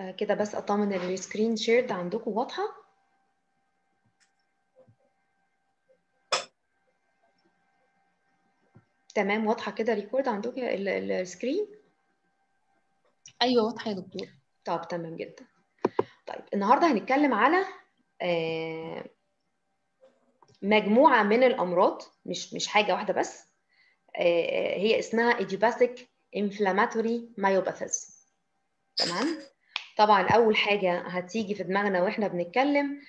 آه كده بس اطمن ان السكرين شيرد عندكم واضحه تمام واضحه كده ريكورد عندكم السكرين ايوه واضحه يا دكتور طب تمام جدا طيب النهارده هنتكلم على آه مجموعه من الامراض مش مش حاجه واحده بس آه هي اسمها idiopathic inflammatory myopathies تمام طبعا اول حاجه هتيجي في دماغنا واحنا بنتكلم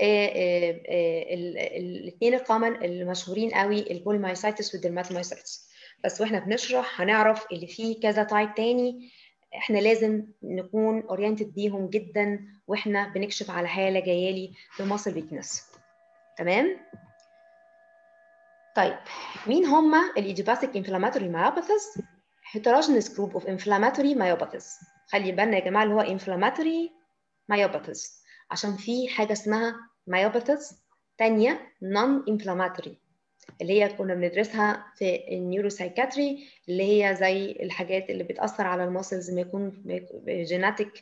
الاثنين الكومن المشهورين قوي البوليمايسايتس والدرماتومايسايتس بس واحنا بنشرح هنعرف اللي فيه كذا تايب تاني احنا لازم نكون اورينتد بيهم جدا واحنا بنكشف على حاله جايه لي بماسل ويكنس تمام طيب مين هما الايديوباثيك انفلاماتوري مايوباثيز heterogeneous group of inflammatory myopathies خلي بالنا يا جماعه اللي هو inflammatory myopathies عشان في حاجه اسمها myopathies تانية non inflammatory اللي هي كنا بندرسها في النيوروسايكاتري اللي هي زي الحاجات اللي بتاثر على الماسلز ما يكون جيناتيك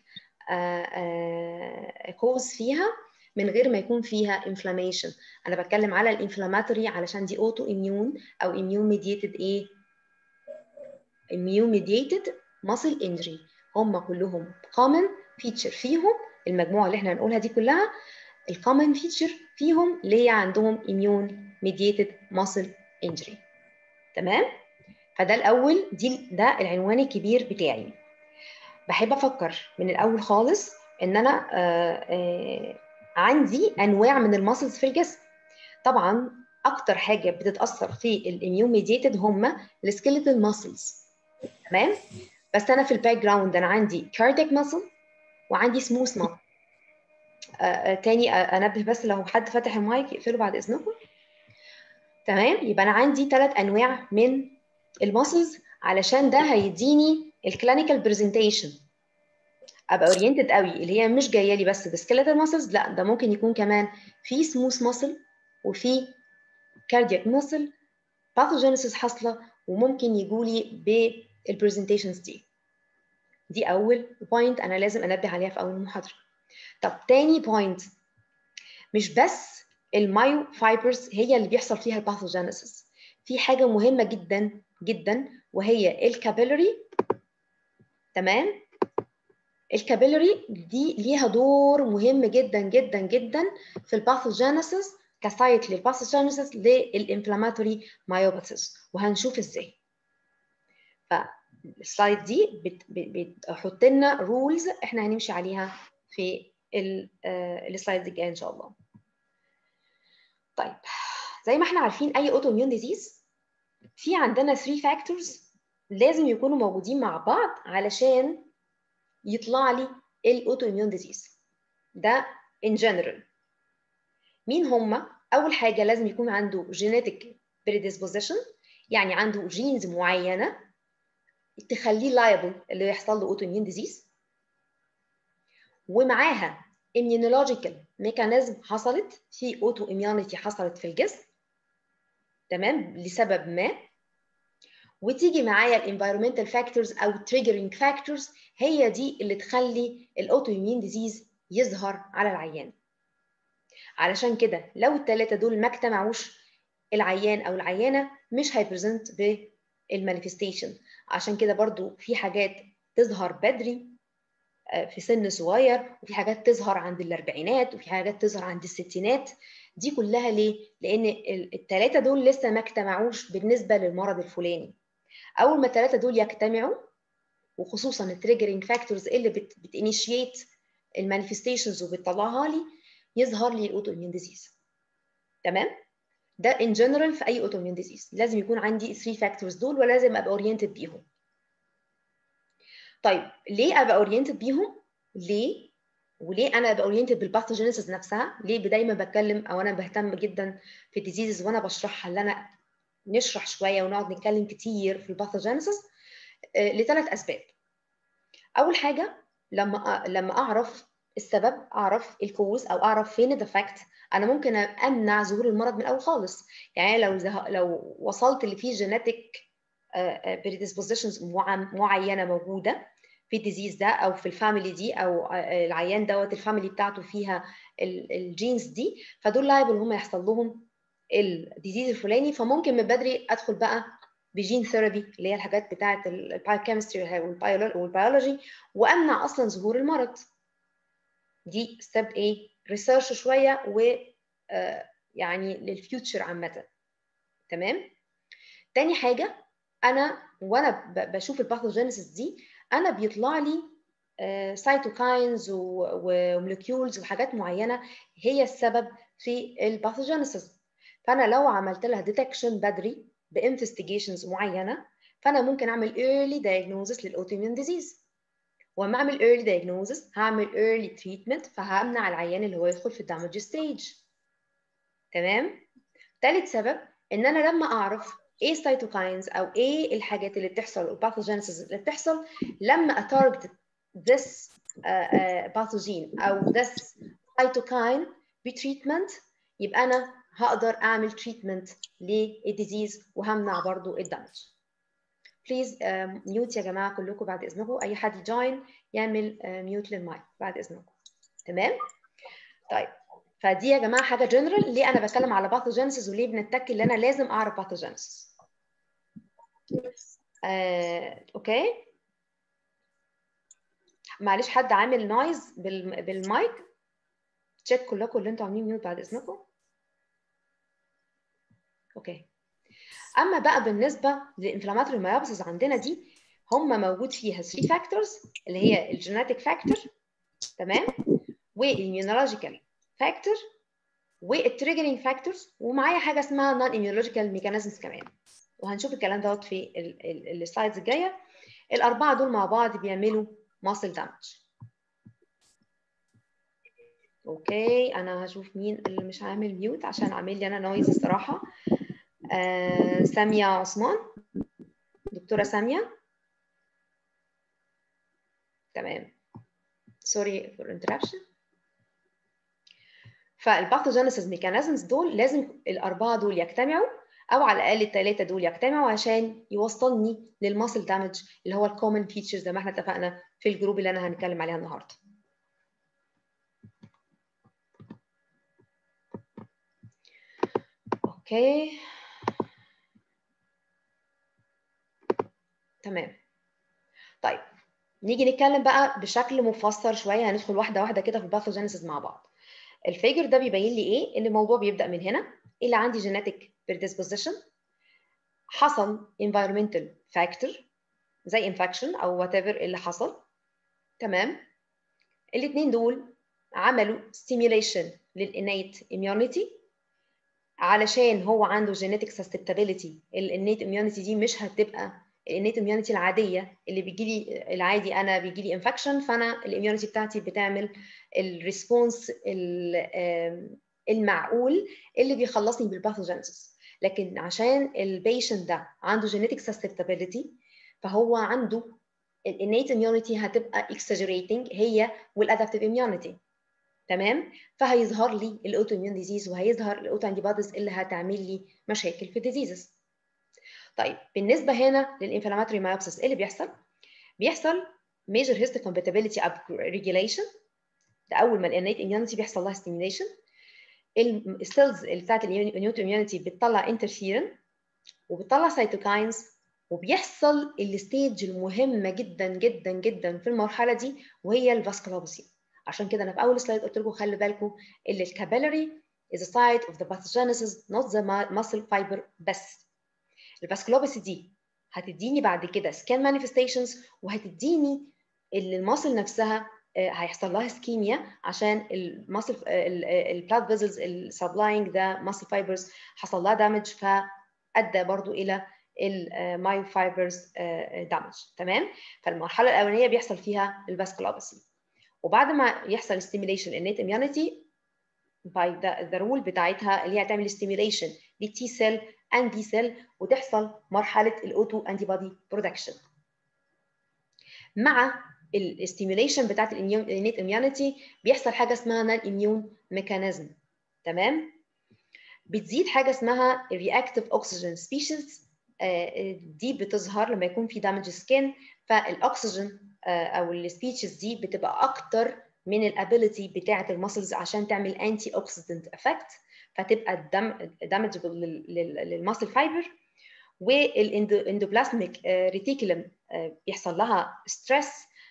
كوز فيها من غير ما يكون فيها انفلاميشن انا بتكلم على الانفلاماتوري علشان دي اوتو اميون او اميون ميديتد ايه immune mediated muscle injury هم كلهم common feature فيهم المجموعة اللي احنا هنقولها دي كلها الكومن feature فيهم اللي هي عندهم immune mediated muscle injury تمام فده الأول دي ده العنوان الكبير بتاعي بحب أفكر من الأول خالص إن أنا آآ آآ عندي أنواع من الماسلز في الجسم طبعا أكتر حاجة بتتأثر في الاميون ميديتد هم السكيلتال ماسلز تمام بس انا في الباك جراوند انا عندي كاردياك ماسل وعندي سموث ماسل آه تاني آه انبه بس لو حد فتح المايك يقفله بعد اذنكم تمام يبقى انا عندي ثلاث انواع من الماسلز علشان ده هيديني الكلينيكال برزنتيشن ابقى اورينتد قوي اللي هي مش جايه لي بس بسكيلتال ماسلز لا ده ممكن يكون كمان في سموث ماسل وفي كاردياك ماسل باثوجينيسيس حاصله وممكن يجولي بالبرزنتيشنز دي دي اول بوينت انا لازم انبه عليها في اول المحاضره طب تاني بوينت مش بس المايو فايبرز هي اللي بيحصل فيها الباثوجينيسيس في حاجه مهمه جدا جدا وهي الكابيلاري تمام الكابيلاري دي ليها دور مهم جدا جدا جدا في الباثوجينيسيس كسايت للباثوجينيسيس للانفلاماتوري مايوباثيس وهنشوف ازاي فالسلايد دي بتحط لنا رولز احنا هنمشي عليها في السلايد الجايه ان شاء الله طيب زي ما احنا عارفين اي اوتو اميون ديزيز في عندنا 3 فاكتورز لازم يكونوا موجودين مع بعض علشان يطلع لي الاوتو اميون ديزيز ده ان جنرال مين هما اول حاجه لازم يكون عنده جينيتك predisposition يعني عنده جينز معينه تخليه لايبل اللي يحصل له اوتو اميون ديزيز ومعاها immunological ميكانيزم حصلت في اوتو اميونيتي حصلت في الجسم تمام لسبب ما وتيجي معايا الانفيرومنتال فاكتورز او triggering فاكتورز هي دي اللي تخلي الاوتو اميون ديزيز يظهر على العيان علشان كده لو الثلاثه دول ما اجتمعوش العيان او العيانه مش هيبرزنت بالمانيفستيشن عشان كده برضو في حاجات تظهر بدري في سن صغير وفي حاجات تظهر عند الاربعينات وفي حاجات تظهر عند الستينات دي كلها ليه؟ لان الثلاثه دول لسه ما اجتمعوش بالنسبه للمرض الفلاني اول ما الثلاثه دول يجتمعوا وخصوصا التريجرنج فاكتورز اللي بتانيشيت المانيفستيشنز وبتطلعها لي يظهر لي الاوتو اميون ديزيز تمام ده ان جنرال في اي اوتو اميون ديزيز لازم يكون عندي 3 فاكتورز دول ولازم ابقى اورينتد بيهم طيب ليه ابقى اورينتد بيهم ليه وليه انا ابقى اورينتد بالباثوجينيسيس نفسها ليه دايما بتكلم او انا بهتم جدا في الديزيزز وانا بشرحها اللي انا نشرح شويه ونقعد نتكلم كتير في الباثوجينيسيس آه لثلاث اسباب اول حاجه لما لما اعرف السبب اعرف الكوز او اعرف فين الديفكت انا ممكن امنع ظهور المرض من الاول خالص يعني لو لو وصلت اللي فيه جينيتك بريدispositions معينه موجوده في الديزيز ده او في الفاميلي دي او العيان دوت الفاميلي بتاعته فيها الجينز دي فدول لايبل هم يحصل لهم الديزيز الفلاني فممكن من بدري ادخل بقى بجين ثيرابي اللي هي الحاجات بتاعه البايوكيمستري والبيولوجي وامنع اصلا ظهور المرض دي ستيب ايه ريسيرش شويه و يعني للفيوتشر عامه تمام تاني حاجه انا وانا بشوف الباثوجينيسيس دي انا بيطلع لي سايتوكاينز وموليكيولز وحاجات معينه هي السبب في الباثوجينيسيس فانا لو عملت لها ديتكشن بدري بانفستيجيشنز معينه فانا ممكن اعمل early diagnosis للاوتوميون ديزيز واما اعمل early diagnosis هعمل early treatment فهمنع العيان اللي هو يدخل في الدامج ستيج تمام ثالث سبب ان انا لما اعرف ايه السيتوكاينز او ايه الحاجات اللي بتحصل الباثوجينيسيس اللي بتحصل لما اتارجت this باثوجين او this cytokine بتريتمنت يبقى انا هقدر اعمل تريتمنت للديزيز وهمنع برضو الدمج بليز ميوت يا جماعه كلكم بعد اذنكم اي حد يجوين يعمل ميوت للمايك بعد اذنكم تمام طيب فدي يا جماعه حاجه جنرال ليه انا بتكلم على باثوجينيسيس وليه بنتك ان انا لازم اعرف باثوجينيسيس آه، اوكي معلش حد عامل نويز بال... بالمايك تشيك كلكم اللي انتوا عاملين ميوت بعد اذنكم اوكي اما بقى بالنسبه للانفلاماتوري مايوبسيس عندنا دي هم موجود فيها 3 فاكتورز اللي هي الجينيتك فاكتور تمام والاميونولوجيكال فاكتور والتريجرنج فاكتورز ومعايا حاجه اسمها نون اميونولوجيكال ميكانيزمز كمان وهنشوف الكلام دوت في السلايدز الجايه الاربعه دول مع بعض بيعملوا ماسل دامج اوكي انا هشوف مين اللي مش عامل ميوت عشان عامل لي انا نويز الصراحه آه ساميه عثمان دكتوره ساميه تمام سوري فور انتربشن فالباثوجينيسيس ميكانيزمز دول لازم الاربعه دول يجتمعوا او على الاقل الثلاثه دول يجتمعوا عشان يوصلني للماسل دامج اللي هو الكومن فيتشرز زي ما احنا اتفقنا في الجروب اللي انا هنتكلم عليها النهارده اوكي تمام طيب نيجي نتكلم بقى بشكل مفسر شويه هندخل واحده واحده كده في الباثوجينيسيس مع بعض الفيجر ده بيبين لي ايه ان الموضوع بيبدا من هنا اللي عندي جينيتك predisposition حصل environmental factor زي infection او whatever اللي حصل تمام الاثنين دول عملوا stimulation للinnate immunity علشان هو عنده genetic susceptibility الinnate immunity دي مش هتبقى الانيت اميونيتي العاديه اللي بيجي لي العادي انا بيجي لي انفكشن فانا الاميونيتي بتاعتي بتعمل الريسبونس المعقول اللي بيخلصني بالباثوجينيسيس لكن عشان البيشنت ده عنده جينيتك سسبتابيلتي فهو عنده الانيت اميونيتي هتبقى اكسجريتنج هي والادابتيف اميونيتي تمام فهيظهر لي الاوتو اميون ديزيز وهيظهر الاوتو انتي بوديز اللي هتعمل لي مشاكل في الديزيزز طيب بالنسبه هنا للانفلاماتوري مايوبسيس ايه اللي بيحصل بيحصل ميجر هيستو كومباتيبيليتي اب ريجوليشن ده اول ما الانيت اميونيتي بيحصل لها ستيميوليشن السيلز اللي بتاعت الانيوت اميونيتي بتطلع انترفيرن وبتطلع سيتوكاينز وبيحصل الستيج المهمه جدا جدا جدا في المرحله دي وهي الفاسكولوباسي عشان كده انا في اول سلايد قلت لكم خلي بالكم ان الكابيلاري is a site of the pathogenesis not the muscle fiber بس الفاسكولوباسي دي هتديني بعد كده سكان مانيفستيشنز وهتديني اللي الماسل نفسها هيحصل لها سكيميا عشان الماسل البلاد فيزلز السبلاينج ده ماسل فايبرز حصل لها دامج فادى برضو الى المايو فايبرز دامج تمام فالمرحله الاولانيه بيحصل فيها الفاسكولوباسي وبعد ما يحصل ستيميليشن النيت اميونيتي باي ذا رول بتاعتها اللي هي هتعمل ستيميليشن للتي سيل اند بي سيل وتحصل مرحله الاوتو انتي بودي برودكشن مع الاستيميوليشن بتاعت الانيت اميونيتي بيحصل حاجه اسمها نان اميون ميكانيزم تمام بتزيد حاجه اسمها الرياكتيف اوكسجين سبيشيز دي بتظهر لما يكون في دامج سكين فالاكسجين او السبيتشز دي بتبقى اكتر من الابيليتي بتاعه المسلز عشان تعمل انتي اوكسيدنت افكت فتبقى دامج للمسل فايبر والاندوبلازميك ريتيكولم بيحصل لها ستريس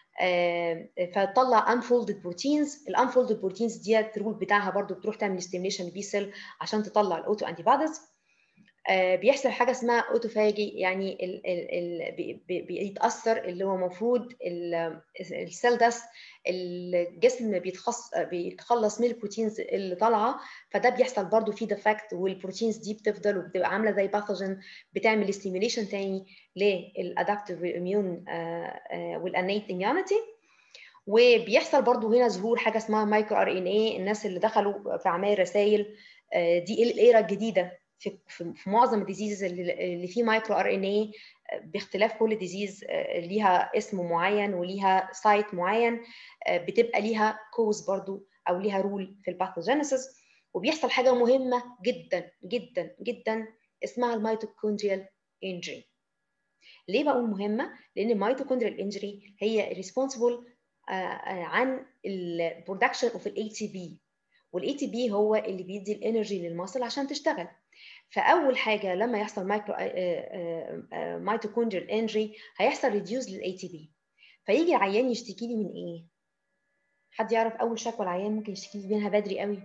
فتطلع انفولدد بروتينز الانفولدد بروتينز ديت الرول بتاعها برضو بتروح تعمل ستيميشن بي سيل عشان تطلع الاوتو انتي بوديز بيحصل حاجه اسمها اوتوفاجي يعني ال ال ال بيتاثر اللي هو المفروض السيل ده الجسم بيتخص بيتخلص من البروتينز اللي طالعه فده بيحصل برضو في ديفكت والبروتينز دي بتفضل وبتبقى عامله زي باثوجين بتعمل ستيميوليشن تاني للادابتيف اميون والانيت اميونيتي وبيحصل برضو هنا ظهور حاجه اسمها مايكرو ار ان اي الناس اللي دخلوا في اعمال رسائل دي الايرا الجديده في, في, في معظم الديزيز اللي, اللي فيه مايكرو ار ان اي باختلاف كل ديزيز ليها اسم معين وليها سايت معين بتبقى ليها كوز برضو او ليها رول في الباثوجينيسيس وبيحصل حاجه مهمه جدا جدا جدا اسمها الميتوكوندريال انجري ليه بقول مهمه لان الميتوكوندريال انجري هي ريسبونسبل عن البرودكشن اوف الاي تي بي والاي تي بي هو اللي بيدي الانرجي للمصل عشان تشتغل فاول حاجه لما يحصل مايكرو ميتوكوندريال انجري هيحصل ريديوز للاي تي بي فيجي العيان يشتكي لي من ايه حد يعرف اول شكوى العيان ممكن يشتكي لي منها بدري قوي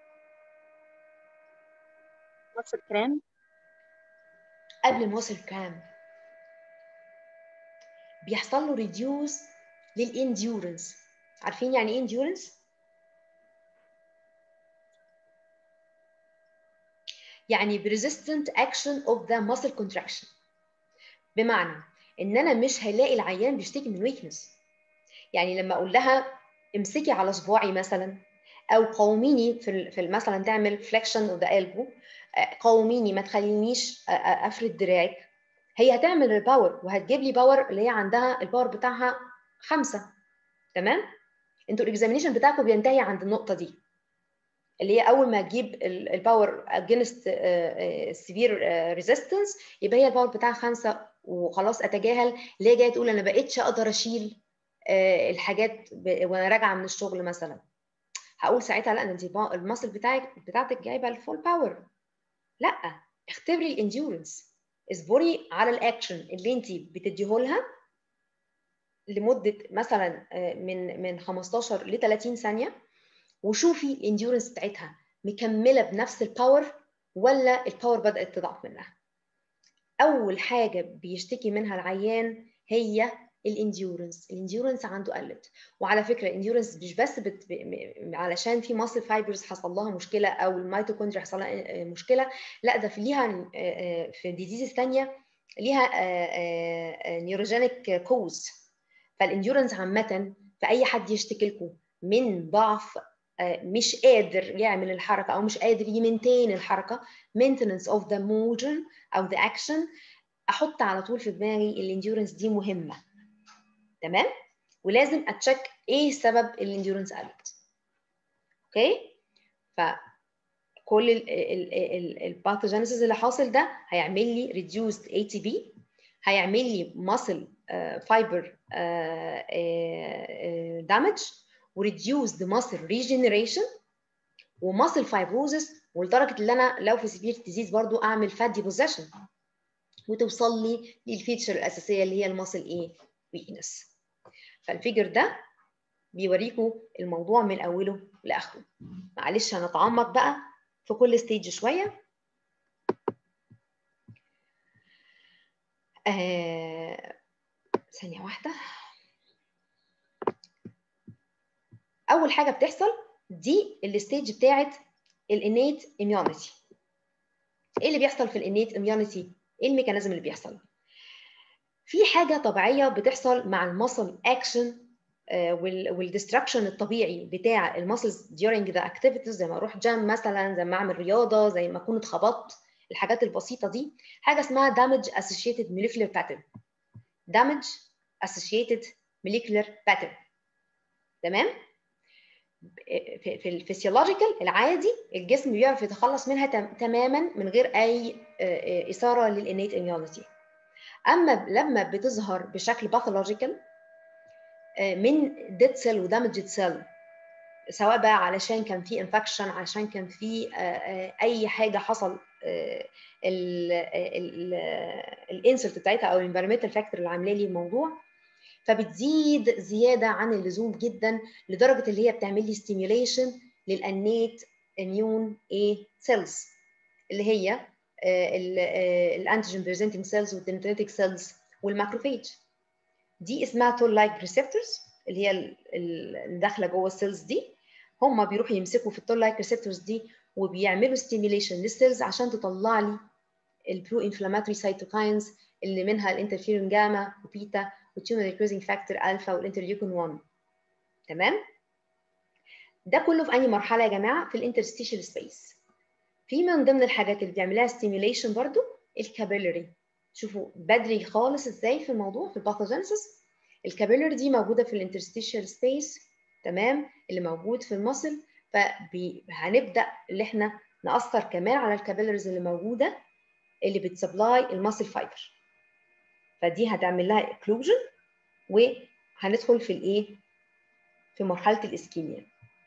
مصر كرام قبل المصل كرام بيحصل له ريديوز للانديورنس عارفين يعني ايه انديورنس يعني persistent action of the muscle contraction بمعنى ان انا مش هلاقي العيان بيشتكي من ويكنس يعني لما اقول لها امسكي على صباعي مثلا او قوميني في في مثلا تعمل فليكشن اوف ذا البو قوميني ما تخلينيش افرد دراعك هي هتعمل الباور وهتجيب لي باور اللي هي عندها الباور بتاعها خمسة تمام انتوا الاكزامينيشن بتاعكم بينتهي عند النقطه دي اللي هي اول ما تجيب الباور اجينست سيفير ريزيستنس يبقى هي الباور بتاعها خمسه وخلاص اتجاهل اللي هي جايه تقول انا بقيتش اقدر اشيل الحاجات وانا راجعه من الشغل مثلا هقول ساعتها لا انت الماسل بتاعك بتاعتك جايبه الفول باور لا اختبري الانديورنس اصبري على الاكشن اللي انت بتديهولها لمده مثلا من من 15 ل 30 ثانيه وشوفي الانديورنس بتاعتها مكمله بنفس الباور ولا الباور بدات تضعف منها اول حاجه بيشتكي منها العيان هي الانديورنس الانديورنس عنده قلت وعلى فكره الانديورنس مش بس بت... علشان في ماسل فايبرز حصل لها مشكله او الميتوكوندريا حصل لها مشكله لا ده في ليها في ديزيز ثانيه ليها نيوروجينيك كوز فالانديورنس عامه في اي حد يشتكي لكم من ضعف مش قادر يعمل الحركه او مش قادر يمنتين الحركه maintenance of the motion او the action احط على طول في دماغي الانديورنس دي مهمه تمام ولازم اتشيك ايه سبب الانديورنس قلت اوكي فكل الباثوجينيسيس اللي حاصل ده هيعمل لي reduced ATP هيعمل لي muscle fiber damage وريديوز ذا ماسل ريجنريشن وماسل فايبروزس ولدرجه ان انا لو في سيفير ديزيز برضو اعمل فات ديبوزيشن وتوصل لي للفيتشر الاساسيه اللي هي الماسل ايه ويكنس فالفيجر ده بيوريكم الموضوع من اوله لاخره معلش هنتعمق بقى في كل ستيج شويه آه... ثانيه واحده اول حاجه بتحصل دي الستيج بتاعه الانيت اميونيتي ايه اللي بيحصل في الانيت اميونيتي ايه الميكانيزم اللي بيحصل في حاجه طبيعيه بتحصل مع المسل اكشن والديستراكشن الطبيعي بتاع المسلز during the activities زي ما اروح جيم مثلا زي ما اعمل رياضه زي ما اكون اتخبطت الحاجات البسيطه دي حاجه اسمها damage associated molecular pattern damage associated molecular pattern تمام في الفسيولوجيكال العادي الجسم بيعرف يتخلص منها تماما من غير اي اثاره للانيت اميونيتي اما لما بتظهر بشكل باثولوجيكال من ديد سيل ودامجد سيل سواء بقى علشان كان في انفكشن علشان كان في اي حاجه حصل الانسرت بتاعتها او الانفيرمنتال فاكتور اللي عامله لي الموضوع فبتزيد زياده عن اللزوم جدا لدرجه اللي هي بتعمل لي ستيميوليشن للانيت اميون اي سيلز اللي هي الانتيجين بريزنتنج سيلز والدندريتك سيلز والماكروفيج دي اسمها تول لايك ريسبتورز اللي هي اللي داخله جوه السيلز دي هم بيروحوا يمسكوا في التول لايك ريسبتورز دي وبيعملوا ستيميوليشن للسيلز عشان تطلع لي البرو انفلاماتوري سايتوكاينز اللي منها الانترفيرون جاما وبيتا والتيومر ريكروزنج فاكتور الفا والانترليوكين 1 تمام ده كله في اي مرحله يا جماعه في الانترستيشال سبيس في من ضمن الحاجات اللي بيعملها ستيميوليشن برضو الكابيلاري شوفوا بدري خالص ازاي في الموضوع في الباثوجينيسيس الكابيلاري دي موجوده في الانترستيشال سبيس تمام اللي موجود في المصل فهنبدا اللي احنا ناثر كمان على الكابيلاريز اللي موجوده اللي بتسبلاي الماسل فايبر فدي هتعمل لها اكلوجن وهندخل في الايه في مرحله الاسكيميا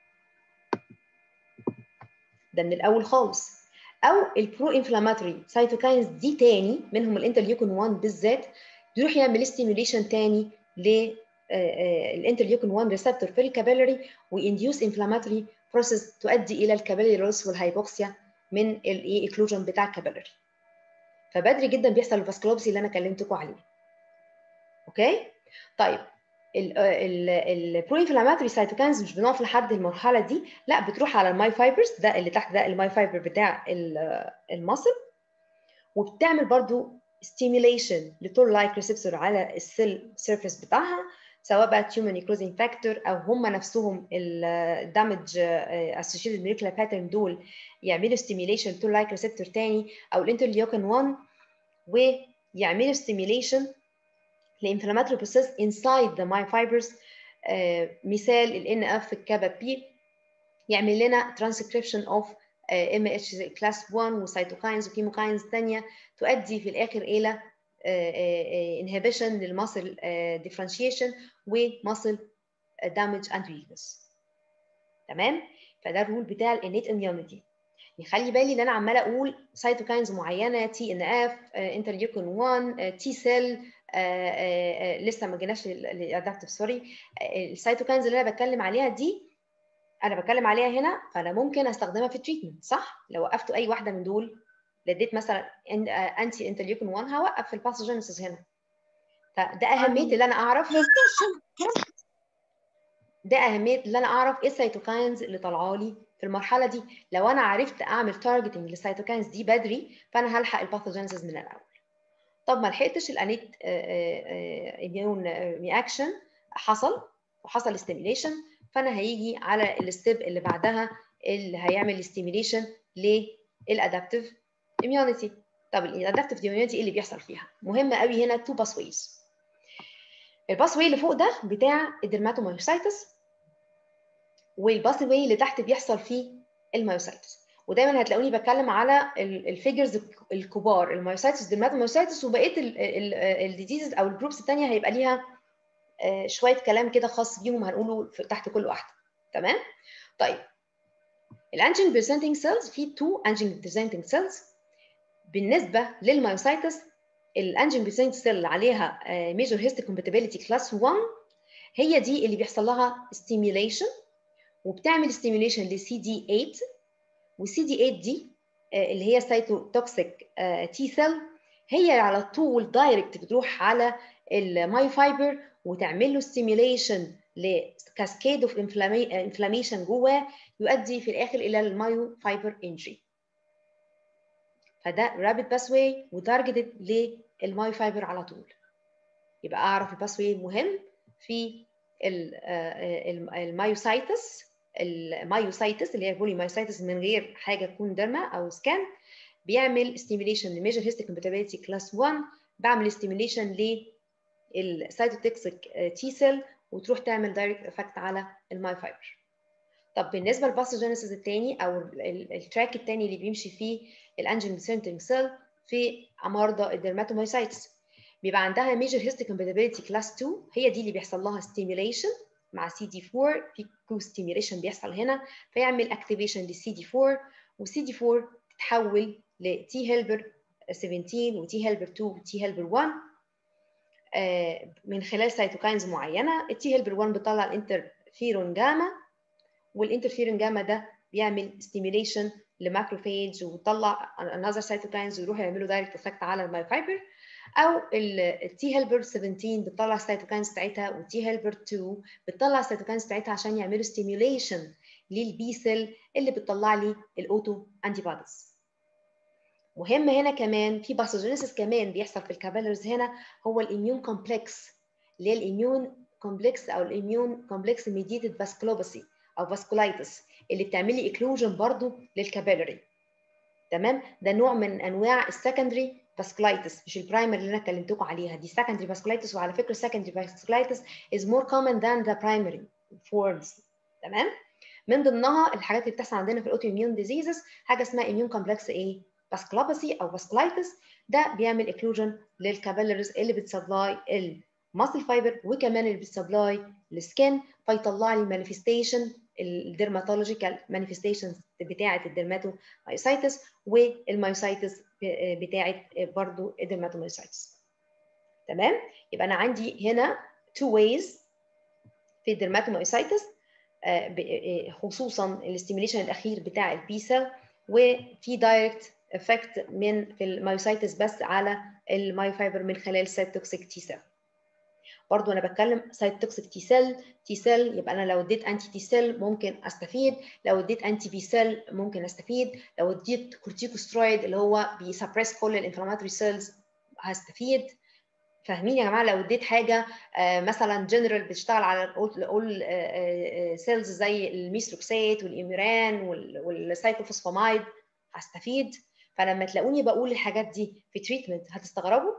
ده من الاول خالص او البرو انفلاماتوري سايتوكاينز دي تاني منهم الانترليوكين 1 بالذات يروح يعمل ستيميوليشن تاني ل الانترليوكين 1 ريسبتور في الكابيلاري وينديوس انفلاماتوري بروسيس تؤدي الى الكابيلاري لوس والهايبوكسيا من الايه اكلوجن بتاع الكابيلاري فبدري جدا بيحصل الفاسكولوبسي اللي انا كلمتكم عليه اوكي طيب البرو انفلاماتوري سايتوكاينز مش بنقف لحد المرحله دي لا بتروح على الماي فايبرز ده اللي تحت ده الماي فايبر بتاع المصل وبتعمل برضو ستيميوليشن لتول لايك ريسبتور على السيل سيرفيس بتاعها سواء بقى تيومر نيكروزنج فاكتور او هم نفسهم الدامج اسوشيتد موليكولار باترن دول يعملوا ستيميوليشن تول لايك ريسبتور تاني او الانترليوكين 1 ويعملوا ستيميوليشن لانفلاماتوري بروسيس انسايد ذا مايوفايبرز مثال ال NF الكابا بي يعمل لنا ترانسكريبشن اوف ام اتش كلاس 1 وسيتوكاينز وكيموكاينز ثانيه تؤدي في الاخر الى انهبيشن للماسل ديفرنشيشن وماسل دامج اند ويكنس تمام فده الرول بتاع الانيت اميونيتي يخلي بالي ان انا عماله اقول سيتوكاينز معينه تي ان اف انترليوكين 1 تي سيل لسه ما جيناش للادابتيف سوري السيتوكاينز اللي انا بتكلم عليها دي انا بتكلم عليها هنا فانا ممكن استخدمها في التريتمنت صح لو وقفت اي واحده من دول اديت مثلا انتي انترليوكين 1 هوقف في الباثوجينيسيس هنا فده اهميه اللي انا اعرف ده اهميه اللي انا اعرف ايه السيتوكاينز اللي طالعه لي في المرحله دي لو انا عرفت اعمل تارجتنج للسيتوكاينز دي بدري فانا هلحق الباثوجينيسيس من الاول طب ما لحقتش الانيت اميون رياكشن حصل وحصل ستيميليشن فانا هيجي على الستيب اللي بعدها اللي هيعمل ستيميليشن للادابتيف اميونيتي طب الادابتيف اميونيتي ايه اللي بيحصل فيها مهم قوي هنا تو باسويز الباسوي اللي فوق ده بتاع الدرماتومايوسايتس والباسوي اللي تحت بيحصل فيه المايوسايتس ودايما هتلاقوني بتكلم على الفيجرز الكبار المايوسايتس ديرماتومايوسايتس وبقيه الديزيزز او الجروبس الثانيه هيبقى ليها شويه كلام كده خاص بيهم هنقوله تحت كل واحده تمام طيب الانجين بريزنتنج سيلز في تو انجين بريزنتنج سيلز بالنسبه للمايوسايتس الانجين بريزنتنج سيل اللي عليها ميجور هيستوكومباتيبيليتي كلاس 1 هي دي اللي بيحصل لها ستيميوليشن وبتعمل ستيميوليشن لسي دي 8 والسي دي 8 دي اللي هي سايتوتوكسيك تي سيل هي على طول دايركت بتروح على الماي فايبر وتعمل له ستيميوليشن لكاسكيد اوف انفلاميشن جواه يؤدي في الاخر الى المايو فايبر انجري فده رابid باثواي وتارجتد للماي فايبر على طول يبقى اعرف الباثواي مهم في المايوسايتس المايوسايتس اللي هي بولي مايوسايتس من غير حاجه تكون ديرما او سكان بيعمل ستيميوليشن لميجر هيستوكومباتيبيليتي كلاس 1 بعمل ستيميوليشن للسايتوتكسيك تي سيل وتروح تعمل دايركت افكت على الماي فايبر طب بالنسبه للباثوجينيسيس الثاني او التراك الثاني اللي بيمشي فيه الانجين سنترنج سيل في مرضى الدرماتومايسايتس بيبقى عندها ميجر هيستو كومباتيبيليتي كلاس 2 هي دي اللي بيحصل لها ستيميوليشن مع سي دي 4 في كو ستيميوليشن بيحصل هنا فيعمل اكتيفيشن للسي دي 4 والسي دي 4 تتحول لتي هيلبر 17 وتي هيلبر 2 وتي هيلبر 1 من خلال سيتوكاينز معينه التي هيلبر 1 بتطلع الانترفيرون جاما والانترفيرون جاما ده بيعمل ستيميوليشن لماكروفيج ويطلع انذر سيتوكاينز ويروحوا يعملوا دايركت افكت على المايوفايبر او التي هيلبر 17 بتطلع السيتوكاينز بتاعتها والتي هيلبر 2 بتطلع السيتوكاينز بتاعتها عشان يعملوا ستيميوليشن للبي سيل اللي بتطلع لي الاوتو انتي بوديز مهم هنا كمان في باثوجينيسيس كمان بيحصل في الكابيلرز هنا هو الاميون كومبلكس اللي هي الاميون كومبلكس او الاميون كومبلكس ميديتد فاسكولوباسي او فاسكولايتس اللي بتعمل لي اكلوجن برضو للكابيلري تمام ده نوع من انواع السكندري فاسكولايتس مش البرايمري اللي انا كلمتكم عليها دي secondary فاسكولايتس وعلى فكره secondary فاسكولايتس is more common than the primary forms تمام من ضمنها الحاجات اللي بتحصل عندنا في الاوتو اميون ديزيزز حاجه اسمها اميون كومبلكس ايه فاسكولوباسي او فاسكولايتس ده بيعمل اكلوجن للكابيلرز اللي بتسبلاي الماسل فايبر وكمان اللي بتسبلاي السكين فيطلع لي مانيفستيشن الديرماتولوجيكال مانيفستيشنز بتاعه الدرماتومايوسايتس والمايوسايتس بتاعه برضو الدرماتومايوسايتس تمام يبقى انا عندي هنا two ways في الدرماتومايوسايتس خصوصا الاستيميليشن الاخير بتاع البي سيل وفي دايركت افكت من في المايوسايتس بس على المايوفايبر من خلال سيتوكسيك تي سيل برضو انا بتكلم سايتوكسيك تي سيل تي سيل يبقى انا لو اديت انتي تي سيل ممكن استفيد لو اديت انتي بي سيل ممكن استفيد لو اديت كورتيكوسترويد اللي هو بيسبريس كل الانفلاماتوري سيلز هستفيد فاهمين يا جماعه لو اديت حاجه مثلا جنرال بتشتغل على اول سيلز زي الميثروكسيت والاميران والسايكلوفوسفامايد هستفيد فلما تلاقوني بقول الحاجات دي في تريتمنت هتستغربوا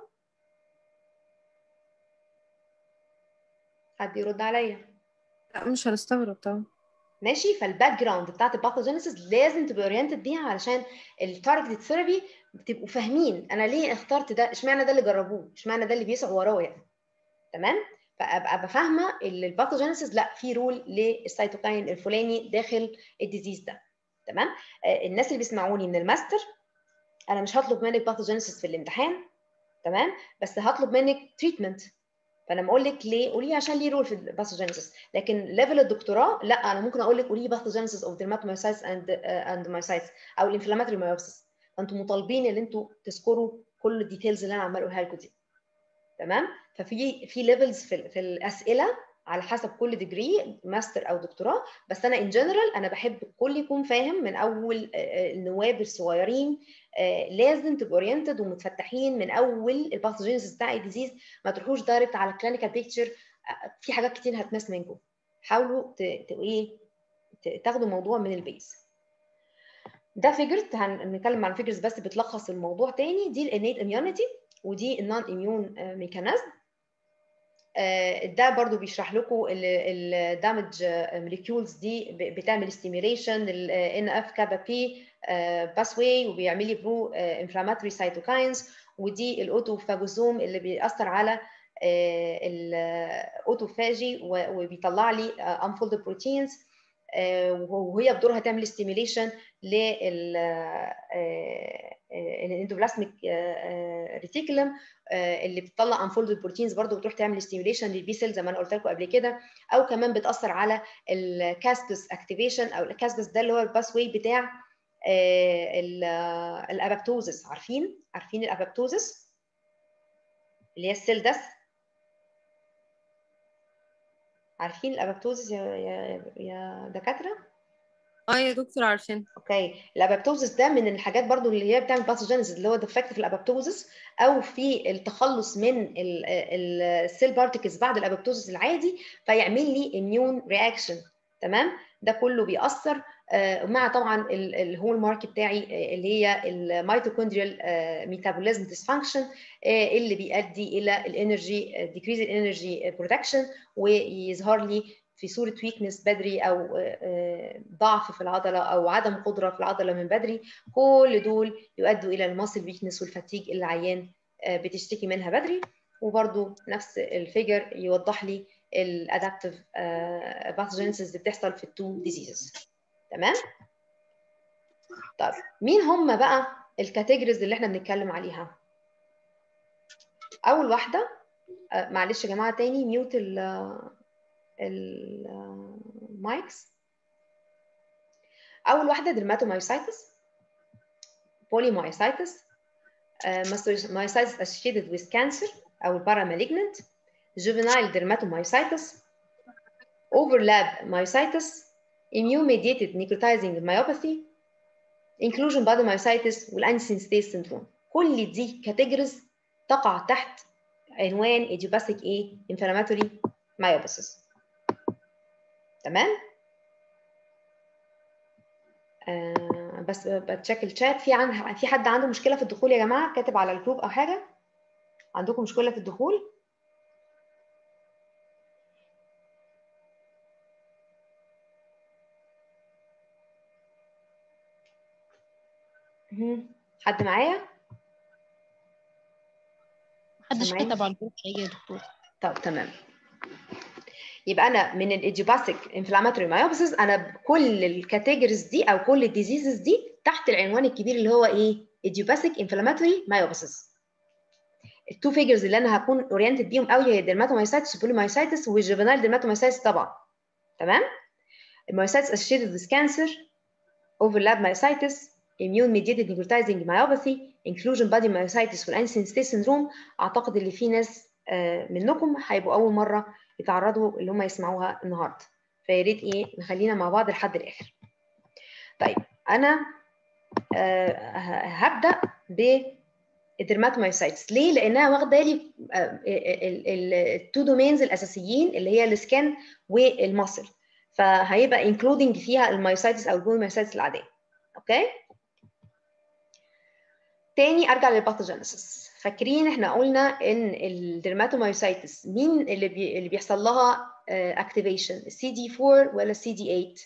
حد يرد عليا لا مش هنستغرب طبعا ماشي فالباك جراوند بتاعت الباثوجينيسيس لازم تبقى اورينتد بيها علشان التارجتد ثيرابي بتبقوا فاهمين انا ليه اخترت ده اشمعنى ده اللي جربوه اشمعنى ده اللي بيسعوا وراه يعني تمام فابقى ابقى فاهمه الباثوجينيسيس لا في رول للسيتوكاين الفلاني داخل الديزيز ده تمام آه الناس اللي بيسمعوني من الماستر انا مش هطلب منك باثوجينيسيس في الامتحان تمام بس هطلب منك تريتمنت فلما اقول لك ليه قولي لي عشان ليه رول في الباثوجينيسيس لكن ليفل الدكتوراه لا انا ممكن اقول لك قولي لي باثوجينيسيس اوف dermatomyositis اند اند مايوسايتس او الانفلاماتوري مايوسيس فانتم مطالبين ان انتوا تذكروا كل الديتيلز اللي انا عمال اقولها لكم دي تمام ففي في ليفلز في, في الاسئله على حسب كل ديجري ماستر او دكتوراه بس انا ان جنرال انا بحب الكل يكون فاهم من اول النواب الصغيرين لازم تبقوا اورينتد ومتفتحين من اول الباثوجينيسيس بتاع الديزيز ما تروحوش دايركت على الكلينيكال بيكتشر في حاجات كتير هتمس منكم حاولوا ايه تاخدوا الموضوع من البيز ده فيجرز هنتكلم عن فيجرز بس بتلخص الموضوع تاني دي الانيت اميونيتي ودي النون اميون ميكانيزم ده برضو بيشرح لكم الدامج موليكيولز دي بتعمل ستيميوليشن الان اف كابا بي باس واي وبيعمل لي برو انفلاماتوري سايتوكاينز ودي الاوتوفاجوزوم اللي بيأثر على الاوتوفاجي وبيطلع لي انفولد بروتينز وهي بدورها تعمل ستيميوليشن لل الاندوبلازميك ريتيكولم اللي بتطلع انفولد بروتينز برضو بتروح تعمل ستيميوليشن للبي سيل زي ما انا قلت لكم قبل كده او كمان بتاثر على الكاسبس اكتيفيشن او الكاسبس ده اللي هو الباس واي بتاع الابابتوزس عارفين عارفين الابابتوزس اللي هي السيل دس عارفين الابابتوزس يا يا يا دكاتره اه يا دكتور عارفين اوكي الابابتوزس ده من الحاجات برضو اللي هي بتعمل باثوجينيسيس اللي هو ديفكت في الابابتوزس او في التخلص من السيل بارتكلز بعد الابابتوزس العادي فيعمل لي اميون رياكشن تمام ده كله بيأثر مع طبعا الهول مارك بتاعي اللي هي الميتوكوندريال ميتابوليزم ديسفانكشن اللي بيؤدي الى الانرجي ديكريز الانرجي برودكشن ويظهر لي في صوره ويكنس بدري او ضعف في العضله او عدم قدره في العضله من بدري كل دول يؤدوا الى الماسل ويكنس والفتيج اللي العيان بتشتكي منها بدري وبرده نفس الفيجر يوضح لي الادابتيف باثوجينيسيس اللي بتحصل في التو ديزيزز تمام طيب مين هم بقى الكاتيجوريز اللي احنا بنتكلم عليها اول واحده آه، معلش يا جماعه تاني ميوت ال المايكس اول واحده درماتومايوسايتس بوليمايوسايتس مايوسايتس associated with cancer او البارامالجنت juvenile dermatomyositis overlap myositis immune mediated necrotizing myopathy inclusion body myositis والانسينستيز syndrome كل دي كاتيجوريز تقع تحت عنوان idiopathic ايه inflammatory myopathy تمام آه بس بتشيك الشات في عن في حد عنده مشكله في الدخول يا جماعه كاتب على الجروب او حاجه عندكم مشكله في الدخول مهم. حد معايا محدش سامعين؟ كتب على الجروب حقيقي يا دكتور طب تمام يبقى انا من الايديوباثيك انفلاماتوري مايوبسيس انا كل الكاتيجوريز دي او كل الديزيزز دي تحت العنوان الكبير اللي هو ايه ايديوباثيك انفلاماتوري مايوبسيس التو فيجرز اللي انا هكون اورينتد بيهم قوي هي الدرماتومايسايتس والبوليمايسايتس والجوفينال درماتومايسايتس طبعا تمام المايوسايتس associated with cancer overlap myositis immune mediated necrotizing myopathy inclusion body myositis والانسينستيز syndrome اعتقد اللي في ناس آه، منكم هيبقوا اول مره يتعرضوا اللي هم يسمعوها النهارده فيا ريت ايه نخلينا مع بعض لحد الاخر طيب انا آه، ه- هبدا بالدرماتومايوسايتس ليه لانها واخده لي التو دومينز الاساسيين اللي هي السكان والمصل فهيبقى انكلودنج فيها المايوسايتس او البوليمايوسايتس العاديه اوكي تاني ارجع للباثوجينيسيس فاكرين احنا قلنا ان الدرماتومايوسايتس مين اللي بي اللي بيحصل لها اكتيفيشن السي دي 4 ولا السي دي 8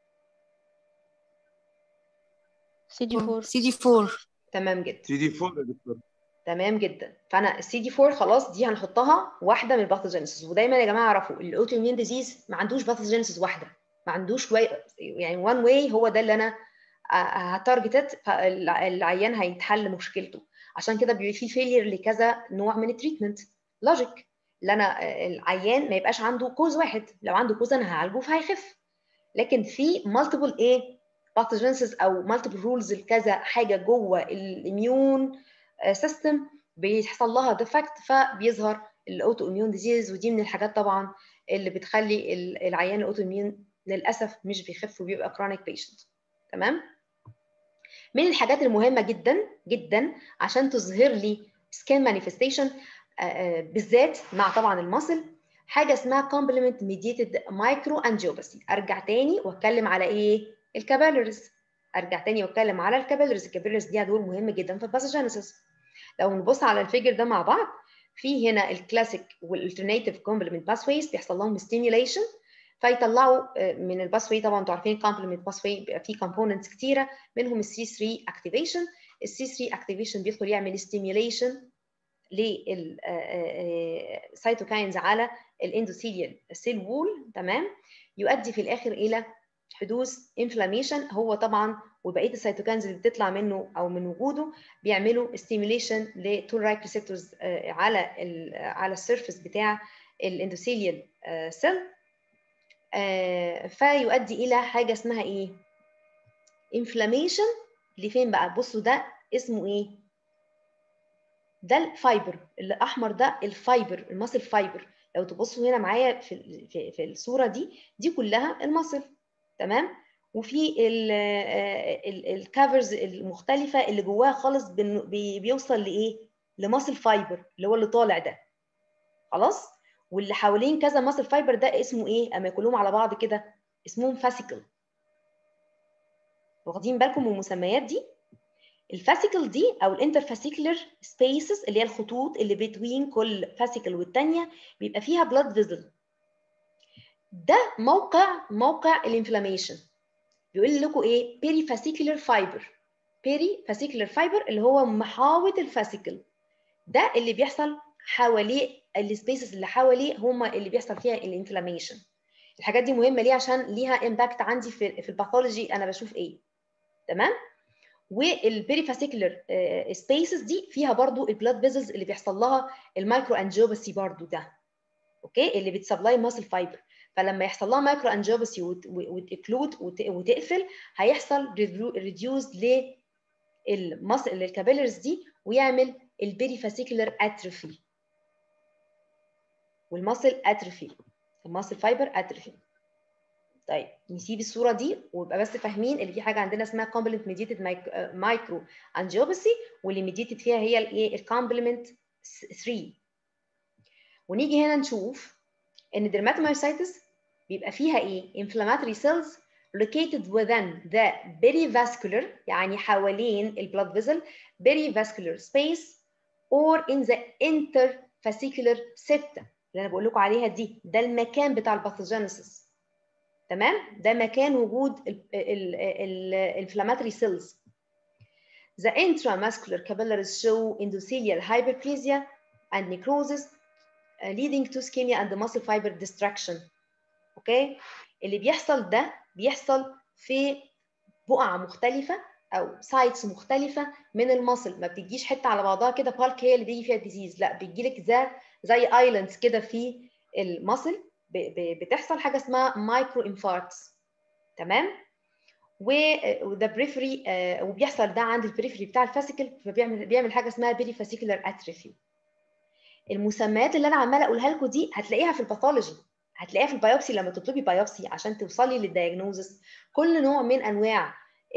سي دي 4 سي دي 4 تمام جدا سي دي 4 يا دكتور تمام جدا فانا السي دي 4 خلاص دي هنحطها واحده من الباثوجينيسيس ودايما يا جماعه اعرفوا الاوتو اميون ديزيز ما عندوش باثوجينيسيس واحده ما عندوش واي يعني وان واي هو ده اللي انا هتارجتد العيان هيتحل مشكلته عشان كده بيبقى في فيلير لكذا نوع من التريتمنت لوجيك اللي انا آه، العيان ما يبقاش عنده كوز واحد لو عنده كوز انا هعالجه فهيخف لكن في مالتيبل ايه باثوجينيسيس او مالتيبل رولز لكذا حاجه جوه الاميون سيستم بيحصل لها ديفكت فبيظهر الاوتو اميون ديزيز ودي من الحاجات طبعا اللي بتخلي ال- العيان الاوتو اميون للاسف مش بيخف وبيبقى كرونيك بيشنت تمام من الحاجات المهمه جدا جدا عشان تظهر لي سكين مانيفستيشن بالذات مع طبعا المصل حاجه اسمها كومبلمنت ميديتد مايكرو انجيوباثي ارجع تاني واتكلم على ايه الكابيلرز ارجع تاني واتكلم على الكابيلرز الكابيلرز دي دور مهم جدا في الباثوجينيسيس لو نبص على الفيجر ده مع بعض في هنا الكلاسيك والالترناتيف كومبلمنت باثويز بيحصل لهم ستيميوليشن فيطلعوا آه، من الباثوي طبعا انتوا عارفين الكومبلمنت باثوي بيبقى فيه كومبوننتس كتيره منهم السي 3 اكتيفيشن السي 3 اكتيفيشن بيدخل يعمل ستيميوليشن للسيتوكاينز على الاندوثيليال سيل وول تمام يؤدي في الاخر الى حدوث انفلاميشن هو طبعا وبقيه السيتوكاينز اللي بتطلع منه او من وجوده بيعملوا ستيميوليشن لتول رايت ريسبتورز على ال على السيرفيس بتاع الاندوثيليال سيل فيؤدي الى حاجه اسمها ايه انفلاميشن لفين بقى بصوا ده اسمه ايه ده الفايبر الاحمر ده الفايبر المصل فايبر لو تبصوا هنا معايا في في, في الصوره دي دي كلها المصل تمام وفي الكافرز المختلفه اللي جواها خالص بن- بي- بيوصل لايه لمصل فايبر اللي هو اللي طالع ده خلاص واللي حوالين كذا ماسل فايبر ده اسمه ايه اما كلهم على بعض كده اسمهم فاسيكل واخدين بالكم من المسميات دي الفاسيكل دي او الانترفاسيكولر سبيسز اللي هي الخطوط اللي بين كل فاسيكل والتانية بيبقى فيها بلاد فيزل ده موقع موقع الانفلاميشن بيقول لكم ايه بيري فاسيكولر فايبر بيري فاسيكولر فايبر اللي هو محاوط الفاسيكل ده اللي بيحصل حواليه السبيسز اللي حواليه هم اللي بيحصل فيها الانفلاميشن الحاجات دي مهمه ليه عشان ليها امباكت عندي في في الباثولوجي انا بشوف ايه تمام والبيريفاسيكولر سبيسز دي فيها برضو البلاد فيزلز اللي بيحصل لها المايكرو انجيوباسي برضو ده اوكي اللي بتسبلاي ماسل فايبر فلما يحصل لها مايكرو انجيوباسي وتكلود وتقفل هيحصل ريديوز للماسل للكابيلرز دي ويعمل البيريفاسيكولر اتروفي والماسل اتروفي الماسل فايبر اتروفي طيب نسيب الصوره دي ويبقى بس فاهمين ان في حاجه عندنا اسمها كومبلمنت ميديتد مايكرو انجيوباسي واللي ميديتد فيها هي الايه الكومبلمنت 3 ونيجي هنا نشوف ان الدرماتومايوسايتس بيبقى فيها ايه inflammatory cells located within the perivascular يعني حوالين البلاد فيزل perivascular space or in the interfascicular septa اللي انا بقول لكم عليها دي ده المكان بتاع الباثوجينيسيس تمام ده مكان وجود الانفلاماتوري سيلز The intramuscular capillaries show endothelial hyperplasia and necrosis uh, leading to ischemia and muscle fiber destruction. اوكي اللي بيحصل ده بيحصل في بقع مختلفة أو سايتس مختلفة من المصل ما بتجيش حتة على بعضها كده بالك هي اللي بيجي فيها الديزيز لا بيجي لك زي زي ايلاندز كده في المصل بتحصل حاجة اسمها مايكرو انفاركتس تمام وده بريفري وبيحصل ده عند البريفري بتاع الفاسيكل فبيعمل بيعمل حاجه اسمها بيريفاسيكولار اتروفي المسميات اللي انا عماله اقولها لكم دي هتلاقيها في الباثولوجي هتلاقيها في البيوبسي لما تطلبي بايوبسي عشان توصلي للدايجنوزس كل نوع من انواع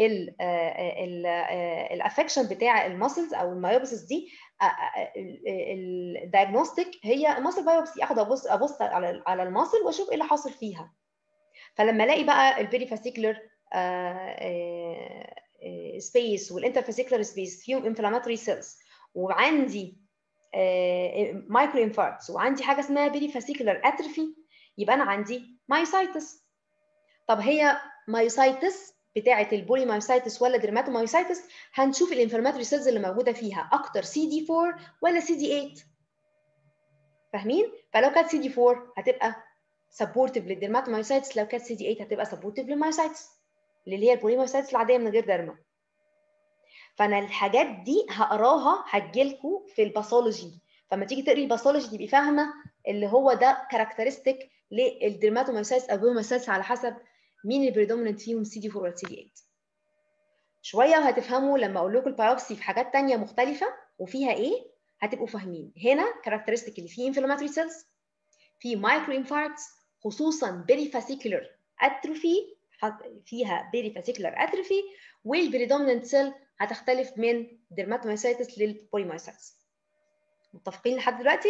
الافكشن بتاع الماسلز او المايوبسيس دي الدايجنوستيك هي ماسل بايوبسي اخد ابص ابص على على الماسل واشوف ايه اللي حاصل فيها فلما الاقي بقى البيريفاسيكولر سبيس والانترفاسيكولار سبيس فيهم انفلاماتوري سيلز وعندي مايكرو انفاركتس وعندي حاجه اسمها بيريفاسيكولار اتروفي يبقى انا عندي مايوسايتس طب هي مايوسايتس بتاعه البولي مايوسايتس ولا درماتومايوسايتس هنشوف الانفلاماتوري سيلز اللي موجوده فيها اكتر سي دي 4 ولا سي دي 8 فاهمين فلو كانت سي دي 4 هتبقى سبورتيف للدرماتومايوسايتس لو كانت سي دي 8 هتبقى سبورتيف للمايوسايتس اللي هي البوليمايوسايتس العاديه من غير درما فانا الحاجات دي هقراها هتجيلكوا في الباثولوجي فلما تيجي تقري الباثولوجي تبقي فاهمه اللي هو ده كاركترستيك للدرماتومايوسايتس او البوليمايوسايتس على حسب مين البريدوميننت فيهم سي دي 4 ولا سي دي 8 شويه وهتفهموا لما اقول لكم البايوبسي في حاجات تانية مختلفه وفيها ايه هتبقوا فاهمين هنا كاركترستيك اللي فيه انفلاماتوري سيلز في مايكرو انفاركتس خصوصا بيريفاسيكولر اتروفي فيها بيريفاسيكولر اتروفي والبريدوميننت سيل هتختلف من ديرماتومايسايتس للبوليمايسايتس متفقين لحد دلوقتي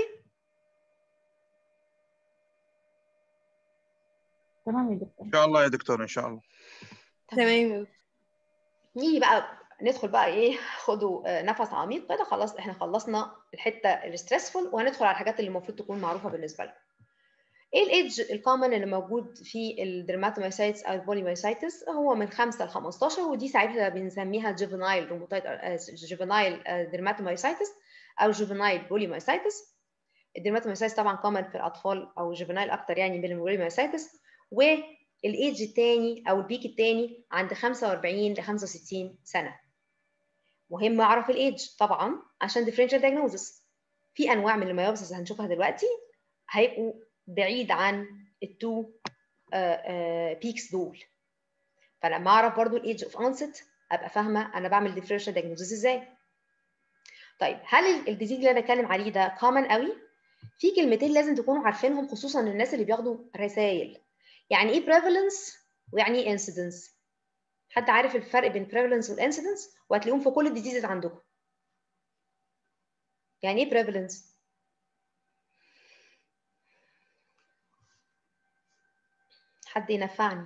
تمام يا دكتور ان شاء الله يا دكتور ان شاء الله تمام نيجي بقى ندخل بقى ايه خدوا نفس عميق كده خلاص احنا خلصنا الحته الستريسفول وهندخل على الحاجات اللي المفروض تكون معروفه بالنسبه لكم ايه الايدج الكومن اللي موجود في الدرماتومايسايتس او البوليمايسايتس هو من 5 ل 15 ودي ساعتها بنسميها جوفينايل روماتويد جوفينايل درماتومايسايتس او جوفينايل بوليمايسايتس الدرماتومايسايتس طبعا كومن في الاطفال او جوفينايل اكتر يعني من البوليمايسايتس والايدج الثاني او البيك الثاني عند 45 ل 65 سنه مهم اعرف الايدج طبعا عشان ديفرنشال دايجنوزس في انواع من الميوبسس هنشوفها دلوقتي هيبقوا بعيد عن التو بيكس دول فلما اعرف برضو الايدج اوف انست ابقى فاهمه انا بعمل ديفرنشال دايجنوزس ازاي طيب هل الديزيز اللي انا بتكلم عليه ده كومن قوي في كلمتين لازم تكونوا عارفينهم خصوصا الناس اللي بياخدوا رسائل يعني ايه prevalence ويعني ايه incidence حد عارف الفرق بين prevalence والانسيدنس وهتلاقيهم في كل الديزيزز عندكم يعني ايه prevalence حد ينفعني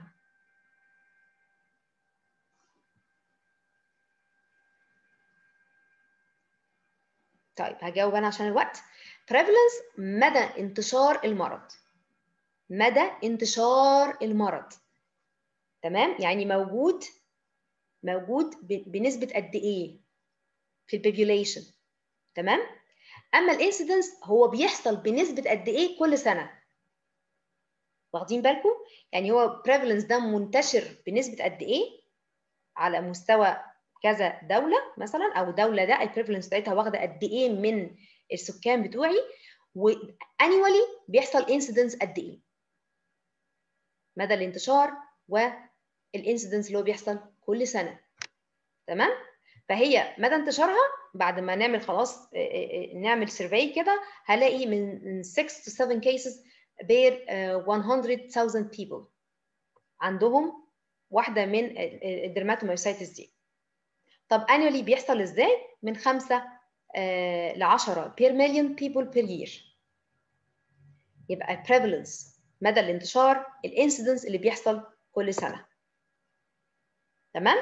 طيب هجاوب انا عشان الوقت prevalence مدى انتشار المرض مدى انتشار المرض تمام يعني موجود موجود بنسبه قد ايه في البوبيوليشن تمام اما الانسيدنس هو بيحصل بنسبه قد ايه كل سنه واخدين بالكم يعني هو prevalence ده منتشر بنسبه قد ايه على مستوى كذا دوله مثلا او دوله ده البريفلنس بتاعتها واخده قد ايه من السكان بتوعي وانيوالي بيحصل انسيدنس قد ايه مدى الانتشار والانسيدنس اللي هو بيحصل كل سنه تمام فهي مدى انتشارها بعد ما نعمل خلاص نعمل سيرفي كده هلاقي من 6 to 7 cases بير 100,000 people عندهم واحده من الدرماتومايسايتس دي طب annually بيحصل ازاي من 5 ل 10 per million people per year يبقى prevalence مدى الانتشار الانسيدنس اللي بيحصل كل سنه تمام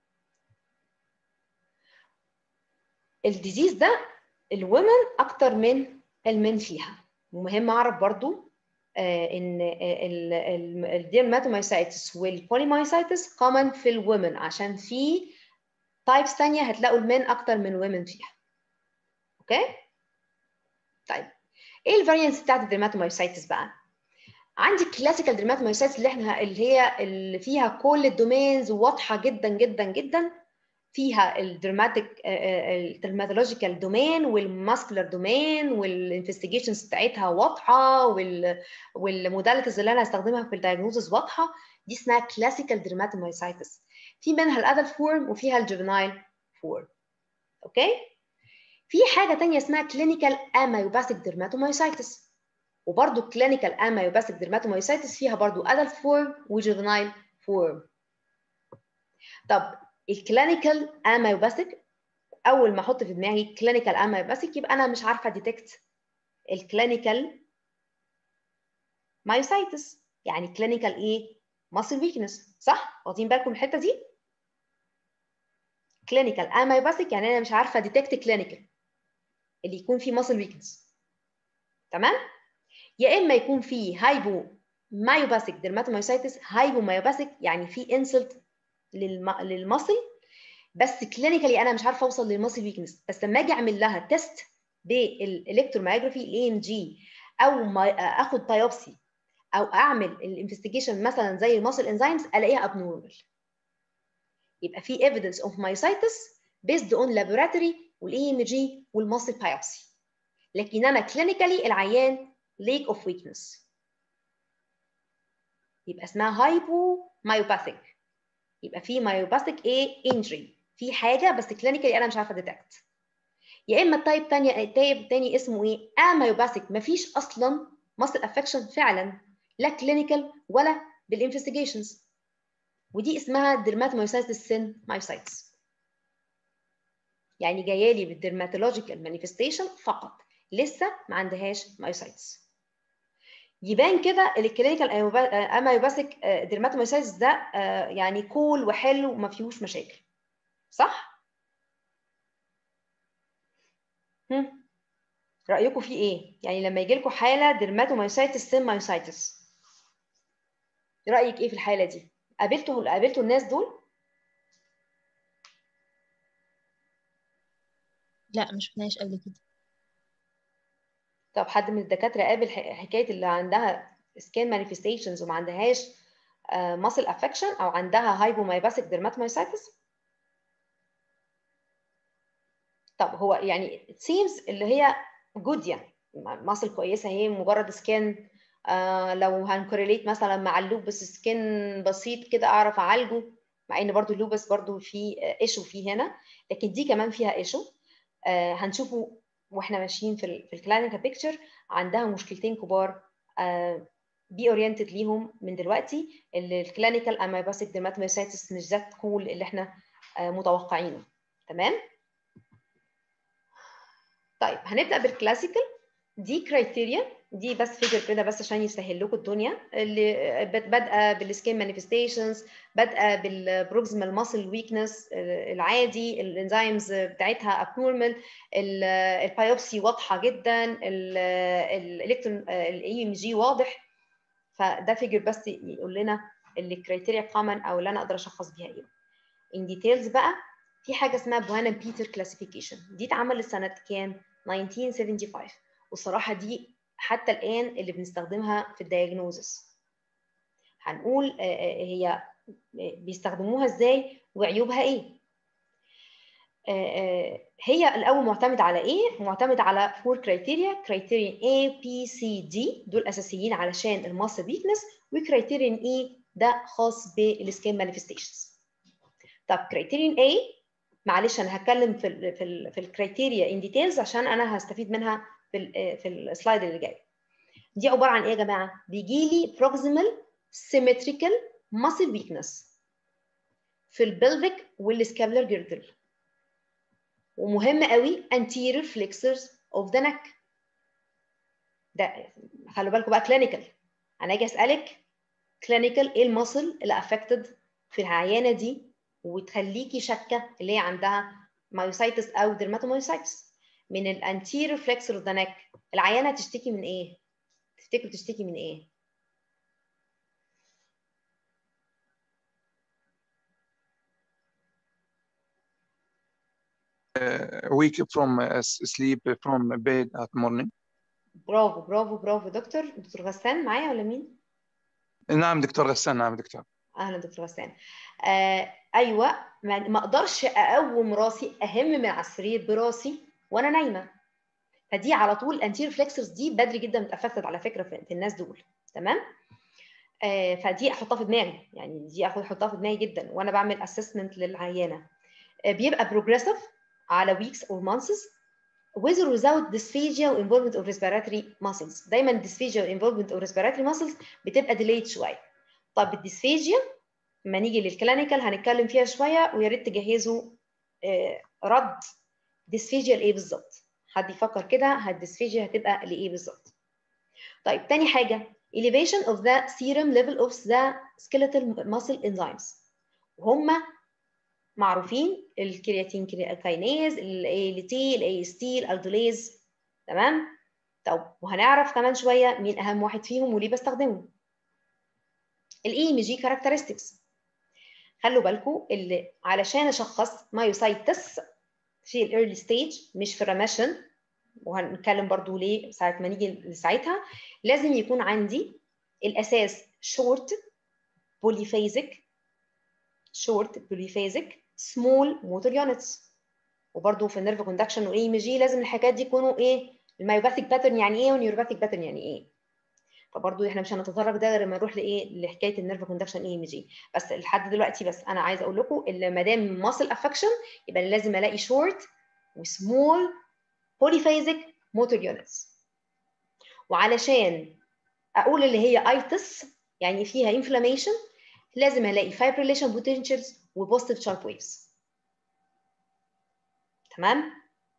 الديزيز ده الومن اكتر من المن فيها ومهم اعرف برضو آه ان الديرماتومايسايتس والبوليمايسايتس كومن في الومن عشان في تايبس ثانيه هتلاقوا المن اكتر من ومن فيها اوكي طيب ايه الفاريانس بتاعت الديرماتومايسايتس بقى عندي كلاسيكال درماتومايسايتس اللي احنا اللي هي اللي فيها كل الدومينز واضحه جدا جدا جدا فيها الدرماتيك الدرماتولوجيكال دومين والماسكولار دومين والانفستيجيشنز بتاعتها واضحه وال والموداليتيز اللي انا هستخدمها في الدايجنوزز واضحه دي اسمها كلاسيكال درماتومايسايتس في منها الادلت فورم وفيها الجوفينايل فورم اوكي في حاجه ثانيه اسمها كلينيكال امايوباثيك درماتومايسايتس وبرده كلينيكال امايوباثيك درماتومايسايتس فيها برده ادلت فورم وجوفينايل فورم طب الكلينيكال امايوباثيك اول ما احط في دماغي كلينيكال امايوباثيك يبقى انا مش عارفه ديتكت الكلينيكال مايوسايتس يعني كلينيكال ايه ماسل ويكنس صح واخدين بالكم الحته دي كلينيكال امايوباثيك يعني انا مش عارفه ديتكت كلينيكال اللي يكون فيه ماسل ويكنس تمام يا اما يكون فيه هايبو مايوباثيك ديرماتومايوسايتس هايبو مايوباثيك يعني في انسلت للم... للمصل بس كلينيكالي انا مش عارفه اوصل للمصل ويكنس بس لما اجي اعمل لها تيست بالالكتروميوجرافي الاي ام جي او ما اخد بايوبسي او اعمل الانفستيجيشن مثلا زي المصل انزيمز الاقيها ابنورمال يبقى في evidence of myositis based on laboratory والاي ام جي والمصل بايوبسي لكن انا كلينيكالي العيان lake of weakness يبقى اسمها هايبو مايوباثيك يبقى في مايوباثيك ايه انجري في حاجه بس كلينيكالي انا مش عارفه ديتكت يا اما التايب ثانيه التايب ثاني اسمه ايه امايوباثيك مفيش اصلا ماسل افكشن فعلا لا كلينيكال ولا بالانفستيجيشنز ودي اسمها ديرماتومايوسايتس سين مايوسايتس يعني جايه لي بالديرماتولوجيكال مانيفستيشن فقط لسه ما عندهاش مايوسايتس يبان كده الكلينيكال امايوباثيك ديرماتومايسايتس ده يعني كول وحلو وما فيهوش مشاكل صح هم. رايكم فيه ايه يعني لما يجي لكم حاله ديرماتومايسايتس سين مايوسايتس رايك ايه في الحاله دي قابلتوا قابلتوا الناس دول لا ما شفناش قبل كده طب حد من الدكاتره قابل حكايه اللي عندها سكين مانيفستيشنز وما عندهاش ماسل افكشن او عندها هايبومايباثيك ديرماتومايسايتس طب هو يعني it seems اللي هي جود يعني ماسل كويسه هي مجرد سكين آه لو هنكوريليت مثلا مع اللوبس سكين بسيط كده اعرف اعالجه مع ان برضو اللوبس برضو في ايشو فيه هنا لكن دي كمان فيها ايشو آه هنشوفه واحنا ماشيين في ال في الكلينيكال بيكتشر عندها مشكلتين كبار آه بي اورينتد ليهم من دلوقتي الكلينيكال امايباثيك ديرماتومايسايتس مش ذات كول اللي احنا آه متوقعينه تمام طيب هنبدا بالكلاسيكال دي كرايتيريا دي بس فيجر كده بس عشان يسهل لكم الدنيا اللي بادئه بالسكين مانيفستيشنز بادئه بالبروكسيمال ماسل ويكنس العادي الانزيمز بتاعتها ابنورمال البايوبسي واضحه جدا الالكترون الاي ام جي واضح فده فيجر بس يقول لنا الكرايتيريا كومن او اللي انا اقدر اشخص بيها ايه ان ديتيلز بقى في حاجه اسمها بوانا بيتر كلاسيفيكيشن دي اتعملت سنه كام 1975 والصراحه دي حتى الان اللي بنستخدمها في الدياجنوزس هنقول آه، آه، هي بيستخدموها ازاي وعيوبها ايه آه، آه، هي الاول معتمد على ايه معتمد على فور كرايتيريا كرايتيريان A B C D دول اساسيين علشان الماسل ويكنس وكرايتيريان E ده خاص بالسكين مانيفستيشنز طب كرايتيريان A معلش انا هتكلم في ال في ال في الكرايتيريا ان ديتيلز عشان انا هستفيد منها في ال في السلايد اللي جاي دي عباره عن ايه يا جماعه بيجي لي proximal symmetrical muscle weakness في البلفيك والسكابلر جيردل ومهم قوي anterior flexors of the neck ده خلوا بالكم بقى clinical انا اجي اسالك clinical ايه المصل اللي affected في العيانه دي وتخليكي شاكه اللي هي عندها مايوسايتس او درماتومايوسايتس من الانتيريور flexor of the neck العيانه تشتكي من ايه تفتكروا تشتكي من ايه wake from uh, s- sleep from bed at morning برافو برافو برافو دكتور دكتور غسان معايا ولا مين نعم دكتور غسان نعم دكتور اهلا دكتور غسان آه ايوه ما ما اقدرش اقوم راسي اهم من على السرير براسي وانا نايمه فدي على طول الانتير فليكسرز دي بدري جدا بتافكتد على فكره في, في الناس دول تمام آه فدي احطها في دماغي يعني دي اخد احطها في دماغي جدا وانا بعمل اسسمنت للعيانه آه بيبقى بروجريسيف على weeks or months with or without dysphagia و involvement of respiratory muscles دايما dysphagia و involvement of respiratory muscles بتبقى delayed شويه طب الديسفيجيا لما نيجي للكلينيكال هنتكلم فيها شويه ويا ريت تجهزوا آه، رد ديسفيجيا لايه بالظبط حد يفكر كده الديسفيجيا هتبقى لايه بالظبط طيب تاني حاجه elevation of the serum level of the skeletal muscle enzymes وهم معروفين الكرياتين كاينيز الاي ال تي الاي اس تي الالدوليز تمام طب وهنعرف كمان شويه مين اهم واحد فيهم وليه بستخدمه الاي ام جي كاركترستكس خلوا بالكم اللي علشان اشخص مايوسايتس في الايرلي ستيج مش في الريميشن وهنتكلم برضو ليه ساعه ما نيجي لساعتها لازم يكون عندي الاساس شورت بوليفيزك شورت بوليفيزك سمول موتور يونتس وبرضو في النيرف كوندكشن واي ام جي لازم الحاجات دي يكونوا ايه المايوباثيك باترن يعني ايه والنيوروباثيك باترن يعني ايه فبرضه احنا مش هنتطرق ده غير لما نروح لايه لحكايه النيرف كوندكشن اي ام جي بس لحد دلوقتي بس انا عايزه اقول لكم ان ما دام ماسل افكشن يبقى لازم الاقي شورت وسمول بوليفيزك موتور يونتس وعلشان اقول اللي هي ايتس يعني فيها انفلاميشن لازم الاقي فايبريليشن بوتنشالز وبوزيتيف شارب ويفز تمام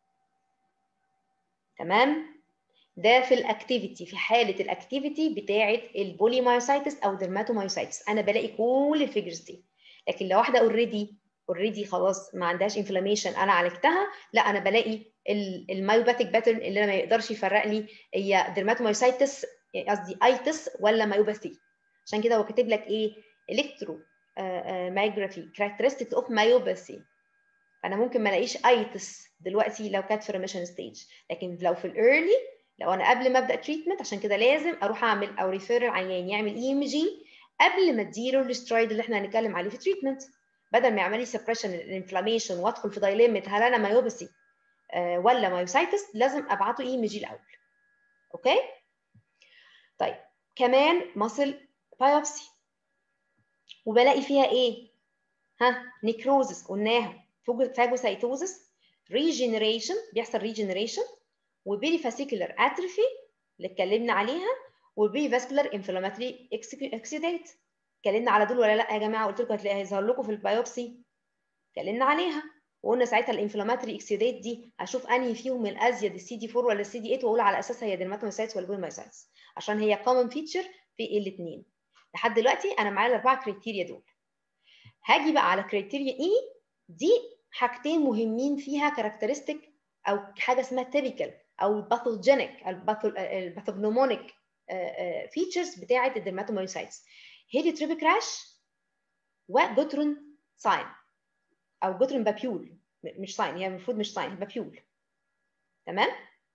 تمام ده في الاكتيفيتي في حاله الاكتيفيتي بتاعه البوليمايوسايتس او درماتومايوسايتس انا بلاقي كل الفيجرز دي لكن لو واحده اوريدي اوريدي خلاص ما عندهاش انفلاميشن انا عالجتها لا انا بلاقي المايوباثيك باترن اللي انا ما يقدرش يفرق لي هي درماتومايوسايتس قصدي ايتس ولا مايوباثي عشان كده هو كاتب لك ايه الكترو مايجرافي كاركترستكس اوف مايوباثي فانا ممكن ما الاقيش ايتس دلوقتي لو كانت في ريميشن ستيج لكن لو في الايرلي لو انا قبل ما ابدا تريتمنت عشان كده لازم اروح اعمل او ريفير العيان يعمل اي ام جي قبل ما اديله الاسترويد اللي احنا هنتكلم عليه في تريتمنت بدل ما يعمل لي سبريشن الانفلاميشن وادخل في دايليمت هل انا مايوباثي آه ولا مايوسايتس لازم ابعته اي ام جي الاول اوكي طيب كمان ماسل بايوبسي وبلاقي فيها ايه ها نيكروزس قلناها فاجوسايتوزس ريجنريشن بيحصل ريجنريشن وبيري فاسيكولار اتروفي اللي اتكلمنا عليها والبيري فاسكولار انفلاماتري اكسيديت اتكلمنا على دول ولا لا يا جماعه قلت لكم هتلاقيها هيظهر لكم في البيوبسي اتكلمنا عليها وقلنا ساعتها الانفلاماتري اكسيديت دي هشوف انهي فيهم الازيد السي دي 4 ولا السي دي 8 واقول على اساسها هي ديرماتومايسايتس ولا بوليمايسايتس عشان هي كومن فيتشر في الاثنين لحد دلوقتي انا معايا الاربعه كريتيريا دول هاجي بقى على كريتيريا اي دي حاجتين مهمين فيها كاركترستيك او حاجه اسمها تيبيكال او الباثوجينيك الباثوجنومونيك فيتشرز بتاعه الدرماتومايوسايتس هيدي تريبي كراش وجوترون ساين او جوترون بابيول مش ساين هي المفروض مش ساين بابيول تمام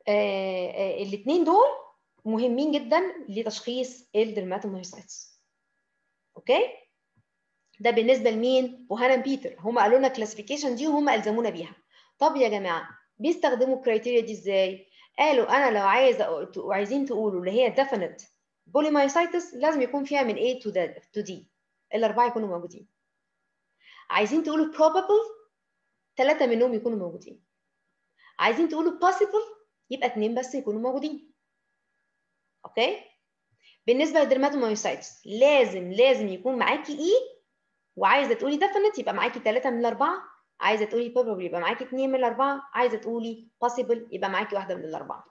الاثنين دول مهمين جدا لتشخيص الدرماتومايوسايتس اوكي ده بالنسبه لمين وهانا بيتر هم قالوا لنا كلاسيفيكيشن دي وهم الزمونا بيها طب يا جماعه بيستخدموا الكرايتيريا دي ازاي قالوا انا لو عايزه وعايزين تقولوا اللي هي definite بوليمايوسايتس لازم يكون فيها من A to D to D الاربعه يكونوا موجودين عايزين تقولوا probable ثلاثه منهم يكونوا موجودين عايزين تقولوا possible يبقى اثنين بس يكونوا موجودين اوكي بالنسبه للدرماتومايوسايتس لازم لازم يكون معاكي اي وعايزه تقولي definite يبقى معاكي ثلاثه من الاربعه عايزه تقولي probable يبقى معاكي اثنين من الاربعه عايزه تقولي possible يبقى معاكي واحده من الاربعه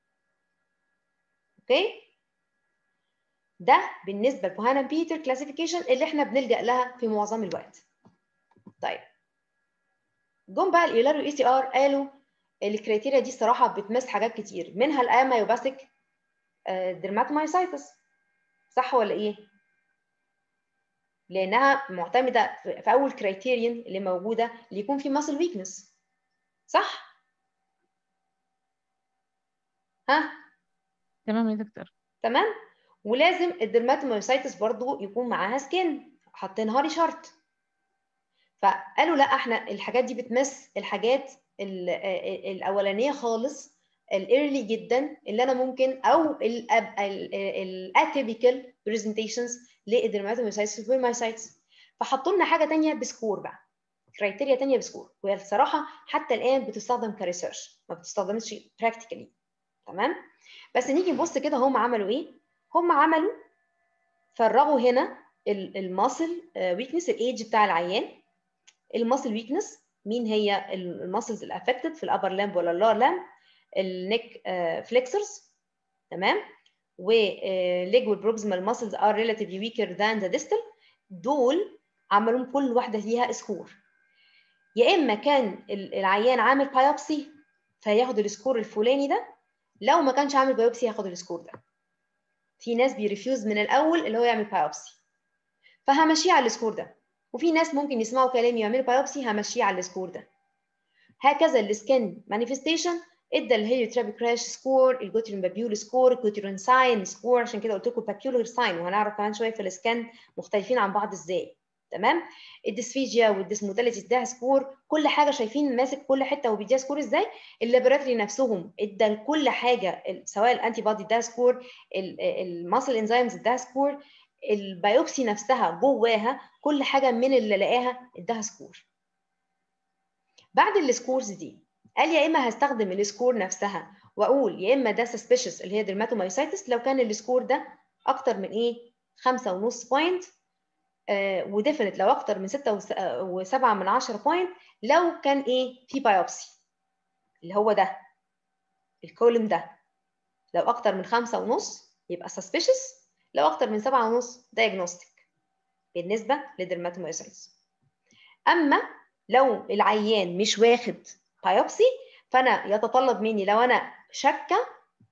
اوكي ده بالنسبه لبوهانا بيتر كلاسيفيكيشن اللي احنا بنلجا لها في معظم الوقت طيب جم بقى الايلار والاي سي ار قالوا الكريتيريا دي الصراحه بتمس حاجات كتير منها الامايوباثيك ديرماتومايسايتس صح ولا ايه لانها معتمده في اول كريتيريان اللي موجوده اللي يكون في ماسل ويكنس صح ها تمام يا دكتور تمام ولازم الدرماتومايوسايتس برضو يكون معاها سكين حاطينها لي شرط فقالوا لا احنا الحاجات دي بتمس الحاجات الاولانيه خالص الايرلي جدا اللي انا ممكن او الاتيبيكال برزنتيشنز للدرماتومايوسايتس والمايوسايتس فحطوا لنا حاجه ثانيه بسكور بقى كرايتيريا ثانيه بسكور وهي الصراحه حتى الان بتستخدم كريسيرش ما بتستخدمش براكتيكالي تمام بس نيجي نبص كده هم عملوا ايه هم عملوا فرغوا هنا الماسل ويكنس الايدج بتاع العيان الماسل ويكنس مين هي الماسلز الافكتد في الابر لامب ولا اللور لامب النيك فليكسرز تمام وليج والبروكسيمال ماسلز ار ريلاتيفلي ويكر ذان ذا ديستال دول عملوا كل واحده ليها سكور يا اما كان العيان عامل بايوبسي فياخد السكور الفلاني ده لو ما كانش عامل بايوبسي هياخد السكور ده في ناس بيرفيوز من الاول اللي هو يعمل بايوبسي فهمشيه على السكور ده وفي ناس ممكن يسمعوا كلامي ويعملوا بايوبسي همشيه على السكور ده هكذا السكن مانيفستيشن ادى الهيليوترابي كراش سكور الجوترين بابيول سكور الجوترين ساين سكور عشان كده قلت لكم بابيولر ساين وهنعرف كمان شويه في السكان مختلفين عن بعض ازاي تمام الديسفيجيا والديسموتاليتي اداها سكور كل حاجه شايفين ماسك كل حته وبيديها سكور ازاي اللابوراتوري نفسهم ادى لكل حاجه سواء الانتي بودي اداها سكور الماسل انزيمز اداها سكور البيوبسي نفسها جواها كل حاجه من اللي لقاها اداها سكور بعد السكورز دي قال يا اما هستخدم السكور نفسها واقول يا اما ده سسبيشس اللي هي درماتومايسايتس لو كان السكور ده اكتر من ايه خمسة ونص بوينت آه وديفنت لو اكتر من ستة وسبعة من عشرة بوينت لو كان ايه في بايوبسي اللي هو ده الكولم ده لو اكتر من خمسة ونص يبقى suspicious لو اكتر من سبعة ونص diagnostic بالنسبة للدرماتومايوسايتس اما لو العيان مش واخد بايوبسي فانا يتطلب مني لو انا شاكه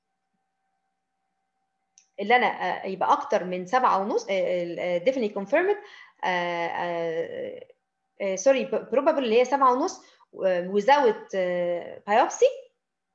اللي انا يبقى اكتر من سبعة ونص definitely confirmed سوري probable اللي هي سبعة ونص without biopsy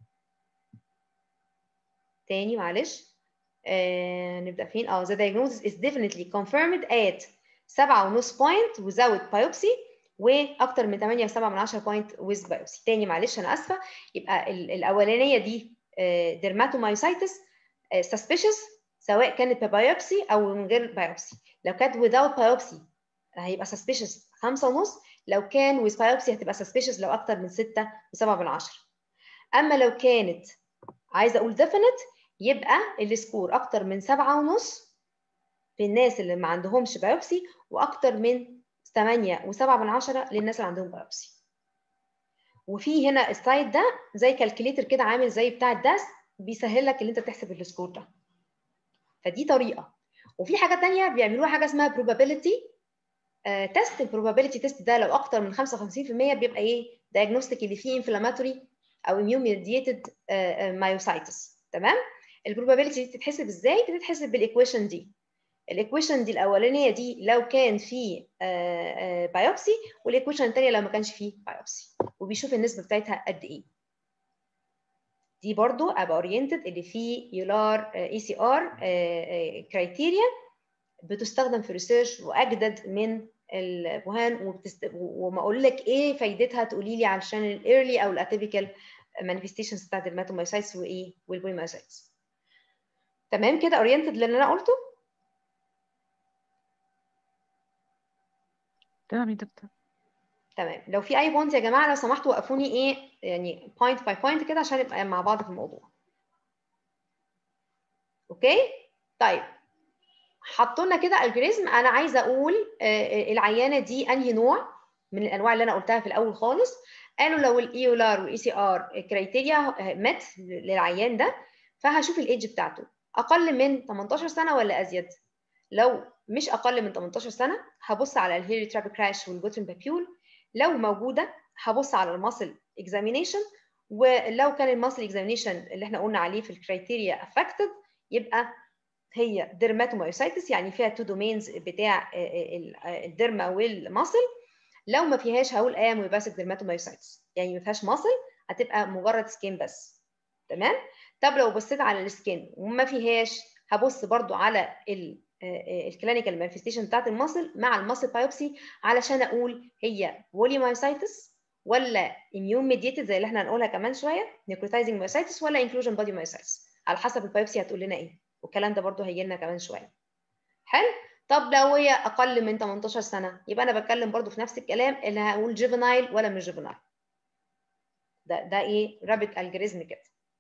تاني معلش آه نبدا فين اه the diagnosis is definitely confirmed at سبعة ونص point without biopsy واكتر من 8 و7 من 10 بوينت with biopsy تاني معلش انا اسفه يبقى الاولانيه دي ديرماتومايوسايتس suspicious سواء كانت ببايوبسي او من غير بايوبسي لو كانت without biopsy هيبقى suspicious 5 ونص لو كان with biopsy هتبقى suspicious لو اكتر من 6 و7 من 10 اما لو كانت عايزه اقول definite يبقى السكور اكتر من 7 ونص في الناس اللي ما عندهمش بايوبسي واكتر من 8 و7 من 10 للناس اللي عندهم بايوبسي وفي هنا السايد ده زي كالكوليتر كده عامل زي بتاع الداس بيسهل لك ان انت تحسب السكور ده فدي طريقه وفي حاجه ثانيه بيعملوها حاجه اسمها probability تيست البروبابيلتي تيست ده لو اكتر من 55% بيبقى ايه diagnostic اللي فيه inflammatory او immune mediated myositis تمام البروبابيلتي دي بتتحسب ازاي بتتحسب بالايكويشن دي الايكويشن دي الاولانيه دي لو كان في بايوبسي والايكويشن الثانيه لو ما كانش فيه بايوبسي وبيشوف النسبه بتاعتها قد ايه دي برضو ابقى اورينتد اللي فيه يولار اي سي ار كرايتيريا بتستخدم في ريسيرش واجدد من البوهان وبتست... وما اقول لك ايه فايدتها تقولي لي علشان الايرلي او الاتيبيكال مانيفستيشنز بتاعت الماتومايسايتس وايه والبويمايسايتس تمام كده اورينتد للي انا قلته تمام يا دكتور تمام لو في اي بوينت يا جماعه لو سمحتوا وقفوني ايه يعني بوينت باي بوينت كده عشان نبقى مع بعض في الموضوع اوكي طيب حطوا لنا كده الجوريزم انا عايزه اقول العيانه دي انهي نوع من الانواع اللي انا قلتها في الاول خالص قالوا لو الايولار والاي سي ار كرايتيريا مت للعيان ده فهشوف الايدج بتاعته اقل من 18 سنه ولا ازيد لو مش اقل من 18 سنه هبص على الهيري ترابي كراش والجوترين بابيول لو موجوده هبص على الماسل اكزامينيشن ولو كان الماسل اكزامينيشن اللي احنا قلنا عليه في الكرايتيريا افكتد يبقى هي ديرماتومايوسايتس يعني فيها تو دومينز بتاع الديرما والماسل لو ما فيهاش هقول اميوباسيك ديرماتومايوسايتس يعني ما فيهاش ماسل هتبقى مجرد سكين بس تمام طب لو بصيت على السكين وما فيهاش هبص برضو على الكلينيكال مانيفستيشن بتاعت الماسل مع الماسل بايوبسي علشان اقول هي بوليمايوسايتس ولا اميون ميديتد زي اللي احنا هنقولها كمان شويه نيكروتايزنج مايوسايتس ولا انكلوجن بادي مايوسايتس على حسب البايوبسي هتقول لنا ايه والكلام ده برضو هيجي لنا كمان شويه حلو طب لو هي اقل من 18 سنه يبقى انا بتكلم برضو في نفس الكلام اللي هقول جيفنايل ولا مش جيفنايل ده ده ايه رابط الجوريزم كده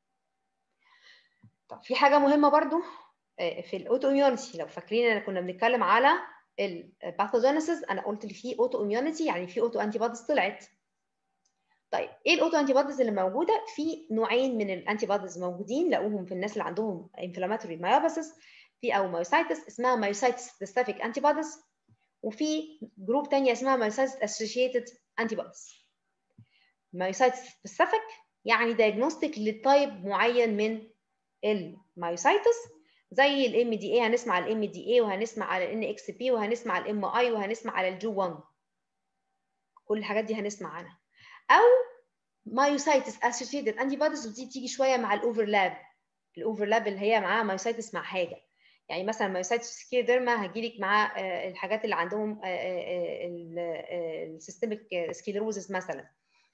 طب في حاجه مهمه برضو في الاوتو اميونيتي لو فاكرين انا كنا بنتكلم على الباثوجينيسيس انا قلت لي في اوتو اميونيتي يعني في اوتو انتي بوديز طلعت طيب ايه الاوتو انتي بوديز اللي موجوده في نوعين من الانتي بوديز موجودين لقوهم في الناس اللي عندهم انفلاماتوري مايوباسيس في او مايوسايتس اسمها مايوسايتس سبيسيفيك انتي بوديز وفي جروب ثانيه اسمها مايوسايتس اسوشيتد انتي بوديز مايوسايتس سبيسيفيك يعني دايجنوستيك لتايب معين من المايوسايتس زي الام دي اي هنسمع على الام دي اي وهنسمع على الان اكس بي وهنسمع على الام اي وهنسمع على الجو 1 كل الحاجات دي هنسمع عنها او مايوسايتس اسوشيتد انتي بوديز ودي تيجي شويه مع الاوفرلاب الاوفرلاب اللي هي معاها مايوسايتس مع حاجه يعني مثلا مايوسايتس سكيدرما هجيلك مع الحاجات اللي عندهم السيستميك سكيلروزس مثلا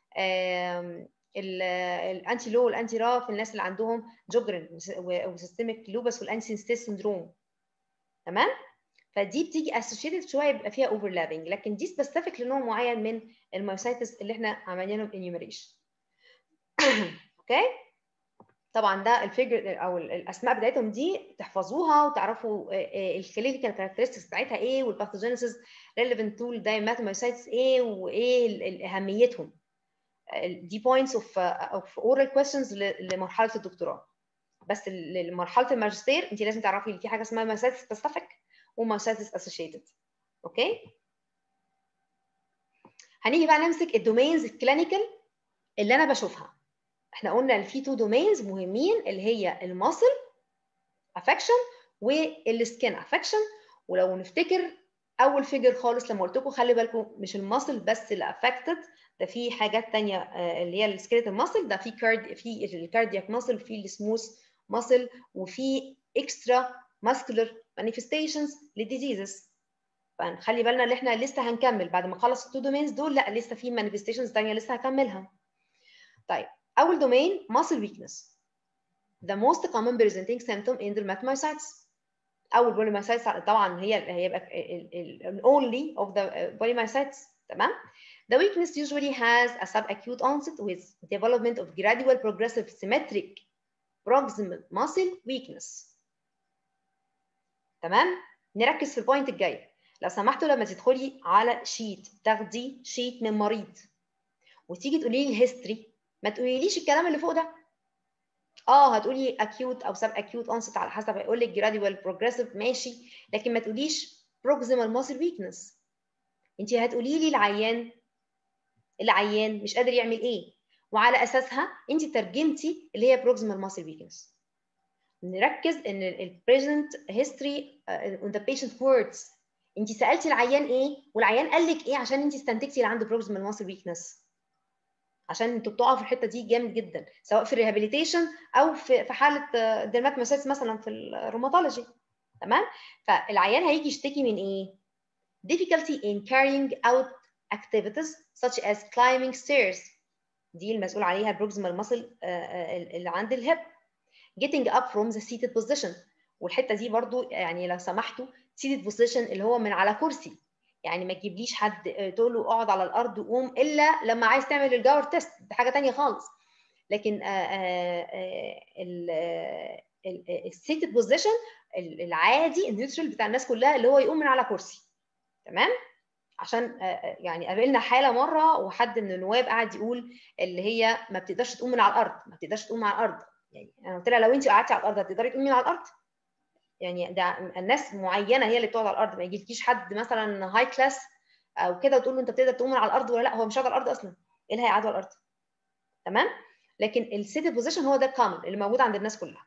الانتي لو والانتي را في الناس اللي عندهم جوجرن وسيستميك لوبس والانسي ستيس سندروم تمام فدي بتيجي اسوشيتد شويه بيبقى فيها اوفرلابنج لكن دي سبيسيفيك لنوع معين من المايوسايتس اللي احنا عملنا لهم انيوميريشن اوكي طبعا ده الفيجر او الاسماء بتاعتهم دي تحفظوها وتعرفوا الكلينيكال كاركترستكس بتاعتها ايه والباثوجينيسيس ريليفنت تو الدايماتومايوسايتس ايه وايه اهميتهم دي بوينتس اوف اوف اورال كويستشنز لمرحله الدكتوراه بس لمرحله الماجستير انت لازم تعرفي في حاجه اسمها مايوسايتس سبيسيفيك ومايوسايتس اسوشيتد اوكي هنيجي بقى نمسك الدومينز الكلينيكال اللي انا بشوفها احنا قلنا ان في تو دومينز مهمين اللي هي الماسل افكشن والسكين افكشن ولو نفتكر اول فيجر خالص لما قلت لكم خلي بالكم مش الماسل بس اللي افكتد ده في حاجات تانية اللي هي السكيلتال ماسل ده في كارد في الكاردياك ماسل وفي السموث ماسل وفي اكسترا ماسكولار مانيفستيشنز للديزيزز فنخلي بالنا ان احنا لسه هنكمل بعد ما نخلص التو دومينز دول لا لسه في مانيفستيشنز تانية لسه هكملها طيب اول دومين muscle weakness the most common presenting symptom in dermatomyositis اول polymyositis طبعا هي هيبقى ال only of the polymyositis تمام The weakness usually has a subacute onset with development of gradual progressive symmetric proximal muscle weakness. تمام؟ نركز في البوينت الجاي. لو سمحتوا لما تدخلي على شيت تاخدي شيت من مريض وتيجي تقولي لي الهيستوري ما تقوليليش الكلام اللي فوق ده. اه هتقولي acute او sub acute onset على حسب هيقول لك gradual progressive ماشي لكن ما تقوليش proximal muscle weakness. انت هتقولي لي العيان العيان مش قادر يعمل ايه وعلى اساسها انت ترجمتي اللي هي بروكسيمال ماسل ويكنس نركز ان البريزنت هيستوري اون ذا بيشنت ووردز انت سالتي العيان ايه والعيان قال لك ايه عشان انت استنتجتي اللي عنده بروكسيمال ماسل ويكنس عشان انتوا بتقعوا في الحته دي جامد جدا سواء في الريهابيليتيشن او في في حاله ديرماتومايسيتس مثلا في الروماتولوجي تمام فالعيان هيجي يشتكي من ايه difficulty in carrying out activities such as climbing stairs دي المسؤول عليها البروكسيمال ماسل اللي عند الهيب getting up from the seated position والحته دي برضو يعني لو سمحتوا seated position اللي هو من على كرسي يعني ما تجيبليش حد تقول له اقعد على الارض وقوم الا لما عايز تعمل الجاور تيست دي حاجه تانية خالص لكن السيتد بوزيشن العادي النيوترال بتاع الناس كلها اللي هو يقوم من على كرسي تمام عشان يعني قابلنا حاله مره وحد من النواب قاعد يقول اللي هي ما بتقدرش تقوم من على الارض ما بتقدرش تقوم من على الارض يعني انا قلت لها لو انت قعدتي على الارض هتقدري تقومي من على الارض يعني ده الناس معينه هي اللي بتقعد على الارض ما يجيلكيش حد مثلا هاي كلاس او كده وتقول له انت بتقدر تقوم من على الارض ولا لا هو مش قاعد على الارض اصلا ايه اللي هيقعدوا على الارض تمام لكن السيتد بوزيشن هو ده الكومن اللي موجود عند الناس كلها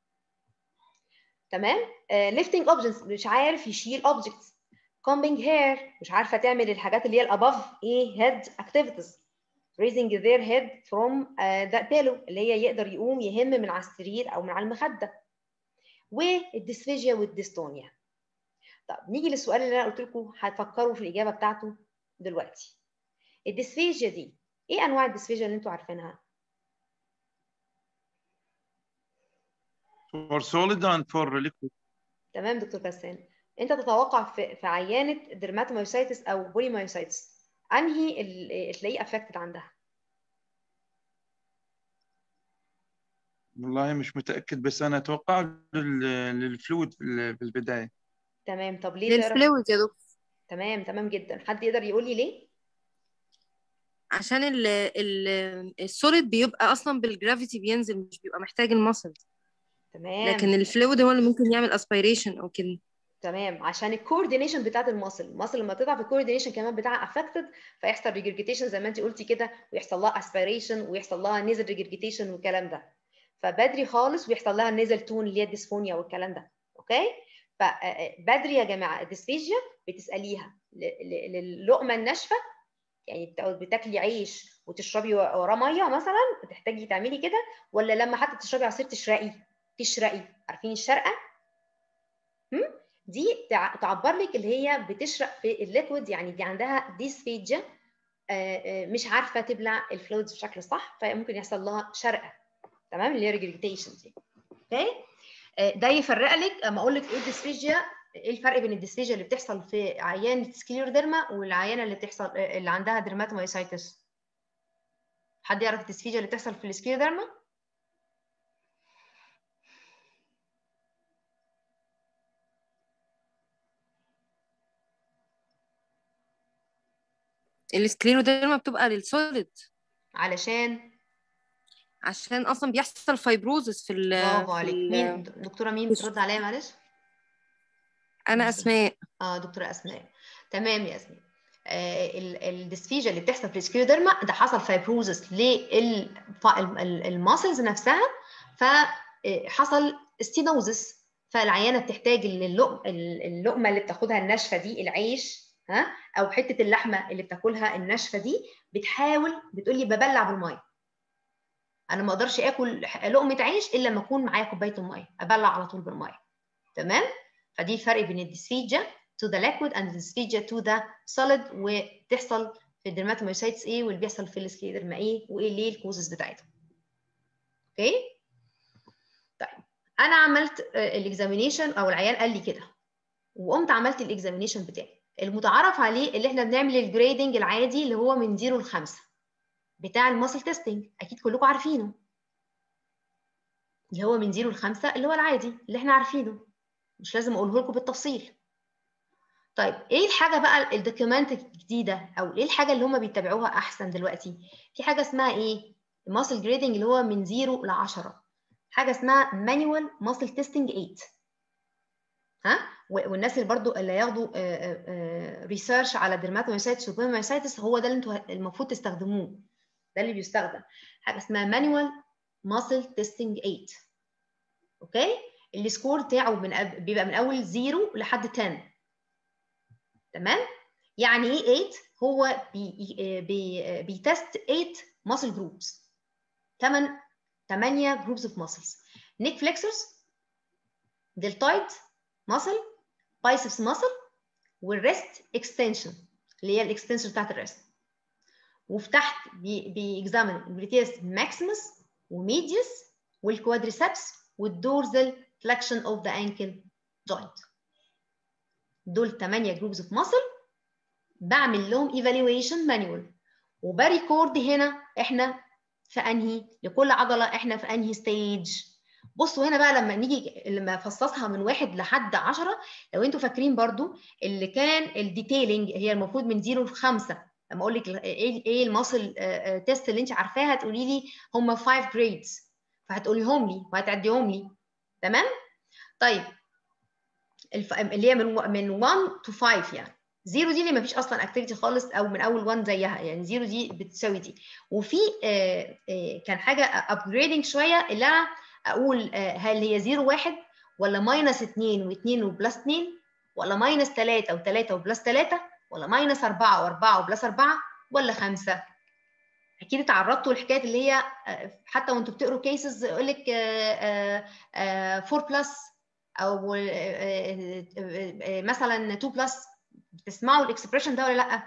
تمام ليفتنج uh, اوبجكتس مش عارف يشيل اوبجكتس combing hair مش عارفه تعمل الحاجات اللي هي الابove ايه head activities raising their head from uh, the pillow اللي هي يقدر يقوم يهم من على السرير او من على المخده والديسفيجيا والديستونيا طب نيجي للسؤال اللي انا قلت لكم هتفكروا في الاجابه بتاعته دلوقتي الديسفيجيا دي ايه انواع الديسفيجيا اللي انتوا عارفينها for solid and for liquid تمام دكتور بسام انت تتوقع في, في عيانه درماتومايوسايتس او بوليمايوسايتس انهي اللي تلاقيه افكتد عندها والله مش متأكد بس أنا أتوقع لل- للفلويد في ال- في البداية تمام طب ليه تعرف للفلويد يا دكتور تمام تمام جدا حد يقدر يقول لي ليه عشان ال ال السوليد بيبقى اصلا بالجرافيتي بينزل مش بيبقى محتاج المسل تمام لكن الفلويد هو اللي ممكن يعمل اسبيريشن او كده تمام عشان الكوردينيشن بتاعت الماسل الماسل لما تضعف الكوردينيشن كمان بتاعها افكتد فيحصل ريجرجيتيشن زي ما انت قلتي كده ويحصل لها اسبيريشن ويحصل لها نيزل ريجرجيتيشن والكلام ده فبدري خالص ويحصل لها نيزل تون اللي هي الديسفونيا والكلام ده اوكي فبدري يا جماعه الديسفيجيا بتساليها ل- ل- للقمه الناشفه يعني بتا- بتاكلي عيش وتشربي وراه ميه مثلا بتحتاجي تعملي كده ولا لما حتى تشربي عصير تشرقي تشرقي عارفين الشرقه هم؟ دي تع- تعبر لك اللي هي بتشرق في الليكويد يعني دي عندها ديسفيجيا آه، آه، مش عارفه تبلع الفلويدز بشكل صح فممكن يحصل لها شرقه تمام اللي هي ريجريتيشن دي اوكي آه، ده يفرق لك اما اقول لك ايه الديسفيجيا ايه الفرق بين الديسفيجيا اللي بتحصل في عيان سكليروديرما والعيانه اللي بتحصل آه، اللي عندها درماتومايسايتس حد يعرف الديسفيجيا اللي بتحصل في السكليروديرما السكليروديرما بتبقى للسوليد علشان عشان اصلا بيحصل فايبروزس في ال برافو في عليك ال- مين دكتوره مين بترد عليا معلش انا اسماء اه دكتوره اسماء تمام يا اسماء آه الديسفيجيا اللي بتحصل في السكليوديرما ده حصل فايبروزس للماسلز نفسها فحصل ستينوزس فالعيانه بتحتاج اللقم اللقمه اللي بتاخدها الناشفه دي العيش ها او حته اللحمه اللي بتاكلها الناشفه دي بتحاول بتقول لي ببلع بالميه انا ما اقدرش اكل لقمه عيش الا لما اكون معايا كوبايه الميه ابلع على طول بالميه تمام فدي الفرق بين الديسفيجيا to the liquid and dysphagia to the solid وتحصل في الدرماتومايسايتس ايه واللي بيحصل في السكليدرما ايه وايه ليه الكوزز بتاعتهم اوكي طيب انا عملت الاكزامينيشن او العيان قال لي كده وقمت عملت الاكزامينيشن بتاعي المتعارف عليه اللي احنا بنعمل الجريدنج العادي اللي هو من 0 ل 5 بتاع الماسل تيستنج اكيد كلكم عارفينه اللي هو من 0 ل 5 اللي هو العادي اللي احنا عارفينه مش لازم اقوله لكم بالتفصيل طيب ايه الحاجه بقى الدوكيومنت الجديده او ايه الحاجه اللي هم بيتبعوها احسن دلوقتي في حاجه اسمها ايه الماسل جريدنج اللي هو من 0 ل 10 حاجه اسمها مانوال ماسل تيستنج 8 ها والناس اللي برضو اللي ياخدوا ريسيرش على درماتومايسايتس وبيمايسايتس هو ده اللي انتوا المفروض تستخدموه ده اللي بيستخدم حاجه اسمها مانوال ماسل تيستنج 8 اوكي السكور بتاعه من أب... بيبقى من اول 0 لحد 10 تمام يعني ايه 8 هو بي... بي... بيتست 8 muscle groups 8 8 groups of muscles neck flexors deltoid muscle biceps muscle والريست extension اللي هي الاكستنشن بتاعت الريست وفي تحت بيكزامن الجلوتيوس ماكسيمس وميديوس والكوادريسبس والدورزال فلكشن اوف ذا انكل جوينت دول 8 جروبز اوف ماسل بعمل لهم ايفالويشن مانيوال وبريكورد هنا احنا في انهي لكل عضله احنا في انهي ستيج بصوا هنا بقى لما نيجي لما افصصها من واحد لحد 10 لو انتوا فاكرين برضو اللي كان الديتيلنج هي المفروض من 0 ل 5 لما اقول لك ايه ايه الماسل تيست اللي انت عارفاها هتقولي لي هم 5 جريدز فهتقوليهم لي وهتعديهم لي تمام طيب الف... اللي هي من من 1 تو 5 يعني زيرو دي اللي ما فيش اصلا اكتيفيتي خالص او من اول 1 زيها يعني زيرو دي بتساوي دي وفي آه آه كان حاجه ابجريدنج شويه اللي انا اقول آه هل هي زيرو واحد ولا ماينس 2 و2 وبلس 2 ولا ماينس 3 و3 وبلس 3 ولا ماينس 4 و4 وبلس 4 ولا 5 اكيد اتعرضتوا للحكايات اللي هي حتى وانتوا بتقروا كيسز يقول لك 4 بلس او مثلا 2 بلس بتسمعوا الاكسبريشن ده ولا لا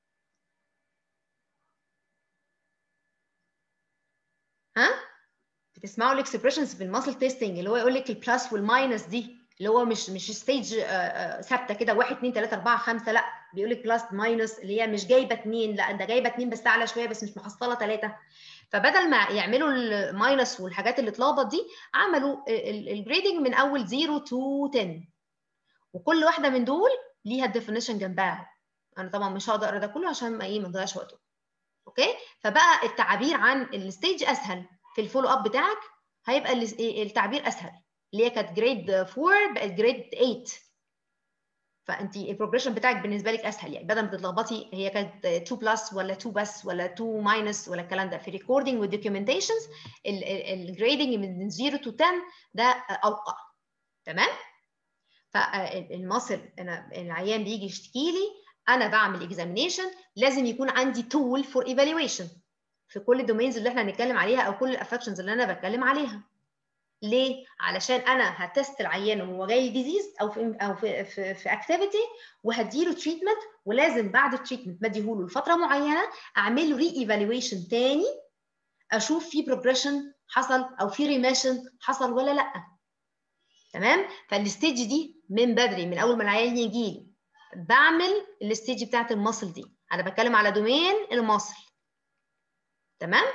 ها بتسمعوا الاكسبريشنز في الماسل تيستنج اللي هو يقول لك البلس والماينس دي اللي هو مش مش ستيج ثابته كده 1 2 3 4 5 لا بيقول لك بلس ماينس اللي هي مش جايبه 2 لا ده جايبه 2 بس اعلى شويه بس مش محصله 3 فبدل ما يعملوا الماينس والحاجات اللي اتلخبط دي عملوا الجريدنج من اول 0 تو 10 وكل واحده من دول ليها الديفينيشن جنبها انا طبعا مش هقدر اقرا ده كله عشان ما ايه ما نضيعش وقته اوكي فبقى التعبير عن الستيج اسهل في الفولو اب بتاعك هيبقى التعبير اسهل اللي هي كانت جريد 4 بقت جريد 8 فانت البروجريشن بتاعك بالنسبه لك اسهل يعني بدل ما تتلخبطي هي كانت 2 بلس ولا 2 بس ولا 2 ماينس ولا الكلام ده في ريكوردنج والدوكيومنتيشنز الجريدنج من 0 تو 10 ده اوقع تمام فالمصل انا العيان بيجي يشتكي لي انا بعمل اكزامينيشن لازم يكون عندي تول فور ايفالويشن في كل الدومينز اللي احنا هنتكلم عليها او كل الافكشنز اللي انا بتكلم عليها ليه؟ علشان انا هتست العيان وهو جاي ديزيز او في او في في, في اكتيفيتي وهديله تريتمنت ولازم بعد التريتمنت ما اديهوله لفتره معينه اعمل له ري ايفالويشن تاني اشوف في بروجريشن حصل او في ريميشن حصل ولا لا تمام فالستيج دي من بدري من اول ما العيان يجي لي بعمل الستيج بتاعت المصل دي انا بتكلم على دومين المصل تمام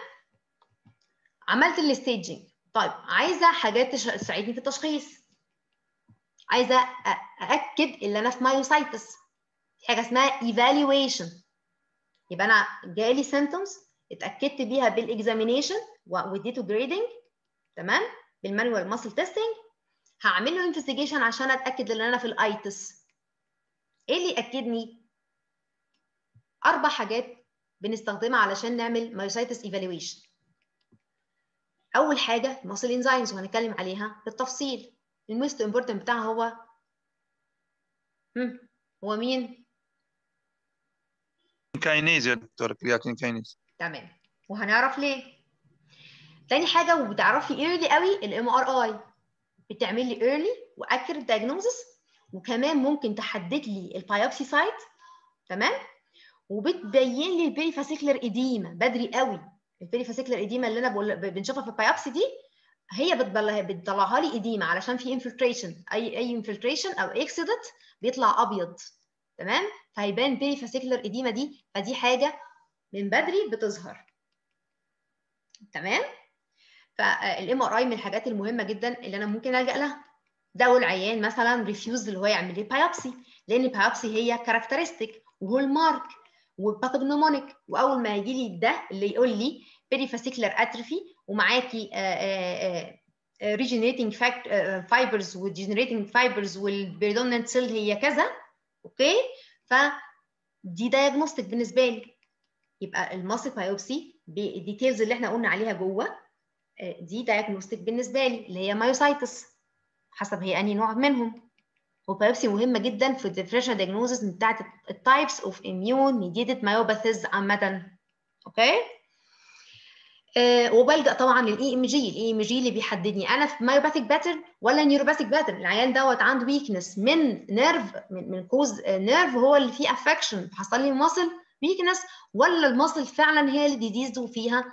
عملت الستيجنج طيب عايزه حاجات تساعدني في التشخيص عايزه ااكد ان انا في مايوسايتس في حاجه اسمها ايفالويشن يبقى انا جالي سيمبتومز اتاكدت بيها بالاكزامينيشن واديته جريدنج تمام بالمانوال ماسل تيستنج هعمل له انفستيجيشن عشان اتاكد ان انا في الايتس ايه اللي ياكدني اربع حاجات بنستخدمها علشان نعمل مايوسايتس ايفالويشن اول حاجه الماسل انزيمز وهنتكلم عليها بالتفصيل الموست امبورتنت بتاعها هو هم. هو مين كاينيز يا دكتور كرياتين كاينيز تمام وهنعرف ليه تاني حاجه وبتعرفي ايرلي قوي الام ار اي بتعمل لي ايرلي واكيوريت دايجنوزس وكمان ممكن تحدد لي البايوبسي سايت تمام وبتبين لي البيري فاسيكلر اديما بدري قوي البيري فاسيكلر اديما اللي انا بقول بنشوفها في البايوبسي دي هي بتطلعها لي اديما علشان في انفلتريشن اي اي انفلتريشن او اكسيدت بيطلع ابيض تمام فهيبان بيري فاسيكلر اديما دي فدي حاجه من بدري بتظهر تمام فالام ار اي من الحاجات المهمه جدا اللي انا ممكن الجا لها ده والعيان مثلا ريفيوز اللي هو يعمل لي بايوبسي لان البايوبسي هي كاركترستيك وهول مارك وباثوجنومونيك واول ما يجي لي ده اللي يقول لي بيريفاسيكلر اتروفي ومعاكي ريجنريتنج فايبرز والجنريتنج فايبرز والبيريدوننت سيل هي كذا اوكي فدي دايجنوستيك بالنسبه لي يبقى الماسل بايوبسي بالديتيلز اللي احنا قلنا عليها جوه دي دايجنوستيك بالنسبه لي اللي هي مايوسايتس حسب هي انهي نوع منهم والبايوبسي مهمه جدا في الديفرنشال دايجنوزس بتاعت التايبس اوف اميون ميديتد مايوباثيز عامه اوكي آه وبلجا طبعا للاي ام جي الاي ام جي اللي بيحددني انا في مايوباثيك باترن ولا نيوروباثيك باترن العيان دوت عنده ويكنس من نيرف من, من كوز نيرف هو اللي فيه افكشن حصل لي ماسل ويكنس ولا الماسل فعلا هي اللي ديزيز وفيها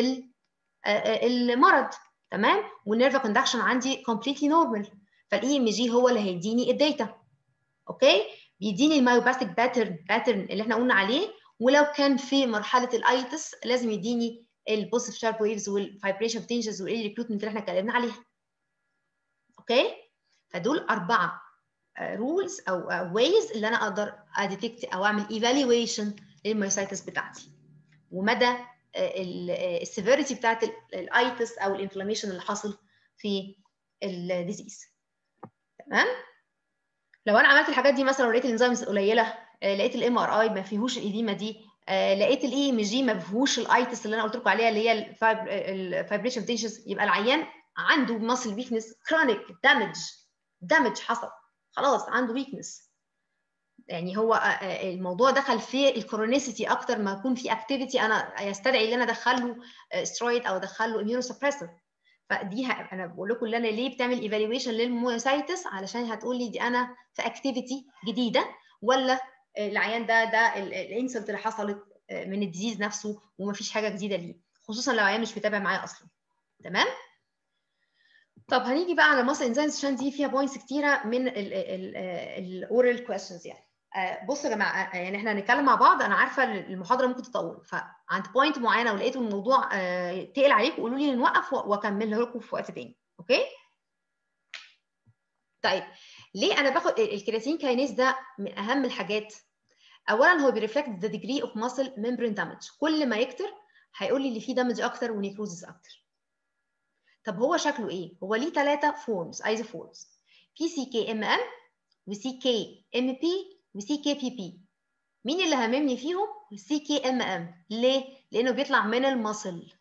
المرض تمام والنيرف كوندكشن عندي كومبليتلي نورمال فالاي ام جي هو اللي هيديني الداتا اوكي بيديني المايوباثيك باترن باترن اللي احنا قلنا عليه ولو كان في مرحله الايتس لازم يديني البوزيتيف شارب ويفز والفايبريشن بوتنشلز والاي ريكروتمنت اللي احنا اتكلمنا عليها اوكي فدول اربعه رولز او ويز اللي انا اقدر اديتكت او اعمل ايفالويشن للمايوسايتس بتاعتي ومدى السيفيريتي بتاعت الايتس او الانفلاميشن اللي حاصل في الديزيز تمام لو انا عملت الحاجات دي مثلا ولقيت الانزيمز قليله لقيت الام ار اي ما فيهوش الايديما دي لقيت الاي ام جي ما فيهوش الايتس اللي انا قلت لكم عليها اللي هي الفايبريشن تنشنز يبقى العيان عنده ماسل ويكنس كرونيك دامج دامج حصل خلاص عنده ويكنس يعني هو الموضوع دخل في الكرونيسيتي اكتر ما يكون في اكتيفيتي انا يستدعي ان انا ادخل له سترويد او ادخل له اميونو سبريسور فدي انا بقول لكم اللي انا ليه بتعمل ايفالويشن للموسايتس علشان هتقول لي دي انا في اكتيفيتي جديده ولا العيان ده ده الانسلت اللي حصلت من الديزيز نفسه ومفيش حاجه جديده ليه خصوصا لو عيان مش متابع معايا اصلا تمام طب هنيجي بقى على ماسل انزيمز عشان دي فيها بوينتس كتيره من الاورال كويستشنز يعني بصوا يا جماعه يعني احنا هنتكلم مع بعض انا عارفه المحاضره ممكن تطول فعند بوينت معينه ولقيتوا الموضوع تقل عليكم قولوا لي نوقف واكملها لكم في وقت تاني اوكي طيب ليه انا باخد الكرياتين كاينيز ده من اهم الحاجات اولا هو بيرفلكت ذا ديجري اوف ماسل ممبرين دامج كل ما يكتر هيقول لي اللي فيه دامج اكتر ونيكروزس اكتر طب هو شكله ايه هو ليه ثلاثه فورمز ايزو فورمز في سي كي ام ام وسي كي ام بي وسي كي بي بي مين اللي هممني فيهم السي كي ام ام ليه لانه بيطلع من المصل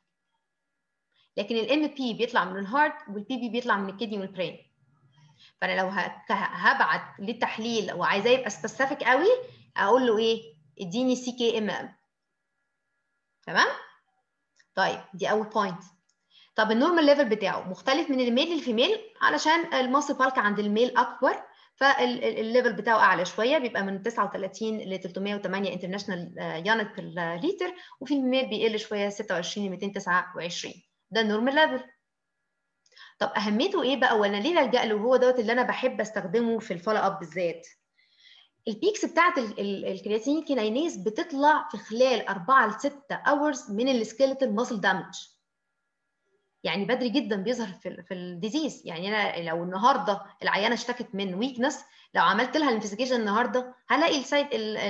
لكن الام بي بيطلع من الهارت والبي بي بيطلع من الكدني والبرين فانا لو هبعت للتحليل وعايزاه يبقى سبيسيفيك قوي اقول له ايه اديني سي كي ام ام تمام طيب دي اول بوينت طب النورمال ليفل بتاعه مختلف من الميل للفيميل علشان الماسل بالك عند الميل اكبر فالليفل بتاعه اعلى شويه بيبقى من 39 ل 308 انترناشونال يونت بير لتر وفي الميل بيقل شويه 26 ل 229 ده النورمال ليفل طب اهميته ايه بقى وانا ليه الجا له وهو دوت اللي انا بحب استخدمه في الفولو اب بالذات البيكس بتاعت الكرياتين كينينيز بتطلع في خلال 4 ل 6 اورز من السكيلتال ماسل دامج يعني بدري جدا بيظهر في في الديزيز يعني انا لو النهارده العيانه اشتكت من ويكنس لو عملت لها الانفستيجيشن النهارده هلاقي السايت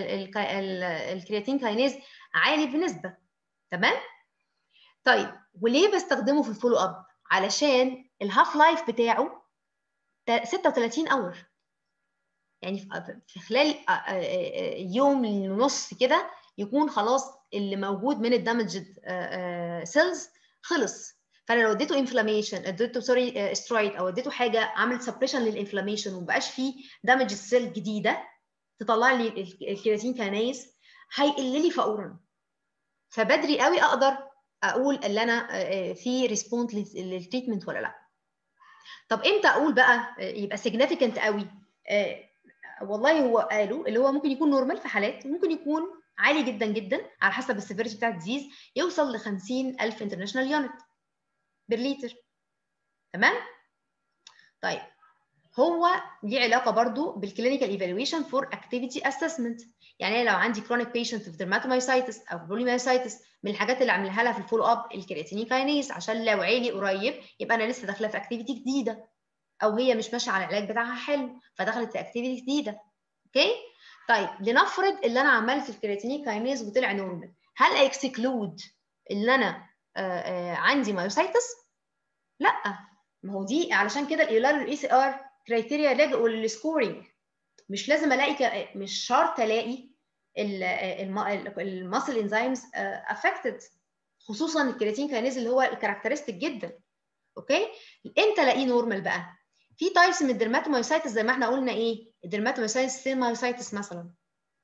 الكرياتين كاينيز عالي بنسبه تمام طيب وليه بستخدمه في الفولو اب علشان الهاف لايف بتاعه 36 اور يعني في خلال يوم ونص كده يكون خلاص اللي موجود من الدامجد سيلز خلص فانا لو اديته انفلاميشن اديته سوري سترويد او اديته حاجه عملت سبريشن للانفلاميشن ومبقاش فيه دامج سيل جديده تطلع لي الكرياتين كانايز هيقل لي فورا فبدري قوي اقدر اقول اللي انا في ريسبوند للتريتمنت ولا لا طب امتى اقول بقى يبقى سيجنيفيكانت قوي والله هو قالوا اللي هو ممكن يكون نورمال في حالات ممكن يكون عالي جدا جدا على حسب السيفيريتي بتاع الديزيز يوصل ل 50000 انترناشونال يونت بالليتر تمام طيب هو ليه علاقه برضو بالكلينيكال ايفالويشن فور اكتيفيتي اسسمنت يعني لو عندي كرونيك بيشنت في ديرماتومايسايتس او بوليمايسايتس من الحاجات اللي عاملها لها في الفولو اب الكرياتينين كاينيز عشان لو عالي قريب يبقى انا لسه داخله في اكتيفيتي جديده او هي مش ماشيه على العلاج بتاعها حلو فدخلت في اكتيفيتي جديده اوكي طيب لنفرض اللي انا عملت الكرياتينين كاينيز وطلع نورمال هل اكسكلود ان انا آآ آآ عندي مايوسايتس لا ما هو دي علشان كده الايلار والاي سي ار كرايتيريا لجأوا للسكورينج مش لازم الاقي ك... مش شرط الاقي الماسل انزيمز افكتد خصوصا الكرياتين كاينيز اللي هو الكاركترستيك جدا اوكي امتى الاقيه نورمال بقى في تايبس من الدرماتومايوسايتس زي ما احنا قلنا ايه الدرماتومايوسايتس سيل مايوسايتس مثلا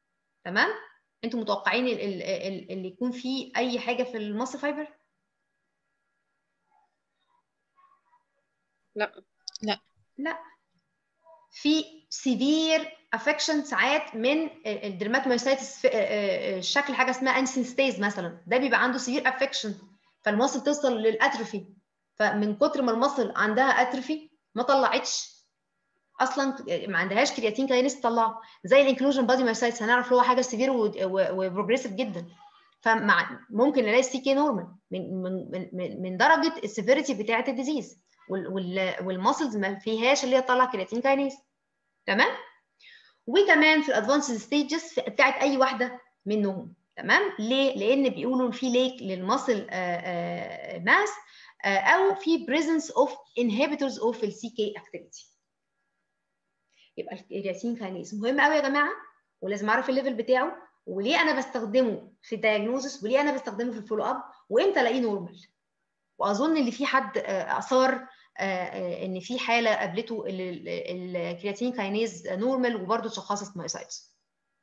تمام انتوا متوقعين اللي يكون فيه اي حاجه في الماسل فايبر لا لا في سيفير افكشن ساعات من الدرماتومايسايتس شكل حاجه اسمها انسنستيز مثلا ده بيبقى عنده سيفير افكشن فالمصل توصل للاتروفي فمن كتر ما المصل عندها اتروفي ما طلعتش اصلا ما عندهاش كرياتين كاينيز تطلعه زي الانكلوجن بادي مايسايتس هنعرف هو حاجه سيفير وبروجريسيف جدا فمع ممكن نلاقي السي كي نورمال من من من, من درجه السيفيريتي بتاعه الديزيز والماسلز ما فيهاش اللي هي تطلع كرياتين كاينيز تمام وكمان في الادفانسد ستيجز بتاعت اي واحده منهم تمام ليه لان بيقولوا في ليك للماسل ماس او في بريزنس اوف انهبيتورز اوف السي كي اكتيفيتي يبقى الكرياتين كاينيز مهم قوي يا جماعه ولازم اعرف الليفل بتاعه وليه انا بستخدمه في الدايجنوزس وليه انا بستخدمه في الفولو اب وامتى الاقيه نورمال واظن ان في حد اثار ان في حاله قابلته الكرياتين كاينيز نورمال وبرده اتشخصت مايوسايتس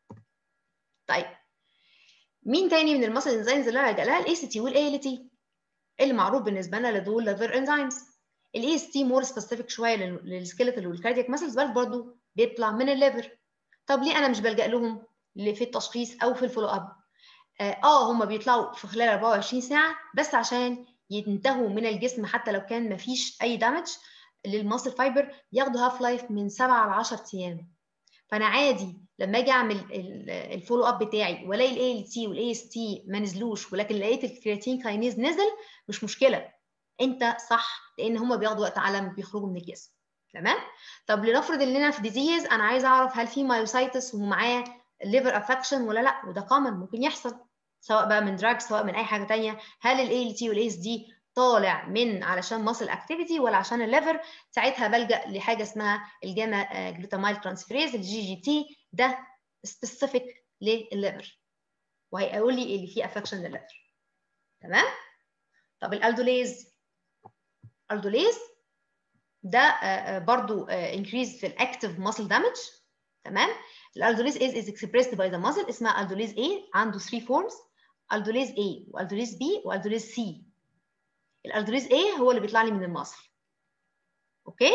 طيب مين تاني من المسل انزيمز اللي انا هلجا لها الاي سي تي والاي ال تي اللي معروف بالنسبه لنا لدول ليفر انزيمز الاي اس تي مور سبيسيفيك شويه للسكيلتال والكاردياك مسلز بس برضه بيطلع من الليفر طب ليه انا مش بلجا لهم في التشخيص او في الفولو اب اه هم بيطلعوا في خلال 24 ساعه بس عشان ينتهوا من الجسم حتى لو كان مفيش اي دامج للماسل فايبر ياخدوا هاف لايف من 7 ل 10 ايام فانا عادي لما اجي اعمل الفولو اب بتاعي والاقي الاي ال تي والاي اس تي ما نزلوش ولكن لقيت الكرياتين كاينيز نزل مش مشكله انت صح لان هم بياخدوا وقت على ما بيخرجوا من الجسم تمام طب لنفرض ان انا في ديزيز انا عايز اعرف هل في مايوسايتس ومعاه ليفر افكشن ولا لا وده كومن ممكن يحصل سواء بقى من دراج سواء من اي حاجه تانية هل الاي ال تي والاي اس دي طالع من علشان ماسل اكتيفيتي ولا عشان الليفر ساعتها بلجا لحاجه اسمها الجاما جلوتامايل ترانسفيريز الجي جي تي ده سبيسيفيك للليفر وهيقول لي اللي فيه افكشن للليفر تمام طب الالدوليز الدوليز ده برضو انكريز في الاكتيف ماسل دامج تمام الالدوليز is is expressed by the muscle اسمها الدوليز A عنده 3 forms الدوليز A والدوليز B والدوليز C الالدوليز A هو اللي بيطلع لي من المصل اوكي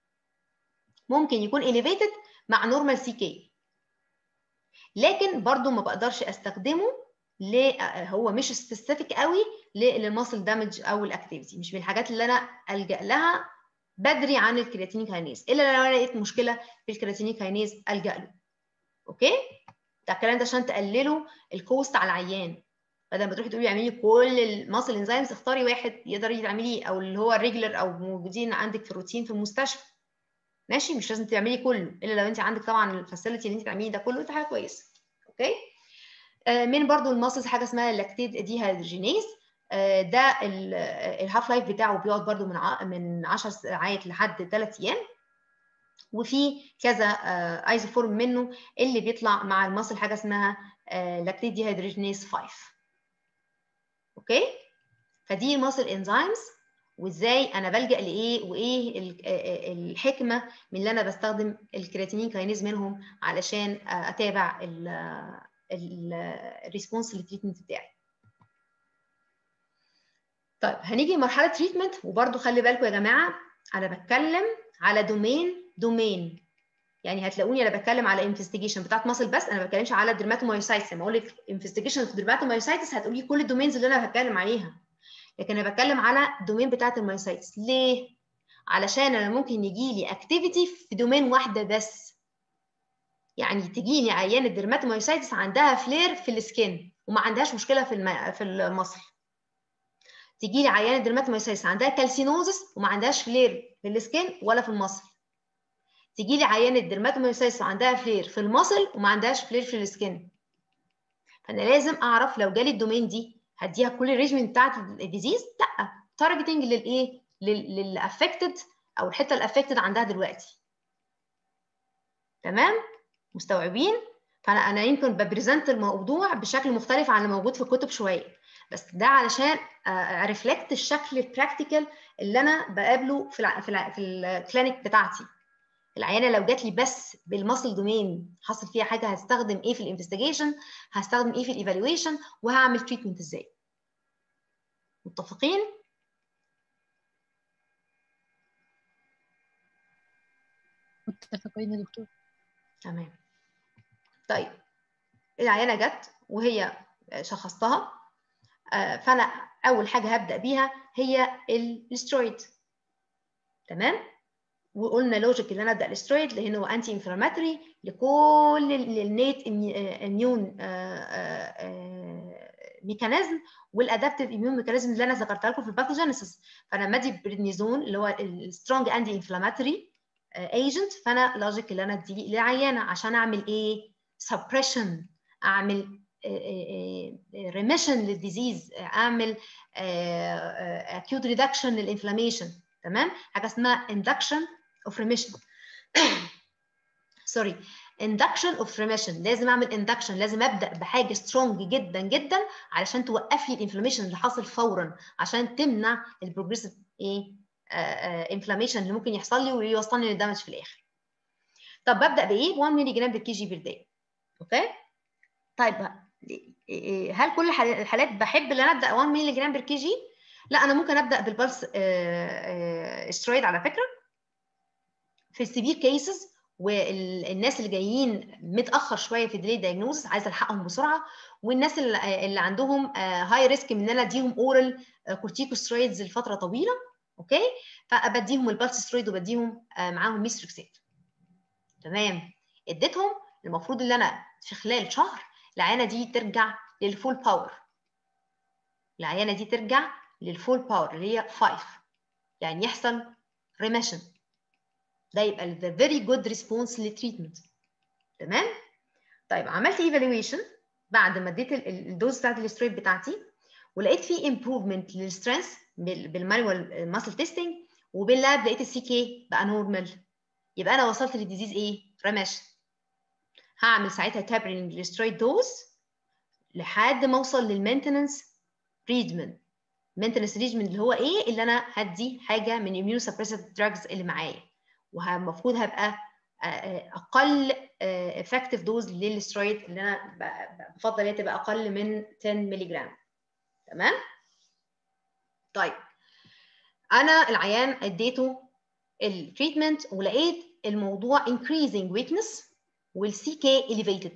ممكن يكون elevated مع نورمال سي كي لكن برضو ما بقدرش استخدمه ل هو مش سبيسيفيك قوي للماسل دامج او الاكتيفيتي مش من الحاجات اللي انا الجا لها بدري عن الكرياتين كاينيز الا لو انا لقيت مشكله في الكرياتين كاينيز الجا له اوكي ده الكلام ده عشان تقللوا الكوست على العيان بدل ما تروحي تقولي اعملي كل الماسل انزيمز اختاري واحد يقدر يعملي او اللي هو الريجلر او موجودين عندك في الروتين في المستشفى ماشي مش لازم تعملي كله الا لو انت عندك طبعا الفاسيلتي اللي انت تعملي ده كله ده حاجه كويسه اوكي آه من برضو الماسلز حاجه اسمها اللاكتيد دي هيدروجينيز آه ده الهاف لايف بتاعه بيقعد برضو من من 10 ساعات لحد 3 ايام وفي كذا آه ايزوفورم منه اللي بيطلع مع الماسل حاجه اسمها لاكتيد دي هيدروجينيز 5 اوكي فدي الماسل انزيمز وازاي انا بلجا لايه وايه الحكمه من اللي انا بستخدم الكرياتينين كاينيز منهم علشان اتابع الريسبونس للتريتمنت بتاعي طيب هنيجي لمرحله تريتمنت وبرده خلي بالكم يا جماعه انا بتكلم على دومين دومين يعني هتلاقوني انا بتكلم على انفستيجيشن بتاعت ماسل بس انا ما بتكلمش على درماتومايوسايتس لما اقول لك انفستيجيشن في درماتومايوسايتس هتقولي كل الدومينز اللي انا بتكلم عليها لكن انا بتكلم على الدومين بتاعت المايوسايتس ليه علشان انا ممكن يجي لي اكتيفيتي في دومين واحده بس يعني تجيني عيان الدرماتومايوسايتس عندها فلير في السكين وما عندهاش مشكله في الم... في المصل تجي لي عيان الدرماتومايوسايتس عندها كالسينوزس وما عندهاش فلير في السكين ولا في المصل تجي لي عيان الدرماتومايوسايتس وعندها فلير في المصل وما عندهاش فلير في السكين فانا لازم اعرف لو جالي الدومين دي هديها كل الريجمنت بتاعت الديزيز لا تارجتنج للايه للافكتد او الحته الافكتد عندها دلوقتي تمام مستوعبين فانا انا يمكن ببريزنت الموضوع بشكل مختلف عن اللي موجود في الكتب شويه بس ده علشان ارفلكت الشكل البراكتيكال اللي انا بقابله في ال في, ال في الكلينيك بتاعتي العيانه لو جات لي بس بالماسل دومين حصل فيها حاجه هستخدم ايه في الانفستيجيشن هستخدم ايه في الايفالويشن وهعمل تريتمنت ازاي متفقين متفقين يا دكتور تمام طيب العيانه جت وهي شخصتها آه، فانا اول حاجه هبدا بيها هي الاسترويد تمام وقلنا لوجيك ان انا ابدا الاسترويد لانه هو انتي انفلاماتوري لكل النيت اميون ميكانيزم والادابتيف اميون ميكانيزم اللي انا ذكرتها لكم في الباثوجينيسيس فانا لما ادي بريدنيزون اللي هو السترونج انتي انفلاماتوري ايجنت فانا لوجيك اللي انا اديه للعيانه عشان اعمل ايه؟ سبريشن اعمل ريميشن للديزيز اعمل اكيوت ريدكشن للانفلاميشن تمام حاجه اسمها اندكشن اوف ريميشن سوري اندكشن اوف ريميشن لازم اعمل اندكشن لازم ابدا بحاجه سترونج جدا جدا علشان توقف لي الانفلاميشن اللي حاصل فورا عشان تمنع البروجريسيف ايه انفلاميشن اللي ممكن يحصل لي ويوصلني للدمج في الاخر طب ببدا بايه 1 مللي جرام بالكي جي بير داي اوكي طيب هل كل الحالات بحب ان انا ابدا 1 مللي جرام بالكي جي لا انا ممكن ابدا بالبلس استرويد على فكره في السيفير كيسز والناس اللي جايين متاخر شويه في ديلي دايجنوز عايزه الحقهم بسرعه والناس اللي, اللي عندهم هاي ريسك من ان انا اديهم اورال كورتيكوسترويدز لفتره طويله اوكي فبديهم البلس سترويد وبديهم معاهم ميستريكسيت تمام اديتهم المفروض ان انا في خلال شهر العيانه دي ترجع للفول باور العيانه دي ترجع للفول باور اللي هي 5 يعني يحصل ريميشن ده يبقى ال very good response للتريتمنت تمام طيب عملت ايفالويشن بعد ما اديت الدوز بتاعت الاسترويد بتاعتي ولقيت فيه امبروفمنت للسترينث بالمانوال ماسل تيستنج وباللاب لقيت السي كي بقى نورمال يبقى انا وصلت للديزيز ايه ريميشن هعمل ساعتها تابرينج للسترويد دوز لحد ما اوصل للمينتننس ريجمنت مينتنس ريجمنت اللي هو ايه اللي انا هدي حاجه من اميونو سبريسيف دراجز اللي معايا والمفروض هبقى اقل افكتيف دوز للسترويد اللي انا بفضل هي تبقى اقل من 10 مللي جرام تمام طيب انا العيان اديته التريتمنت ولقيت الموضوع increasing weakness والسي كي elevated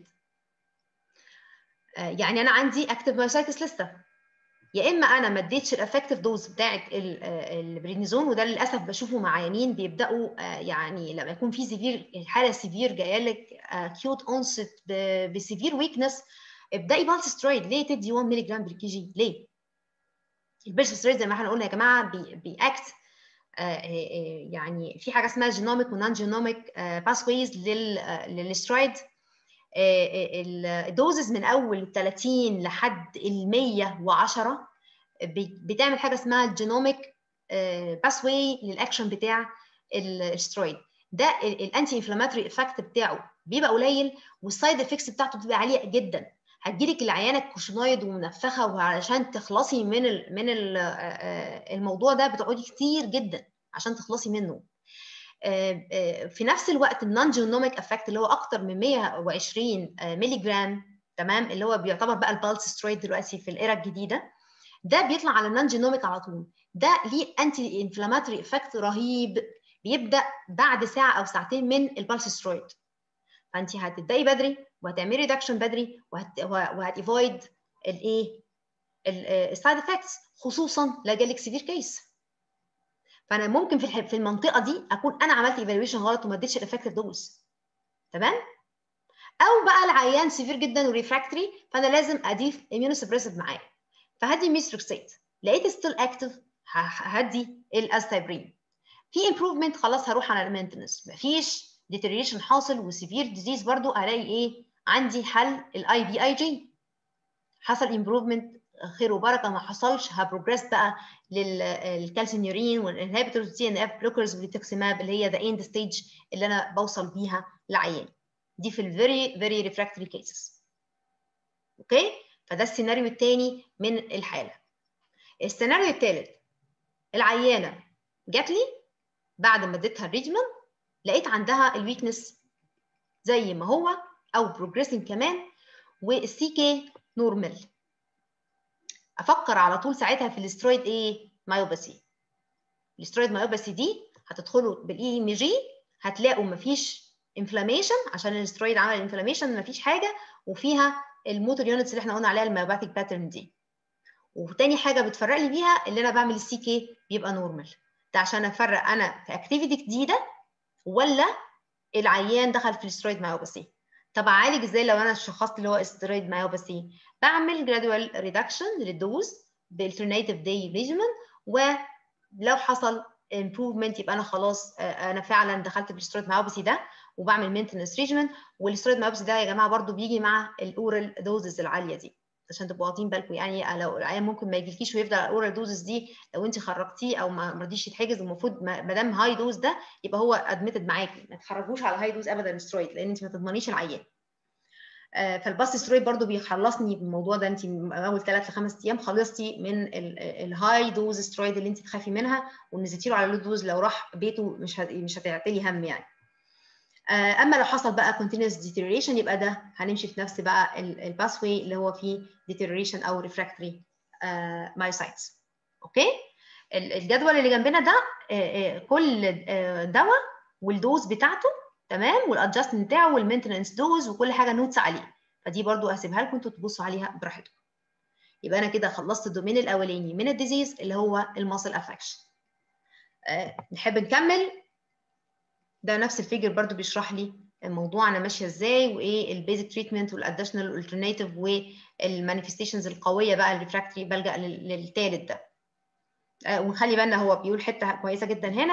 يعني انا عندي اكتف مايوسايتس لسه يا اما انا ما اديتش الافكتيف دوز بتاعه البرينيزون وده للاسف بشوفه مع عيانين بيبداوا يعني لما يكون في سيفير حاله سيفير جايه لك اكيوت اونست بسيفير ويكنس ابداي بالس سترويد ليه تدي 1 مللي جرام بالكي جي ليه؟ البيرس سترويد زي ما احنا قلنا يا جماعه بيأكت يعني في حاجه اسمها جينوميك ونون جينوميك باثويز للسترويد الدوزز من اول 30 لحد ال 110 بتعمل حاجه اسمها الجينوميك باثوي للاكشن بتاع السترويد ده الانتي انفلاماتوري افكت بتاعه بيبقى قليل والسايد افكتس بتاعته بتبقى عاليه جدا هتجيلك العيانه كوشنايد ومنفخه وعلشان تخلصي من ال من ال الموضوع ده بتقعدي كتير جدا عشان تخلصي منه في نفس الوقت النون جينوميك افكت اللي هو اكتر من 120 مللي جرام تمام اللي هو بيعتبر بقى البالس سترويد دلوقتي في الايرا الجديده ده بيطلع على النون جينوميك على طول ده ليه انتي انفلاماتوري افكت رهيب بيبدا بعد ساعه او ساعتين من البالس سترويد فانت هتبداي بدري وهتعملي ريدكشن بدري وهتيفويد الايه السايد افكتس خصوصا لو جالك سيفير كيس فانا ممكن في في المنطقه دي اكون انا عملت ايفالويشن غلط وما اديتش الافكتيف دوز تمام او بقى العيان سيفير جدا وريفراكتري فانا لازم اضيف اميونو سبريسيف معاه فهدي ميستروكسيت لقيت ستيل اكتف هدي الاستايبرين في امبروفمنت خلاص هروح على المينتنس مفيش ديتريشن حاصل وسيفير ديزيز برضو الاقي ايه عندي حل الاي بي اي جي حصل امبروفمنت خير وبركه ما حصلش هبروجريس بقى للكالسينيورين والانهبيتورز تي ان اف بلوكرز والريتوكسيماب اللي هي ذا اند ستيج اللي انا بوصل بيها لعيان دي في الفيري فيري ريفراكتوري كيسز اوكي فده السيناريو الثاني من الحاله السيناريو الثالث العيانه جات لي بعد ما اديتها الريجمنت لقيت عندها الويكنس زي ما هو او بروجريسنج كمان والسي كي نورمال افكر على طول ساعتها في الاسترويد ايه مايوباسي الاسترويد مايوباسي دي هتدخلوا بالاي ام جي هتلاقوا مفيش انفلاميشن عشان الاسترويد عمل انفلاميشن مفيش حاجه وفيها الموتور يونتس اللي احنا قلنا عليها الميوباثيك باترن دي وتاني حاجه بتفرق لي بيها اللي انا بعمل السي كي بيبقى نورمال ده عشان افرق انا في اكتيفيتي جديده ولا العيان دخل في الاسترويد مايوباثي طب اعالج ازاي لو انا شخصت اللي هو استرويد مايوباثي بعمل جرادوال ريدكشن للدوز بالترناتيف داي ريجيمن ولو حصل امبروفمنت يبقى انا خلاص انا فعلا دخلت في الاسترويد مايوباثي ده وبعمل مينتنس ريجيمن والاسترويد مايوباثي ده يا جماعه برضو بيجي مع الاورال دوزز العاليه دي عشان تبقوا واخدين بالكم يعني لو العيان ممكن ما يجيلكيش ويفضل على الاورال دوزز دي لو انت خرجتيه او ما رضيش يتحجز المفروض ما دام هاي دوز ده يبقى هو ادمتد معاكي ما تخرجوش على هاي دوز ابدا سترويد لان انت ما تضمنيش العيان آه فالباس سترويد برضو بيخلصني بالموضوع ده انت اول ثلاث لخمس ايام خلصتي من الهاي دوز سترويد اللي انت تخافي منها ونزلتي له على لو دوز لو راح بيته مش مش هتعتلي هم يعني اما لو حصل بقى continuous deterioration يبقى ده هنمشي في نفس بقى الباس واي اللي هو فيه deterioration او refractory myocytes اوكي الجدول اللي جنبنا ده كل دواء والدوز بتاعته تمام والادجستمنت بتاعه والمينتنس دوز وكل حاجه نوتس عليه فدي برضو هسيبها لكم انتوا تبصوا عليها براحتكم يبقى انا كده خلصت الدومين الاولاني من الديزيز اللي هو الماسل افكشن أه نحب نكمل ده نفس الفيجر برضو بيشرح لي الموضوع انا ماشيه ازاي وايه البيزك تريتمنت والاديشنال والالترناتيف والمانيفستيشنز القويه بقى الريفراكتري بلجا للثالث ده آه ونخلي بالنا هو بيقول حته كويسه جدا هنا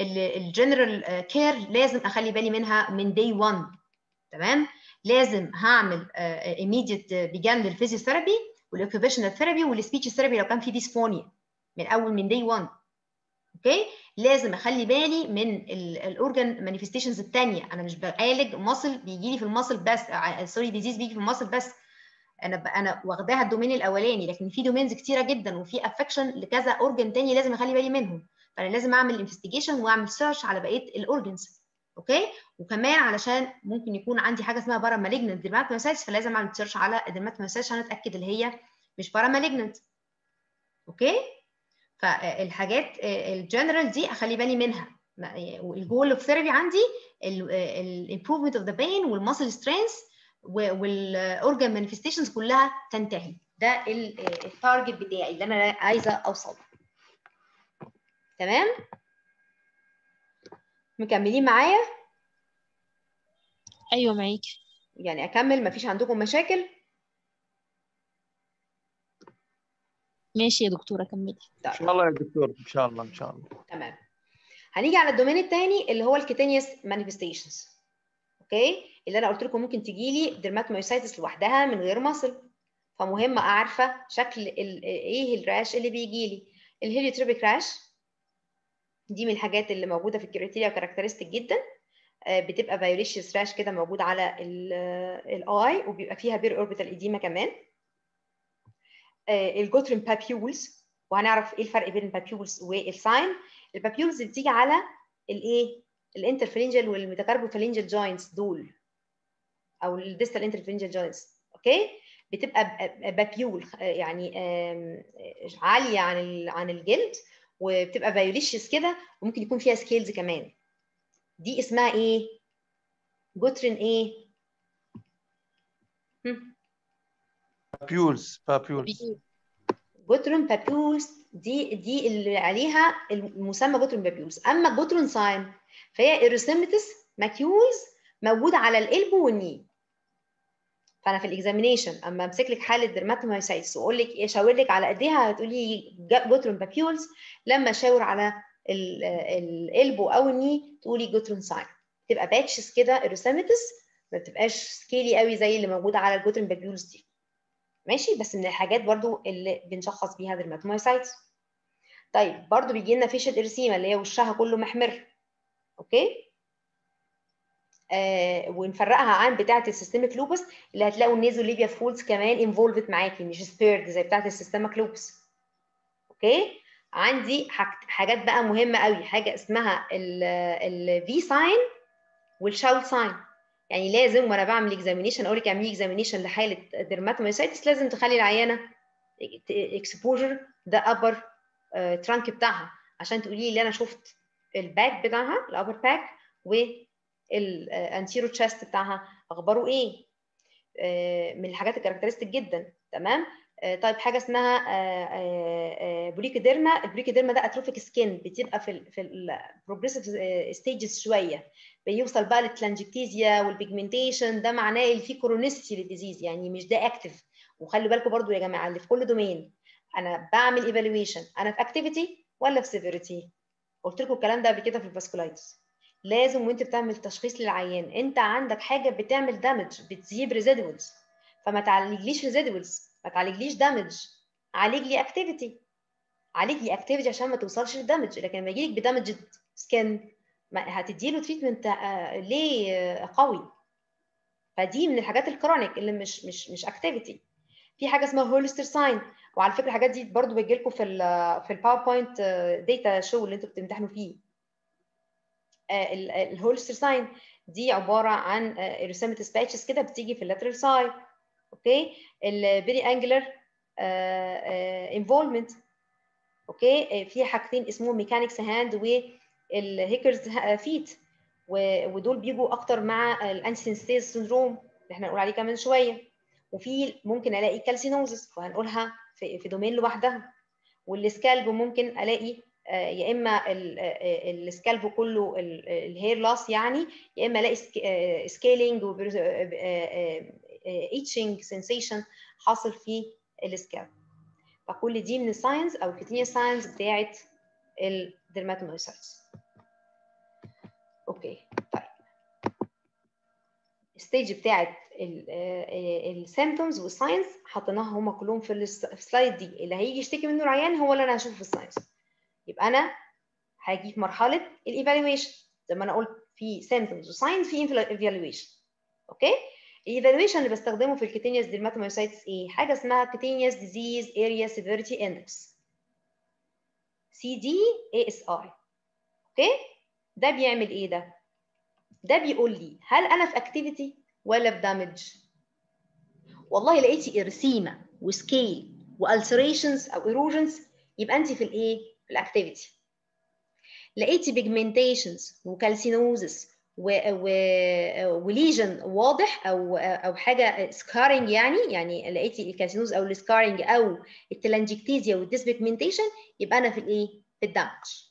الجنرال كير لازم اخلي بالي منها من داي 1 تمام لازم هعمل ايميديت بيجان للفيزيوثيرابي والاوكيبيشنال ثيرابي والسبيتش ثيرابي لو كان في ديسفونيا من اول من داي 1 اوكي لازم اخلي بالي من الاورجان مانيفستيشنز الثانيه انا مش بعالج مصل بيجي لي في المصل بس سوري ديزيز بيجي في المصل بس انا انا واخداها الدومين الاولاني لكن في دومينز كتيره جدا وفي افكشن لكذا اورجن تاني لازم اخلي بالي منهم فانا لازم اعمل انفستيجيشن واعمل سيرش على بقيه الاورجنز اوكي وكمان علشان ممكن يكون عندي حاجه اسمها بارا مالجنت ديرماتوميسايتس فلازم اعمل سيرش على الديرماتوميسايتس عشان اتاكد اللي هي مش بارا مالجنت اوكي فالحاجات الجنرال دي اخلي بالي منها الجول اوف ثيرابي عندي الامبروفمنت اوف ذا بين والماسل سترينث والاورجان مانيفستيشنز كلها تنتهي ده التارجت بتاعي اللي انا عايزه اوصل تمام مكملين معايا ايوه معاكي يعني اكمل مفيش عندكم مشاكل ماشي يا دكتوره كملي ان شاء الله يا دكتور ان شاء الله ان شاء الله تمام هنيجي على الدومين الثاني اللي هو الكيتينيوس مانيفستيشنز اوكي اللي انا قلت لكم ممكن تجي لي ديرماتومايسايتس لوحدها من غير مصل فمهم عارفه شكل ايه الراش اللي بيجي لي الهيليوتروبيك راش دي من الحاجات اللي موجوده في الكريتيريا كاركترستيك جدا بتبقى فايوليشيوس راش كده موجود على الاي وبيبقى فيها بير اوربيتال ايديما كمان الجوترين بابيولز وهنعرف ايه الفرق بين البابيولز والساين البابيولز بتيجي على الايه الانترفرنجل والميتاكاربوفالنجل جوينتس دول او الديستال انترفرنجل جوينتس اوكي بتبقى بابيول يعني عاليه عن عن الجلد وبتبقى فايوليشيوس كده وممكن يكون فيها سكيلز كمان دي اسمها ايه جوترين ايه بابيولز بابيولز جوترون بابيولز دي دي اللي عليها المسمى جوترون بابيولز اما جوترون ساين فهي ايروسيمتس ماكيولز موجوده على القلب والني فانا في الاكزامينيشن اما امسك لك حاله ديرماتومايسايتس واقول لك اشاور لك على ايديها هتقولي جوترون بابيولز لما اشاور على القلب او الني تقولي جوترون ساين تبقى باتشز كده ايروسيمتس ما بتبقاش سكيلي قوي زي اللي موجوده على الجوترون بابيولز دي ماشي بس من الحاجات برضو اللي بنشخص بيها ديرماتومايسايتس طيب برضو بيجي لنا فيشل ارسيما اللي هي وشها كله محمر اوكي آه ونفرقها عن بتاعه السيستميك لوبس اللي هتلاقوا النيزو ليبيا فولز كمان انفولفد معاكي مش سبيرد زي بتاعه السيستميك لوبس اوكي عندي حاجات بقى مهمه قوي حاجه اسمها الفي ساين والشاول ساين يعني لازم وانا بعمل اكزامينيشن اقول لك اعملي اكزامينيشن لحاله ديرماتومايسايتس لازم تخلي العيانه اكسبوجر ذا ابر ترانك بتاعها عشان تقولي لي انا شفت الباك بتاعها الابر باك والانتيرو تشست بتاعها اخباره ايه آه، من الحاجات الكاركترستيك جدا تمام آه، طيب حاجه اسمها بريكوديرما البريكوديرما ده اتروفيك سكين بتبقى في ال في البروجريسيف ستيجز شويه بيوصل بقى للتلانجكتيزيا والبيجمنتيشن ده معناه اللي فيه كرونيستي للديزيز يعني مش ده اكتف وخلي بالكم برضو يا جماعه اللي في كل دومين انا بعمل ايفالويشن انا في اكتيفيتي ولا في سيفيريتي قلت لكم الكلام ده قبل كده في الفاسكولايتس لازم وانت بتعمل تشخيص للعيان انت عندك حاجه بتعمل دامج بتجيب ريزيدوالز فما تعالجليش ريزيدوالز ما تعالجليش دامج عالج لي اكتيفيتي عالج لي اكتيفيتي عشان ما توصلش للدامج لكن لما يجيلك بدامج سكن هتدي له تريتمنت ليه آه، قوي فدي من الحاجات الكرونيك اللي مش مش مش اكتيفيتي في حاجه اسمها هولستر ساين وعلى فكره الحاجات دي برضو بتجي لكم في ال في الباوربوينت داتا شو اللي انتوا بتمتحنوا فيه الهولستر ساين دي عباره عن اريثماتس باتشز كده بتيجي في اللاترال سايد اوكي البيري انجلر انفولمنت اوكي في حاجتين اسمهم ميكانكس هاند والهيكرز فيت ودول بيجوا اكتر مع الانسنستيز سندروم اللي احنا هنقول عليه كمان شويه وفي ممكن الاقي كالسينوزس وهنقولها في في دومين لوحدها والسكالب ممكن الاقي آه، يا اما ال- آه، السكالب كله الهير لاس يعني يا اما الاقي سكيلينج ايتشنج سensation حاصل في السكالب فكل دي من الساينز او الكتينيا ساينز بتاعت الدرماتومايسايتس اوكي طيب الستيج بتاعت السيمبتومز والساينز حطيناها هما كلهم في الس- في السلايد دي اللي هيجي يشتكي منه العيان هو اللي انا هشوفه في الساينز يبقى انا هاجي في مرحله الايفالويشن زي ما انا قلت في سيمبتومز وساينز في ايفالويشن اوكي الايفالويشن اللي بستخدمه في الكيتينيوس ديرماتومايسايتس ايه حاجه اسمها كيتينيوس ديزيز اريا سيفيريتي اندكس سي دي اي اس اي اوكي ده بيعمل ايه ده ده بيقول لي هل انا في اكتيفيتي ولا في دامج والله لقيتي ارسيما وسكيل والسريشنز او ايروجنز يبقى انت في الايه في الاكتيفيتي لقيتي بيجمنتيشنز وكالسينوزس و... و... وليجن واضح او او حاجه سكارنج يعني يعني لقيتي الكالسينوز او السكارنج او التلانجكتيزيا والديسبيجمنتيشن يبقى انا في الايه في الدمج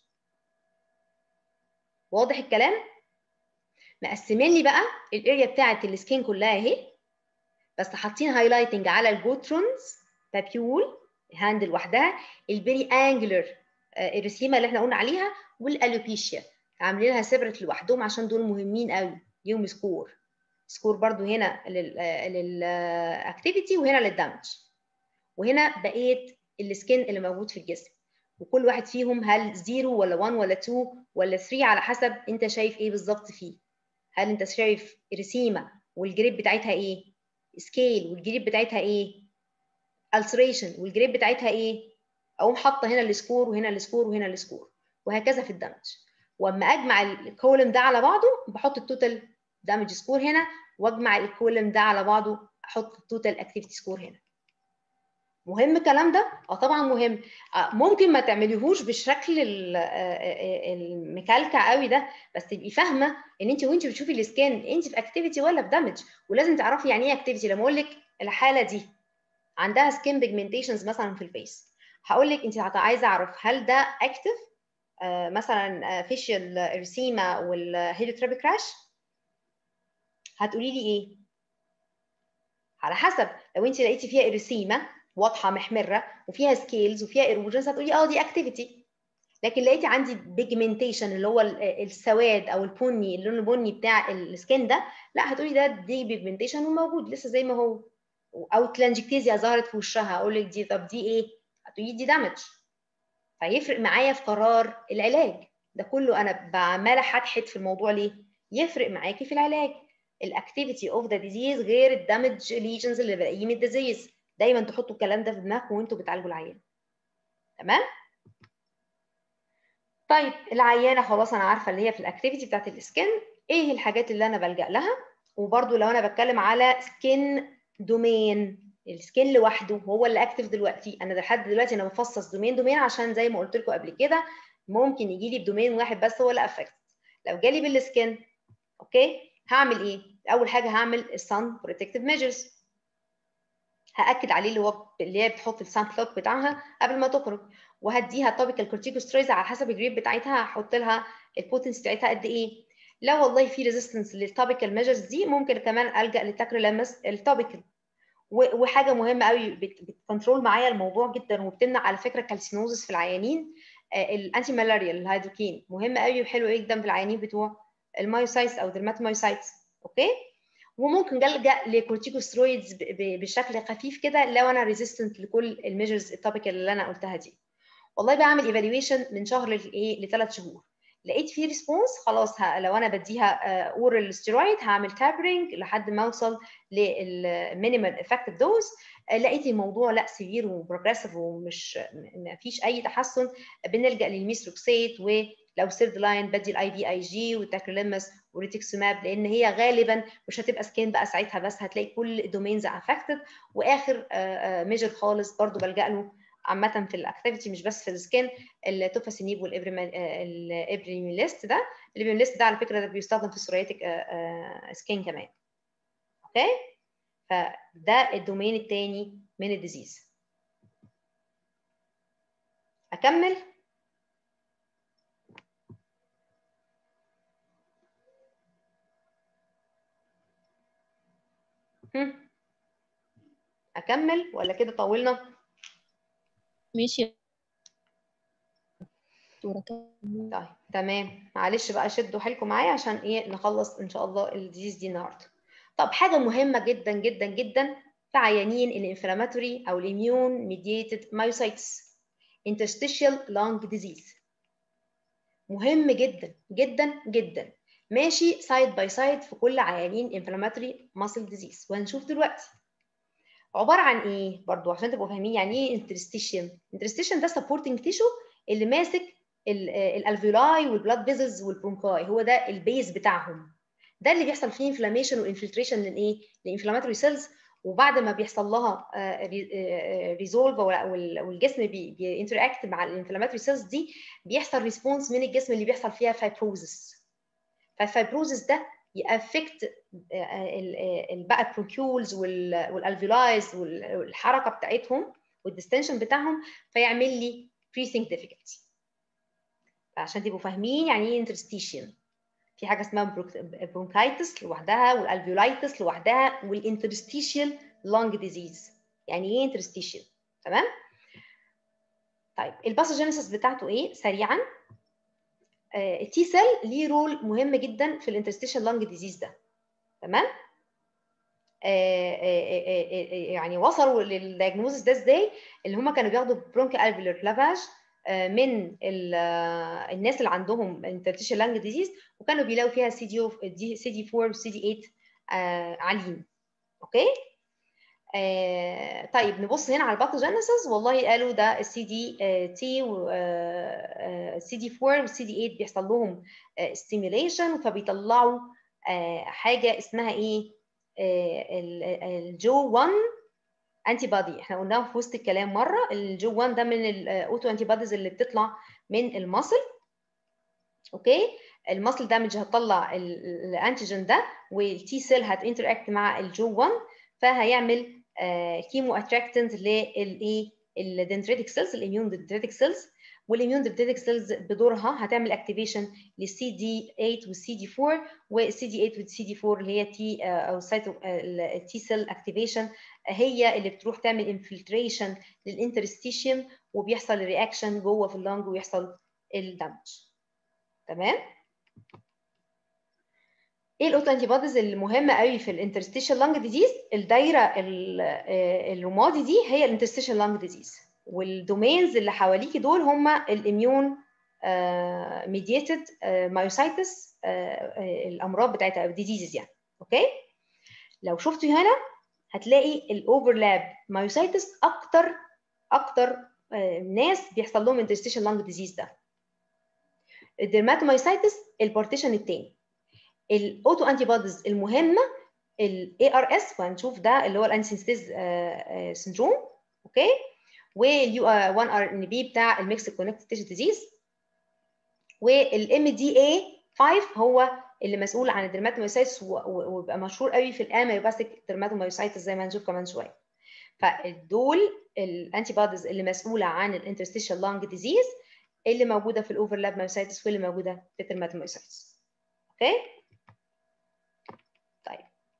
واضح الكلام مقسمين لي بقى الاريا بتاعت السكين كلها اهي بس حاطين هايلايتنج على الجوترونز بابيول هاند لوحدها البيري انجلر اريثيما اللي احنا قلنا عليها والالوبيشيا عاملينها سيبريت لوحدهم عشان دول مهمين قوي ليهم سكور سكور برضو هنا للاكتيفيتي وهنا للدمج وهنا بقيه السكين اللي موجود في الجسم وكل واحد فيهم هل 0 ولا 1 ولا 2 ولا 3 على حسب انت شايف ايه بالظبط فيه هل انت شايف رسيمه والجريد بتاعتها ايه سكيل والجريد بتاعتها ايه ulceration والجريد بتاعتها ايه اقوم حاطه هنا السكور وهنا السكور وهنا السكور وهكذا في الدمج واما اجمع الكولم ده على بعضه بحط التوتال دامج سكور هنا واجمع الكولم ده على بعضه احط التوتال اكتيفيتي سكور هنا مهم الكلام ده اه طبعا مهم آه ممكن ما تعمليهوش بالشكل المكلكع قوي ده بس تبقي فاهمه ان انت وانت بتشوفي السكان انت في اكتيفيتي ولا في دامج ولازم تعرفي يعني ايه اكتيفيتي لما اقول لك الحاله دي عندها سكين بيجمنتيشنز مثلا في الفيس هقول لك انت عايزه اعرف هل ده اكتف آه مثلا فيشيال ارسيما والهيليوترابي كراش هتقولي لي ايه على حسب لو انت لقيتي فيها ارسيما واضحه محمره وفيها سكيلز وفيها ايروجنز هتقولي اه دي اكتيفيتي لكن لقيتي عندي بيجمنتيشن اللي هو السواد او البني اللون البني بتاع السكين ده لا هتقولي ده دي بيجمنتيشن وموجود لسه زي ما هو او تلانجكتيزيا ظهرت في وشها اقول لك دي طب دي ايه هتقولي دي دامج فيفرق معايا في قرار العلاج ده كله انا بعمال احتحت في الموضوع ليه يفرق معاكي في العلاج الاكتيفيتي اوف ذا ديزيز غير الدامج ليجنز اللي بلاقيه من الديزيز دايما تحطوا الكلام ده في دماغكم وانتوا بتعالجوا العيان تمام طيب العيانه خلاص انا عارفه اللي هي في الاكتيفيتي بتاعت السكن ايه الحاجات اللي انا بلجا لها وبرده لو انا بتكلم على سكين دومين السكين لوحده هو اللي اكتف دلوقتي انا لحد دلوقتي انا بفصص دومين دومين عشان زي ما قلت لكم قبل كده ممكن يجي لي بدومين واحد بس هو اللي افكت لو جالي بالسكن اوكي هعمل ايه اول حاجه هعمل السان بروتكتيف ميجرز هاكد عليه اللي هو اللي هي بتحط السان كلوك بتاعها قبل ما تخرج وهديها توبيكال كورتيكوسترويدز على حسب الجريد بتاعتها هحط لها البوتنسي بتاعتها قد ايه لو والله في ريزيستنس للتوبيكال ميجرز دي ممكن كمان الجا للتاكريلامس التوبيكال وحاجه مهمه قوي بتكنترول معايا الموضوع جدا وبتمنع على فكره كالسينوزس في العيانين الانتي مالاريا الهيدروكين مهم قوي وحلو جدا في العيانين بتوع المايوسايتس او درماتومايوسايتس اوكي وممكن الجا لكورتيكوسترويدز بشكل خفيف كده لو انا ريزيستنت لكل الميجرز التوبيكال اللي انا قلتها دي والله بعمل ايفالويشن من شهر لايه لثلاث شهور لقيت في ريسبونس خلاص ها لو انا بديها اورال ستيرويد هعمل تابرنج لحد ما اوصل للمينيمال افكتيف دوز لقيت الموضوع لا سيفير وبروجريسيف ومش ما فيش اي تحسن بنلجا للميثروكسيت ولو سيرد لاين بدي الاي في اي جي والتاكريليمس وريتكسوماب لان هي غالبا مش هتبقى سكين بقى ساعتها بس هتلاقي كل الدومينز افكتد واخر ميجر خالص برضو بلجا له عامة في الاكتيفيتي مش بس في السكين التوفاسينيب والابريميليست ده الابريميليست ده على فكرة ده بيستخدم في السورياتيك سكين كمان اوكي فده الدومين الثاني من الديزيز اكمل اكمل ولا كده طولنا ماشي دكتورة كمل طيب تمام معلش بقى شدوا حيلكم معايا عشان ايه نخلص ان شاء الله الديزيز دي النهارده طب حاجه مهمه جدا جدا جدا في عيانين الانفلاماتوري او الاميون ميديتد مايوسايتس interstitial lung disease مهم جدا جدا جدا ماشي سايد باي سايد في كل عيانين انفلاماتوري ماسل ديزيز وهنشوف دلوقتي عباره عن ايه برضو عشان تبقوا فاهمين يعني ايه انترستيشن انترستيشن ده سبورتنج تيشو اللي ماسك الالفيولاي والبلاد فيزلز والبرونكاي هو ده البيز بتاعهم ده اللي بيحصل فيه انفلاميشن وانفلتريشن للايه للانفلاماتوري سيلز وبعد ما بيحصل لها ريزولف والجسم بينتراكت مع الانفلاماتوري سيلز دي بيحصل ريسبونس من الجسم اللي بيحصل فيها فايبروزس فالفايبروزس ده يأفكت بقى البرونكيولز والالفيولايز والحركه بتاعتهم والديستنشن بتاعهم فيعمل لي breathing difficulty فعشان تبقوا فاهمين يعني ايه انترستيشن في حاجه اسمها برونكايتس لوحدها والالفيولايتس لوحدها والانترستيشيال لونج ديزيز يعني ايه انترستيشيال تمام طيب الباثوجينيسيس بتاعته ايه سريعا التي سيل ليه رول مهم جدا في الانترستيشن لانج ديزيز ده تمام يعني وصلوا للدياجنوزس ده ازاي اللي هم كانوا بياخدوا برونك الفيولار لافاج من الناس اللي عندهم انترستيشن لانج ديزيز وكانوا بيلاقوا فيها سي دي سي دي 4 وسي دي 8 عاليين اوكي آه طيب نبص هنا على الباثوجينيسيس والله قالوا ده السي دي تي والسي دي 4 والسي دي 8 بيحصل لهم ستيميوليشن فبيطلعوا آه حاجه اسمها ايه الجو 1 انتي بادي احنا قلناها في وسط الكلام مره الجو 1 ده من الاوتو انتي باديز اللي بتطلع من المصل اوكي المصل دامج هتطلع الانتيجين ده والتي سيل هتنتراكت مع الجو 1 فهيعمل كيمو اتراكتنت للايه الدندريتك سيلز الاميون دندريتك سيلز والاميون دندريتك سيلز بدورها هتعمل اكتيفيشن للسي دي 8 والسي دي 4 والسي دي 8 والسي دي 4 اللي هي تي او سايتو التي سيل اكتيفيشن هي اللي بتروح تعمل انفلتريشن للانترستيشيوم وبيحصل رياكشن جوه في اللنج ويحصل الدمج تمام ايه الاوتو انتي بوديز المهمه قوي في الانترستيشن لانج ديزيز الدايره الرمادي دي هي الانترستيشن لانج ديزيز والدومينز اللي حواليكي دول هم الاميون ميديتد مايوسايتس الامراض بتاعتها او ديزيزز يعني اوكي لو شفتوا هنا هتلاقي الاوفرلاب مايوسايتس اكتر اكتر ناس بيحصل لهم انترستيشن لانج ديزيز ده الديرماتومايسايتس البارتيشن الثاني الاوتو انتي بوديز المهمه الاي ار اس وهنشوف ده اللي هو الانسينستيز سندروم اوكي واليو 1 ار ان بي بتاع الميكس كونكتد تيشو ديزيز والام دي اي 5 هو اللي مسؤول عن الدرماتومايسايتس ويبقى مشهور قوي في الاميوباثيك درماتومايسايتس زي ما هنشوف كمان شويه فدول الانتي بوديز اللي مسؤوله عن الانترستيشال لانج ديزيز اللي موجوده في الاوفرلاب مايوسايتس واللي موجوده في الدرماتومايسايتس اوكي طيب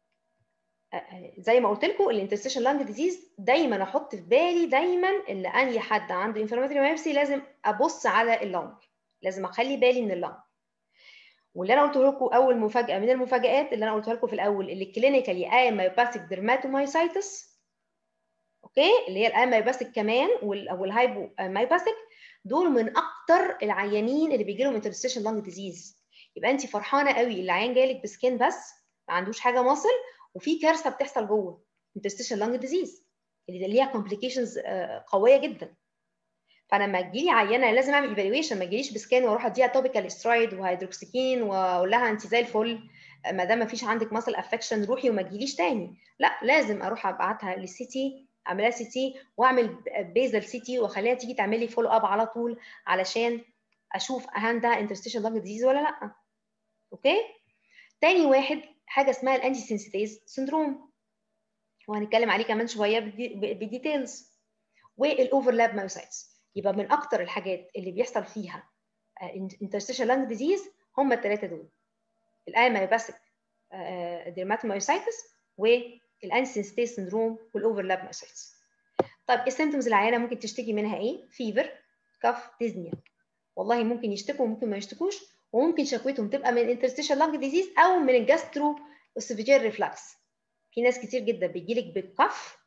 زي ما قلت لكم الانترستيشال لانج ديزيز دايما احط في بالي دايما ان اي حد عنده انفلاماتوري مايوبسي لازم ابص على اللنج لازم اخلي بالي من اللنج واللي انا قلته لكم اول مفاجاه من المفاجات اللي انا قلتها لكم في الاول اللي كلينيكالي اميوباثيك ديرماتومايسايتس اوكي اللي هي الاميوباثيك كمان والهايبو مايوباثيك دول من اكتر العيانين اللي بيجي لهم انترستيشن لانج ديزيز يبقى انت فرحانه قوي العيان جايلك بسكين بس ما عندوش حاجه مصل وفي كارثه بتحصل جوه انترستيشن لانج ديزيز اللي ليها كومبليكيشنز قويه جدا فانا لما تجيلي عيانه لازم اعمل ايفالويشن ما تجيليش بسكان واروح اديها توبيكال استرويد وهيدروكسيكين واقول لها انت زي الفل ما دام ما فيش عندك ماسل افكشن روحي وما تجيليش تاني لا لازم اروح ابعتها للسي تي اعملها سي تي واعمل بيزل سي تي واخليها تيجي تعمل لي فولو اب على طول علشان اشوف عندها انترستيشن لانج ديزيز ولا لا اوكي تاني واحد حاجه اسمها الانتي سنسيتيز سندروم وهنتكلم عليه كمان شويه بديتيلز والاوفرلاب مايوسايتس يبقى من اكتر الحاجات اللي بيحصل فيها انترستيشن لانج ديزيز هم الثلاثه دول الاميوباثيك ديرماتومايوسايتس والانتي سنسيتيز سندروم والاوفرلاب مايوسايتس طيب السيمتومز العيانه ممكن تشتكي منها ايه فيفر كف ديزنيا والله ممكن يشتكوا وممكن ما يشتكوش وممكن شكوتهم تبقى من انترستيشن لانج ديزيز او من الجاسترو اسوفيجيال ريفلكس في ناس كتير جدا بيجيلك بالكف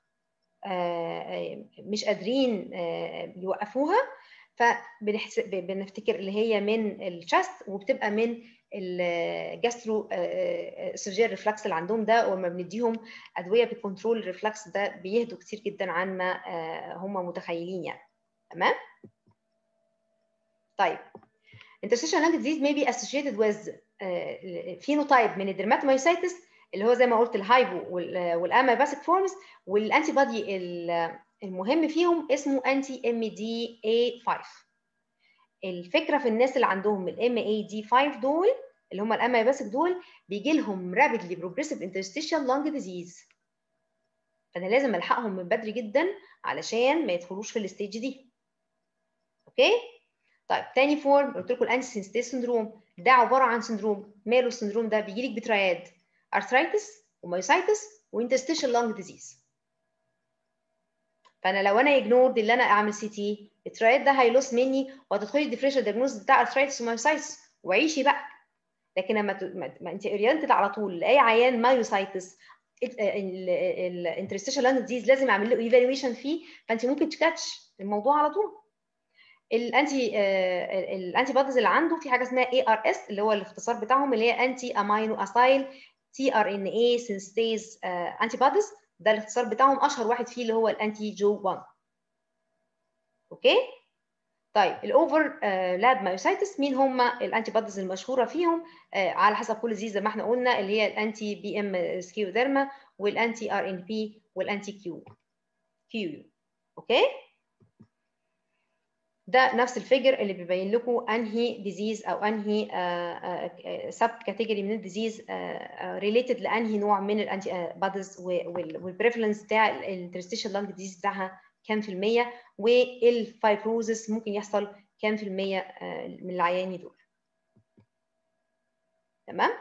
مش قادرين يوقفوها فبنفتكر اللي هي من الشست وبتبقى من الجاسترو اسوفيجيال ريفلكس اللي عندهم ده ولما بنديهم ادويه بكنترول الريفلكس ده بيهدوا كتير جدا عن ما هم متخيلين يعني تمام طيب interstitial lung disease may be associated with uh, phenotype من الدرماتومايسايتس اللي هو زي ما قلت الهايبو والاميباثيك فورمز والانتي بادي المهم فيهم اسمه انتي ام دي اي 5 الفكره في الناس اللي عندهم الام اي دي 5 دول اللي هم الاميباثيك دول بيجي لهم رابيدلي بروجريسيف انترستيشال لانج ديزيز فانا لازم الحقهم من بدري جدا علشان ما يدخلوش في الستيج دي اوكي طيب تاني فورم قلت لكم الانتي سنسيتيز سندروم ده عباره عن سندروم ماله السندروم ده بيجي لك بترياد ارثرايتس ومايوسايتس وانترستيشال لانج ديزيز فانا لو انا اجنورد اللي انا اعمل سي تي الترياد ده هيلوس مني وهتدخلي الديفرنشال دياجنوز بتاع ارثرايتس ومايوسايتس وعيشي بقى لكن لما ت... ما انت اورينتد على طول لاي عيان مايوسايتس الانترستيشال لانج ديزيز لازم اعمل له ايفالويشن فيه فانت ممكن تكاتش الموضوع على طول الانتي الانتي بوديز اللي عنده في حاجه اسمها اي ار اس اللي هو الاختصار بتاعهم اللي هي انتي امينو اسايل تي ار ان اي سينستيز انتي بوديز ده الاختصار بتاعهم اشهر واحد فيه اللي هو الانتي جو 1 اوكي طيب الاوفر لاب مايوسايتس مين هم الانتي بوديز المشهوره فيهم آه على حسب كل دي زي ما احنا قلنا اللي هي الانتي بي ام سكيوديرما والانتي ار ان بي والانتي كيو كيو اوكي ده نفس الفيجر اللي بيبين لكم انهي ديزيز او انهي سب كاتيجوري من الديزيز ريليتد لانهي نوع من الانتي بوديز والبريفلنس بتاع الانترستيشال لانج ديزيز بتاعها كام في المية والفايبروزس ممكن يحصل كام في المية من العيانين دول تمام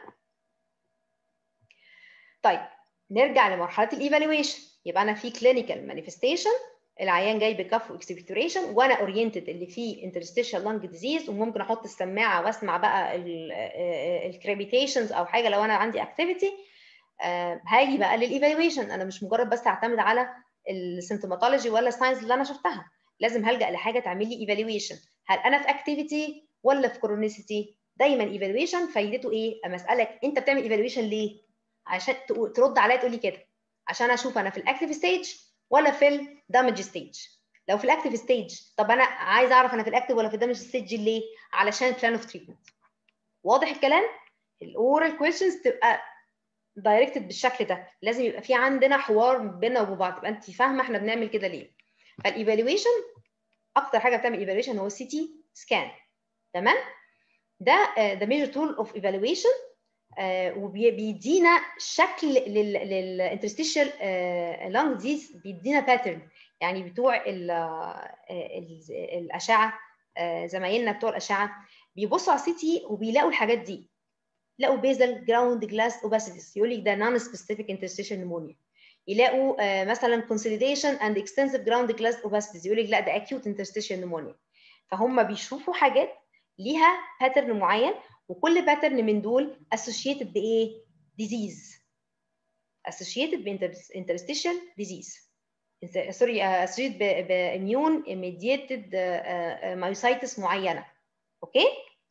طيب نرجع لمرحله الايفالويشن يبقى انا في كلينيكال مانيفستيشن العيان جاي بكف واكسبكتوريشن وانا اورينتد اللي فيه انترستيشال لانج ديزيز وممكن احط السماعه واسمع بقى الكريبيتيشنز او حاجه لو انا عندي اكتيفيتي هاجي بقى للايفالويشن انا مش مجرد بس اعتمد على السيمتوماتولوجي ولا الساينس اللي انا شفتها لازم هلجا لحاجه تعمل لي ايفالويشن هل انا في اكتيفيتي ولا في كرونيسيتي دايما ايفالويشن فايدته ايه اما اسالك انت بتعمل ايفالويشن ليه عشان ترد عليا تقول لي كده عشان اشوف انا في الاكتيف ستيج ولا في الدامج ستيج لو في الاكتيف ستيج طب انا عايز اعرف انا في الاكتيف ولا في الدامج ستيج ليه علشان بلان اوف تريتمنت واضح الكلام الاورال كويشنز تبقى دايركتد بالشكل ده لازم يبقى في عندنا حوار بيننا وبين بعض تبقى انت فاهمه احنا بنعمل كده ليه فالايفالويشن اكتر حاجه بتعمل ايفالويشن هو السي تي سكان تمام ده ذا ميجر تول اوف ايفالويشن وبيدينا شكل للانترستيشال لانج ديز بيدينا باترن يعني بتوع ال ال الاشعه آه، زمايلنا بتوع الاشعه بيبصوا على السي تي وبيلاقوا الحاجات دي يلاقوا بيزل جراوند جلاس اوباسيتيز يقول لك ده نون سبيسيفيك انترستيشن نمونيا يلاقوا آه، مثلا consolidation and extensive ground glass opacities يقول لك لا ده acute interstitial pneumonia فهم بيشوفوا حاجات ليها باترن معين وكل باترن من دول associated بايه؟ disease associated بانترستيشن disease سوري associated باميون mediated مايوسايتس معينه اوكي؟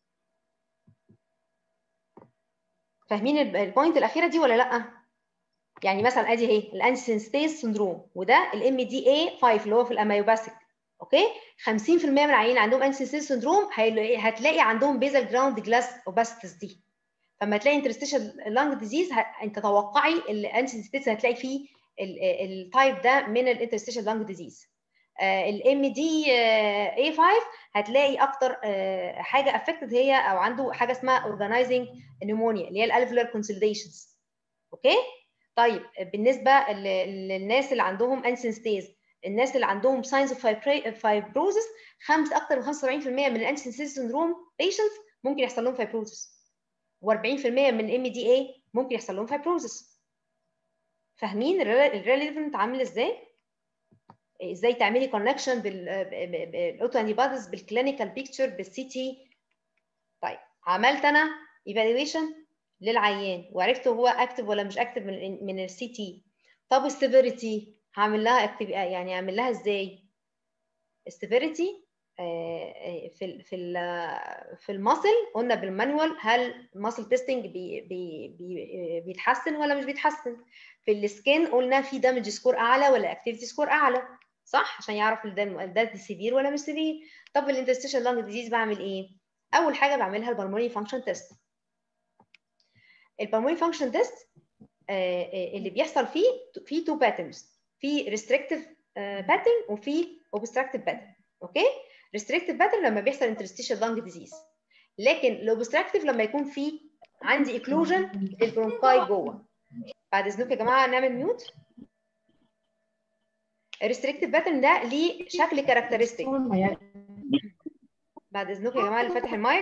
فاهمين البوينت الاخيره دي ولا لا؟ يعني مثلا ادي اهي الانسنستيز سندروم وده الام دي اي 5 اللي هو في الاميوباثيك اوكي 50% من العيانين عندهم انسنستيز سندروم هتلاقي عندهم بيزل جراوند جلاس اوباستس دي فما تلاقي انترستيشال لانج ديزيز انت توقعي الانسنستيز هتلاقي فيه التايب ده من الانترستيشال لانج ديزيز الام دي اي 5 هتلاقي اكتر آه، حاجه افكتد هي او عنده حاجه اسمها اورجانيزنج نيمونيا اللي هي الالفولار كونسوليديشنز اوكي طيب بالنسبه ل- للناس اللي عندهم انسنستيز الناس اللي عندهم ساينز اوف فايبروزس خمس اكتر من 75% من الانسنستيز سندروم بيشنتس ممكن يحصل لهم فايبروزس و40% من ام دي اي ممكن يحصل لهم فايبروزس فاهمين الريليفنت عامل ازاي؟ ازاي تعملي كونكشن بالاوتو انتي بوديز بالكلينيكال بيكتشر بالسي تي طيب عملت انا ايفالويشن للعيان وعرفت هو اكتف ولا مش اكتف من من السي تي طب السيفيريتي هعمل لها اكتف يعني اعمل لها ازاي السيفيريتي في ال في ال في الماسل قلنا بالمانوال هل الماسل تيستنج بي بي بي بيتحسن ولا مش بيتحسن في السكين قلنا في دامج سكور اعلى ولا اكتيفيتي سكور اعلى صح عشان يعرف ده ده سيفير ولا مش سيفير طب الانترستيشن لانج ديزيز بعمل ايه اول حاجه بعملها البلمونري فانكشن تيست البلمونري فانكشن تيست اللي بيحصل فيه في تو باترنز في ريستريكتيف باترن وفي اوبستراكتيف باترن اوكي ريستريكتيف باترن لما بيحصل انترستيشال لانج ديزيز لكن الاوبستراكتيف لما يكون في عندي اكلوجن للبرونكاي جوه بعد اذنكم يا جماعه نعمل ميوت الريستريكتيف باترن ده ليه شكل كاركترستيك بعد اذنكم يا جماعه اللي فاتح المايك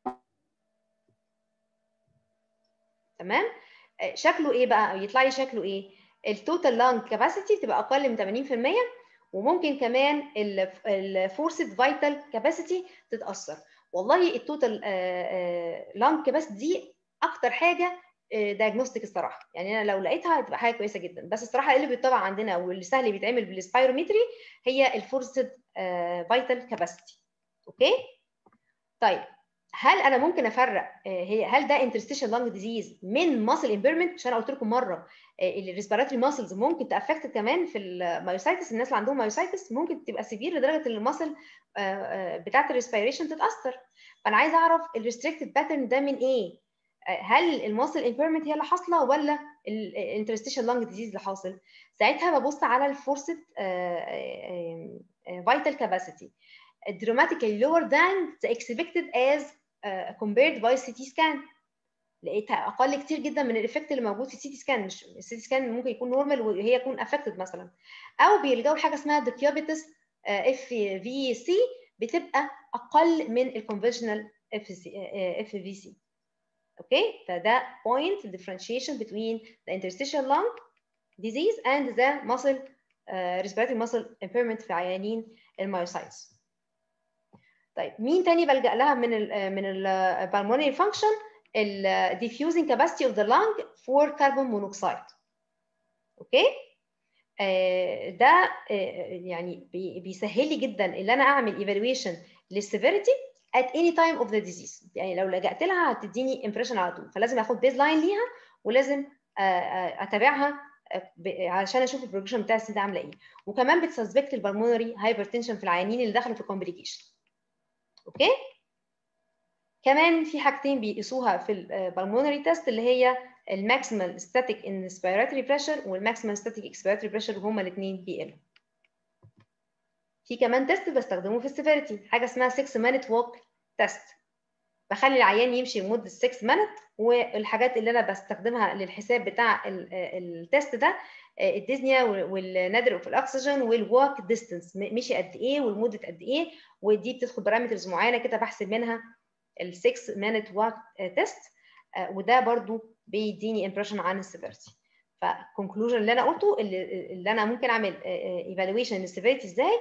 تمام آه، شكله ايه بقى يطلع لي شكله ايه التوتال لانج كاباسيتي تبقى اقل من 80% وممكن كمان الفورسد فايتال كاباسيتي تتاثر والله التوتال لانج كاباسيتي دي اكتر حاجه دايجنوستيك الصراحه يعني انا لو لقيتها هتبقى حاجه كويسه جدا بس الصراحه اللي بيطبع عندنا واللي سهل بيتعمل بالسبايرومتري هي الفورسد فايتال كاباسيتي اوكي طيب هل انا ممكن افرق آه، هي هل ده انترستيشن لانج ديزيز من ماسل امبيرمنت عشان قلت لكم مره الريسبيراتوري ماسلز ممكن تافكت كمان في المايوسايتس الناس اللي عندهم مايوسايتس ممكن تبقى سيفير لدرجه ان الماسل بتاعه الريسبيريشن تتاثر فانا عايزه اعرف الريستريكتد باترن ده من ايه آه، هل الماسل امبيرمنت هي اللي حاصله ولا الانترستيشن لانج ديزيز اللي حاصل ساعتها ببص على الفورسد فيتال كاباسيتي dramatically lower than the expected as uh, compared by CT scan لقيتها اقل كتير جدا من الايفكت اللي موجود في السي تي سكان مش السي تي سكان ممكن يكون نورمال وهي يكون افكتد مثلا او بيلجأوا لحاجه اسمها ديكيوبيتس اف في سي بتبقى اقل من الكونفشنال اف اف في سي اوكي فده point differentiation between the interstitial lung disease and the muscle uh, respiratory muscle impairment في عيانين المايوسايتس طيب مين تاني بلجأ لها من ال من ال pulmonary function ال diffusing capacity of the lung for carbon monoxide اوكي آه ده آه يعني بي- بيسهل لي جدا ان انا اعمل evaluation للسيفيريتي at any time of the disease يعني لو لجأت لها هتديني impression على طول فلازم اخد بيز لاين ليها ولازم آه، آه، اتابعها آه، ب- عشان اشوف البروجكشن بتاع السي ده عامله ايه وكمان بتسسبكت البلمونري هايبرتنشن في العيانين اللي دخلوا في الكومبليكيشن اوكي كمان في حاجتين بيقيسوها في البلمونري تيست اللي هي الماكسيمال ستاتيك انسبيراتوري بريشر والماكسيمال ستاتيك اكسبيراتوري بريشر وهما الاثنين بيقلوا في كمان تيست بستخدمه في السيفيريتي حاجه اسمها 6 minute walk تيست بخلي العيان يمشي لمده 6 مينت والحاجات اللي انا بستخدمها للحساب بتاع ال- التست ده آه، الديزنيا والنادر في الاكسجين والواك ديستنس مشي قد ايه والمده قد ايه ودي بتدخل بارامترز معينه كده بحسب منها ال 6 مينت واك تيست وده برضو بيديني امبريشن عن السيفيرتي فالكونكلوجن اللي انا قلته اللي, اللي انا ممكن اعمل ايفالويشن للسيفيرتي ازاي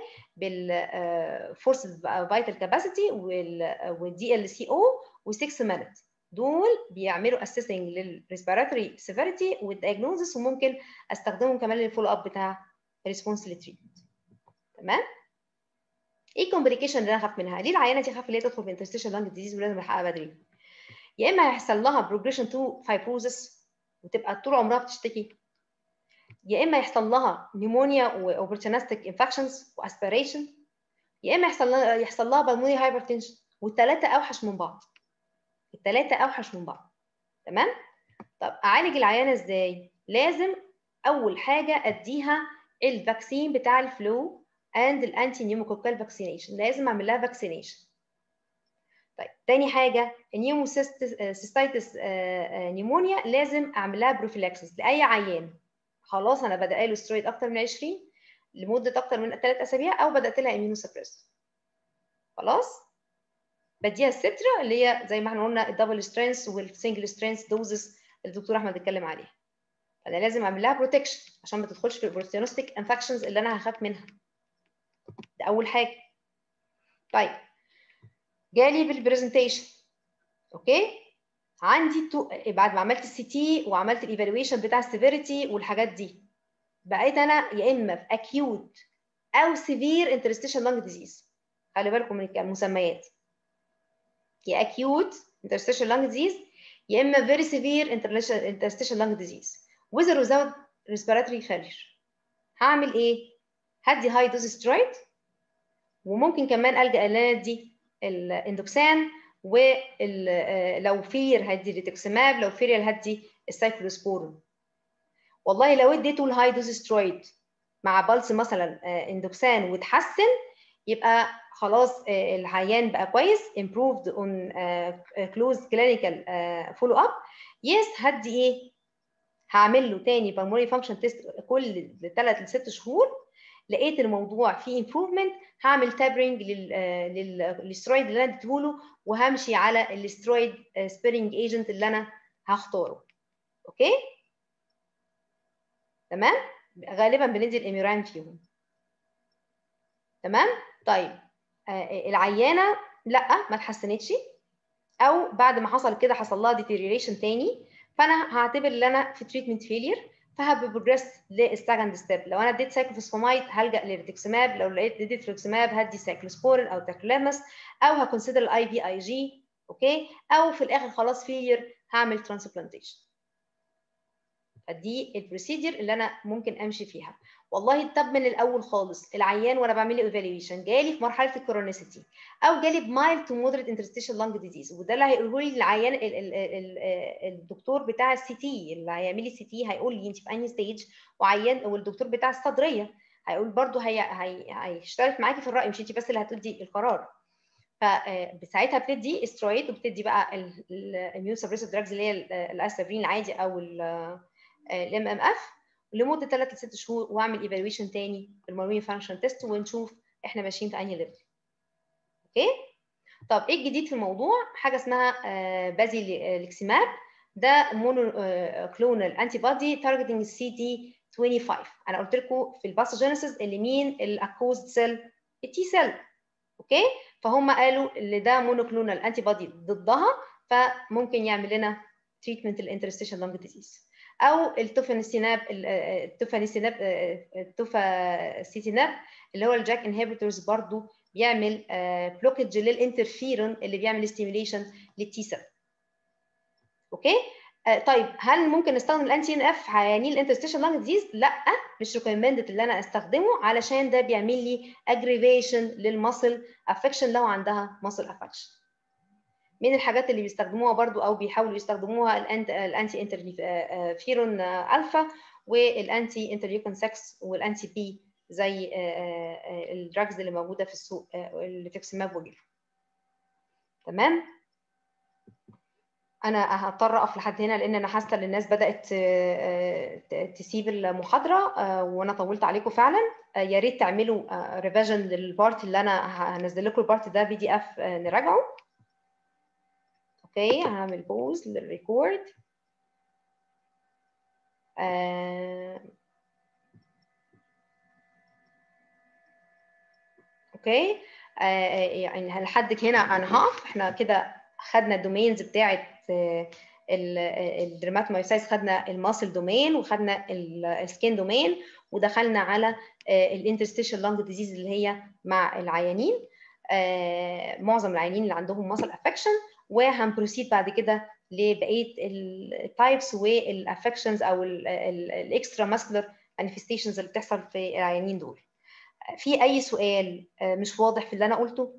بالفورس فايتال كاباسيتي والدي ال سي او و6 مينت دول بيعملوا اسيسنج للريسبيراتوري سيفيريتي والدايجنوزس وممكن استخدمهم كمان للفولو اب بتاع الريسبونس للتريتمنت تمام ايه الكومبليكيشن اللي انا اخاف منها ليه العيانه دي خاف اللي هي تدخل في انترستيشن لانج ديزيز ولازم الحقها بدري يا اما هيحصل لها بروجريشن تو فايبروزس وتبقى طول عمرها بتشتكي يا اما يحصل لها نيمونيا واوبرتونستيك انفكشنز واسبيريشن يا اما يحصل لها يحصل لها بالموني هايبرتنشن والثلاثه اوحش من بعض الثلاثه اوحش من بعض تمام طب اعالج العيانه ازاي لازم اول حاجه اديها الفاكسين بتاع الفلو اند الانتي نيوموكوكال فاكسينيشن لازم اعمل لها فاكسينيشن طيب تاني حاجه النيوموسيستايتس نيمونيا لازم اعمل لها بروفيلاكسس لاي عيان خلاص انا بدأ له سترويد اكتر من 20 لمده اكتر من 3 اسابيع او بدات لها اميونو سبريس خلاص بديها السترا اللي هي زي ما احنا قلنا الدبل سترينث والسنجل سترينث دوزز اللي الدكتور احمد اتكلم عليها فانا لازم اعمل لها بروتكشن عشان ما تدخلش في البروتينوستيك انفكشنز اللي انا هخاف منها ده اول حاجه طيب جالي بالبرزنتيشن اوكي عندي تو... بعد ما عملت السي تي وعملت الايفالويشن بتاع السيفيريتي والحاجات دي بقيت انا يا اما في اكيوت او سيفير انترستيشن لانج ديزيز خلي بالكم من المسميات يا اكيوت انترستيشن لانج ديزيز يا اما فيري سيفير انترستيشن لانج ديزيز with or without respiratory failure هعمل ايه هدي هاي دوز سترويد وممكن كمان الجا ان انا ادي الاندوكسان ولو فير هدي ريتوكسيماب لو فيريال هدي السايكلوسبورين والله لو اديته الهاي دوز سترويد مع بلس مثلا اندوكسان وتحسن يبقى خلاص العيان بقى كويس improved on closed clinical follow up يس هدي ايه هعمل له تاني pulmonary function test كل 3 ل 6 شهور لقيت الموضوع فيه improvement هعمل تابرنج للسترويد اللي انا اديته له وهمشي على السترويد سبيرنج ايجنت اللي انا هختاره اوكي تمام غالبا بندي الاميران فيهم تمام طيب آه العيانه لا ما اتحسنتش او بعد ما حصل كده حصل لها ديتيريوريشن تاني فانا هعتبر ان انا في تريتمنت فيلير فهبروجريس للسكند ستيب لو انا اديت سايكلوفوسفامايد هلجا للريتكسماب لو لقيت اديت ريتكسماب هدي سايكلوسبورين او تاكلامس او هكونسيدر الاي في اي جي اوكي او في الاخر خلاص فيلير هعمل ترانسبلانتيشن فدي البروسيدير اللي انا ممكن امشي فيها والله طب من الاول خالص العيان وانا بعمل له ايفالويشن جالي في مرحله الكورونيسيتي او جالي بمايل تو مودريت انترستيشن لانج ديزيز وده اللي هيقوله لي العيان ال ال ال الدكتور بتاع السي تي اللي هيعمل لي السي تي هيقول لي انت في انهي ستيج وعيان والدكتور بتاع الصدريه هيقول برده هي هي هيشترك معاكي في الراي مش انت بس اللي هتدي القرار فساعتها بتدي استرويد وبتدي بقى الاميون سبريسيف دراجز اللي هي الاسافرين العادي او الام ام اف لمده 3 ل 6 شهور واعمل ايفالويشن تاني بالمارمين فانكشن تيست ونشوف احنا ماشيين في انهي ليفل اوكي طب ايه الجديد في الموضوع حاجه اسمها بازيليكسيماب ده مونو كلونال انتي بودي تارجتنج السي دي 25 انا قلت لكم في الباثوجينيسيس اللي مين الاكوزد سيل التي سيل اوكي فهم قالوا اللي ده مونوكلونال انتي بودي ضدها فممكن يعمل لنا تريتمنت الانترستيشن لانج ديزيز او التوفانيسيناب التوفانيسيناب التوفاسيتيناب اللي هو الجاك انهبيتورز برضو بيعمل بلوكج للانترفيرون اللي بيعمل ستيميوليشن للتي سيل اوكي طيب هل ممكن نستخدم الانتي ان اف عيانين الانترستيشن لانج ديزيز لا مش ريكومندد اللي انا استخدمه علشان ده بيعمل لي اجريفيشن للمسل افكشن لو عندها مسل افكشن من الحاجات اللي بيستخدموها برضو او بيحاولوا يستخدموها الانتي انترفيرون الفا والانتي انترليوكين 6 والانتي بي زي الدراجز اللي موجوده في السوق اللي تكسماب وغيره تمام انا هضطر اقف لحد هنا لان انا حاسه ان الناس بدات آه، ت- تسيب المحاضره آه، وانا طولت عليكم فعلا آه، يا ريت تعملوا ريفيجن للبارت اللي انا ه- هنزل لكم البارت ده بي دي اف نراجعه اوكي هعمل بوز للريكورد آه، اوكي آه، يعني لحد هنا انا هقف احنا كده خدنا الدومينز بتاعه الدرماتومايوسايتس خدنا الماسل دومين وخدنا السكين دومين ودخلنا على الانترستيشال لانج ديزيز اللي هي مع العيانين آه، معظم العيانين اللي عندهم ماسل افكشن وهنبروسيد بعد كده لبقيه التايبس والافكشنز او الاكسترا ماسكولار مانيفستيشنز اللي بتحصل في العيانين دول في اي سؤال آه، مش واضح في اللي انا قلته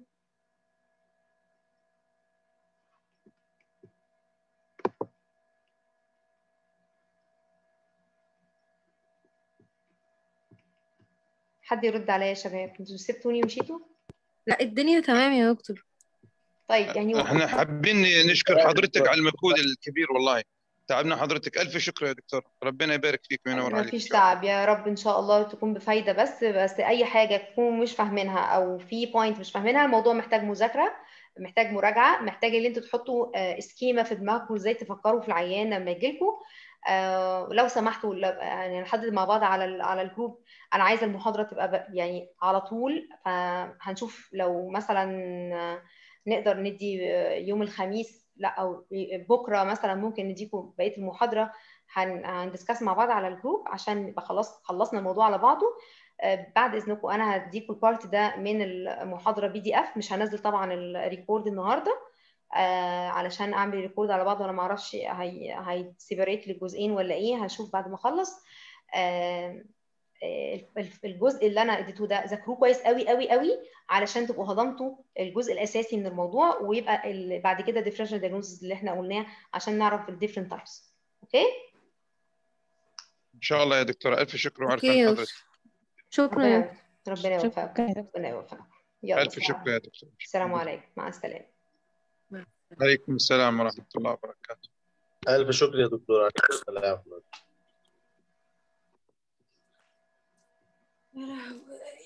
حد يرد عليا يا شباب انتوا سبتوني ومشيتوا لا الدنيا تمام يا دكتور طيب يعني احنا حابين نشكر حضرتك على المجهود الكبير والله تعبنا حضرتك الف شكر يا دكتور ربنا يبارك فيك وينور ما عليك فيش إن شاء الله. تعب يا رب ان شاء الله تكون بفايده بس بس اي حاجه تكونوا مش فاهمينها او في بوينت مش فاهمينها الموضوع محتاج مذاكره محتاج مراجعه محتاج ان انتوا تحطوا آه، سكيما في دماغكم ازاي تفكروا في العيان لما يجي لكم آه لو سمحتوا لا- يعني نحدد مع بعض على ال- على الجروب انا عايزه المحاضره تبقى ب- يعني على طول فهنشوف لو مثلا آه، نقدر ندي آه، يوم الخميس لا او بكره مثلا ممكن نديكم بقيه المحاضره هن هندسكاس مع بعض على الجروب عشان نبقى خلاص خلصنا الموضوع على بعضه آه، بعد اذنكم انا هديكم البارت ده من المحاضره بي دي اف مش هنزل طبعا الريكورد النهارده آه علشان اعمل ريكورد على بعض وانا ما اعرفش هي هيسيبريت لجزئين ولا ايه هشوف بعد ما اخلص آه آه، الجزء اللي انا اديته ده ذاكروه كويس قوي قوي قوي علشان تبقوا هضمتوا الجزء الاساسي من الموضوع ويبقى ال- بعد كده ديفرنشال دايجنوستس اللي احنا قلناه عشان نعرف الديفرنت تايبس اوكي ان شاء الله يا دكتور الف شكر اوكي وعرفان يا حضرتك دكتور شكرا يا ربنا ربنا يوفقك شكرا يا دكتور ربنا يوفقك يلا الف شكر يا دكتور السلام عليكم مع السلامه عليكم السلام ورحمه الله وبركاته ألف شكر يا دكتور عليكم السلام يا لهوي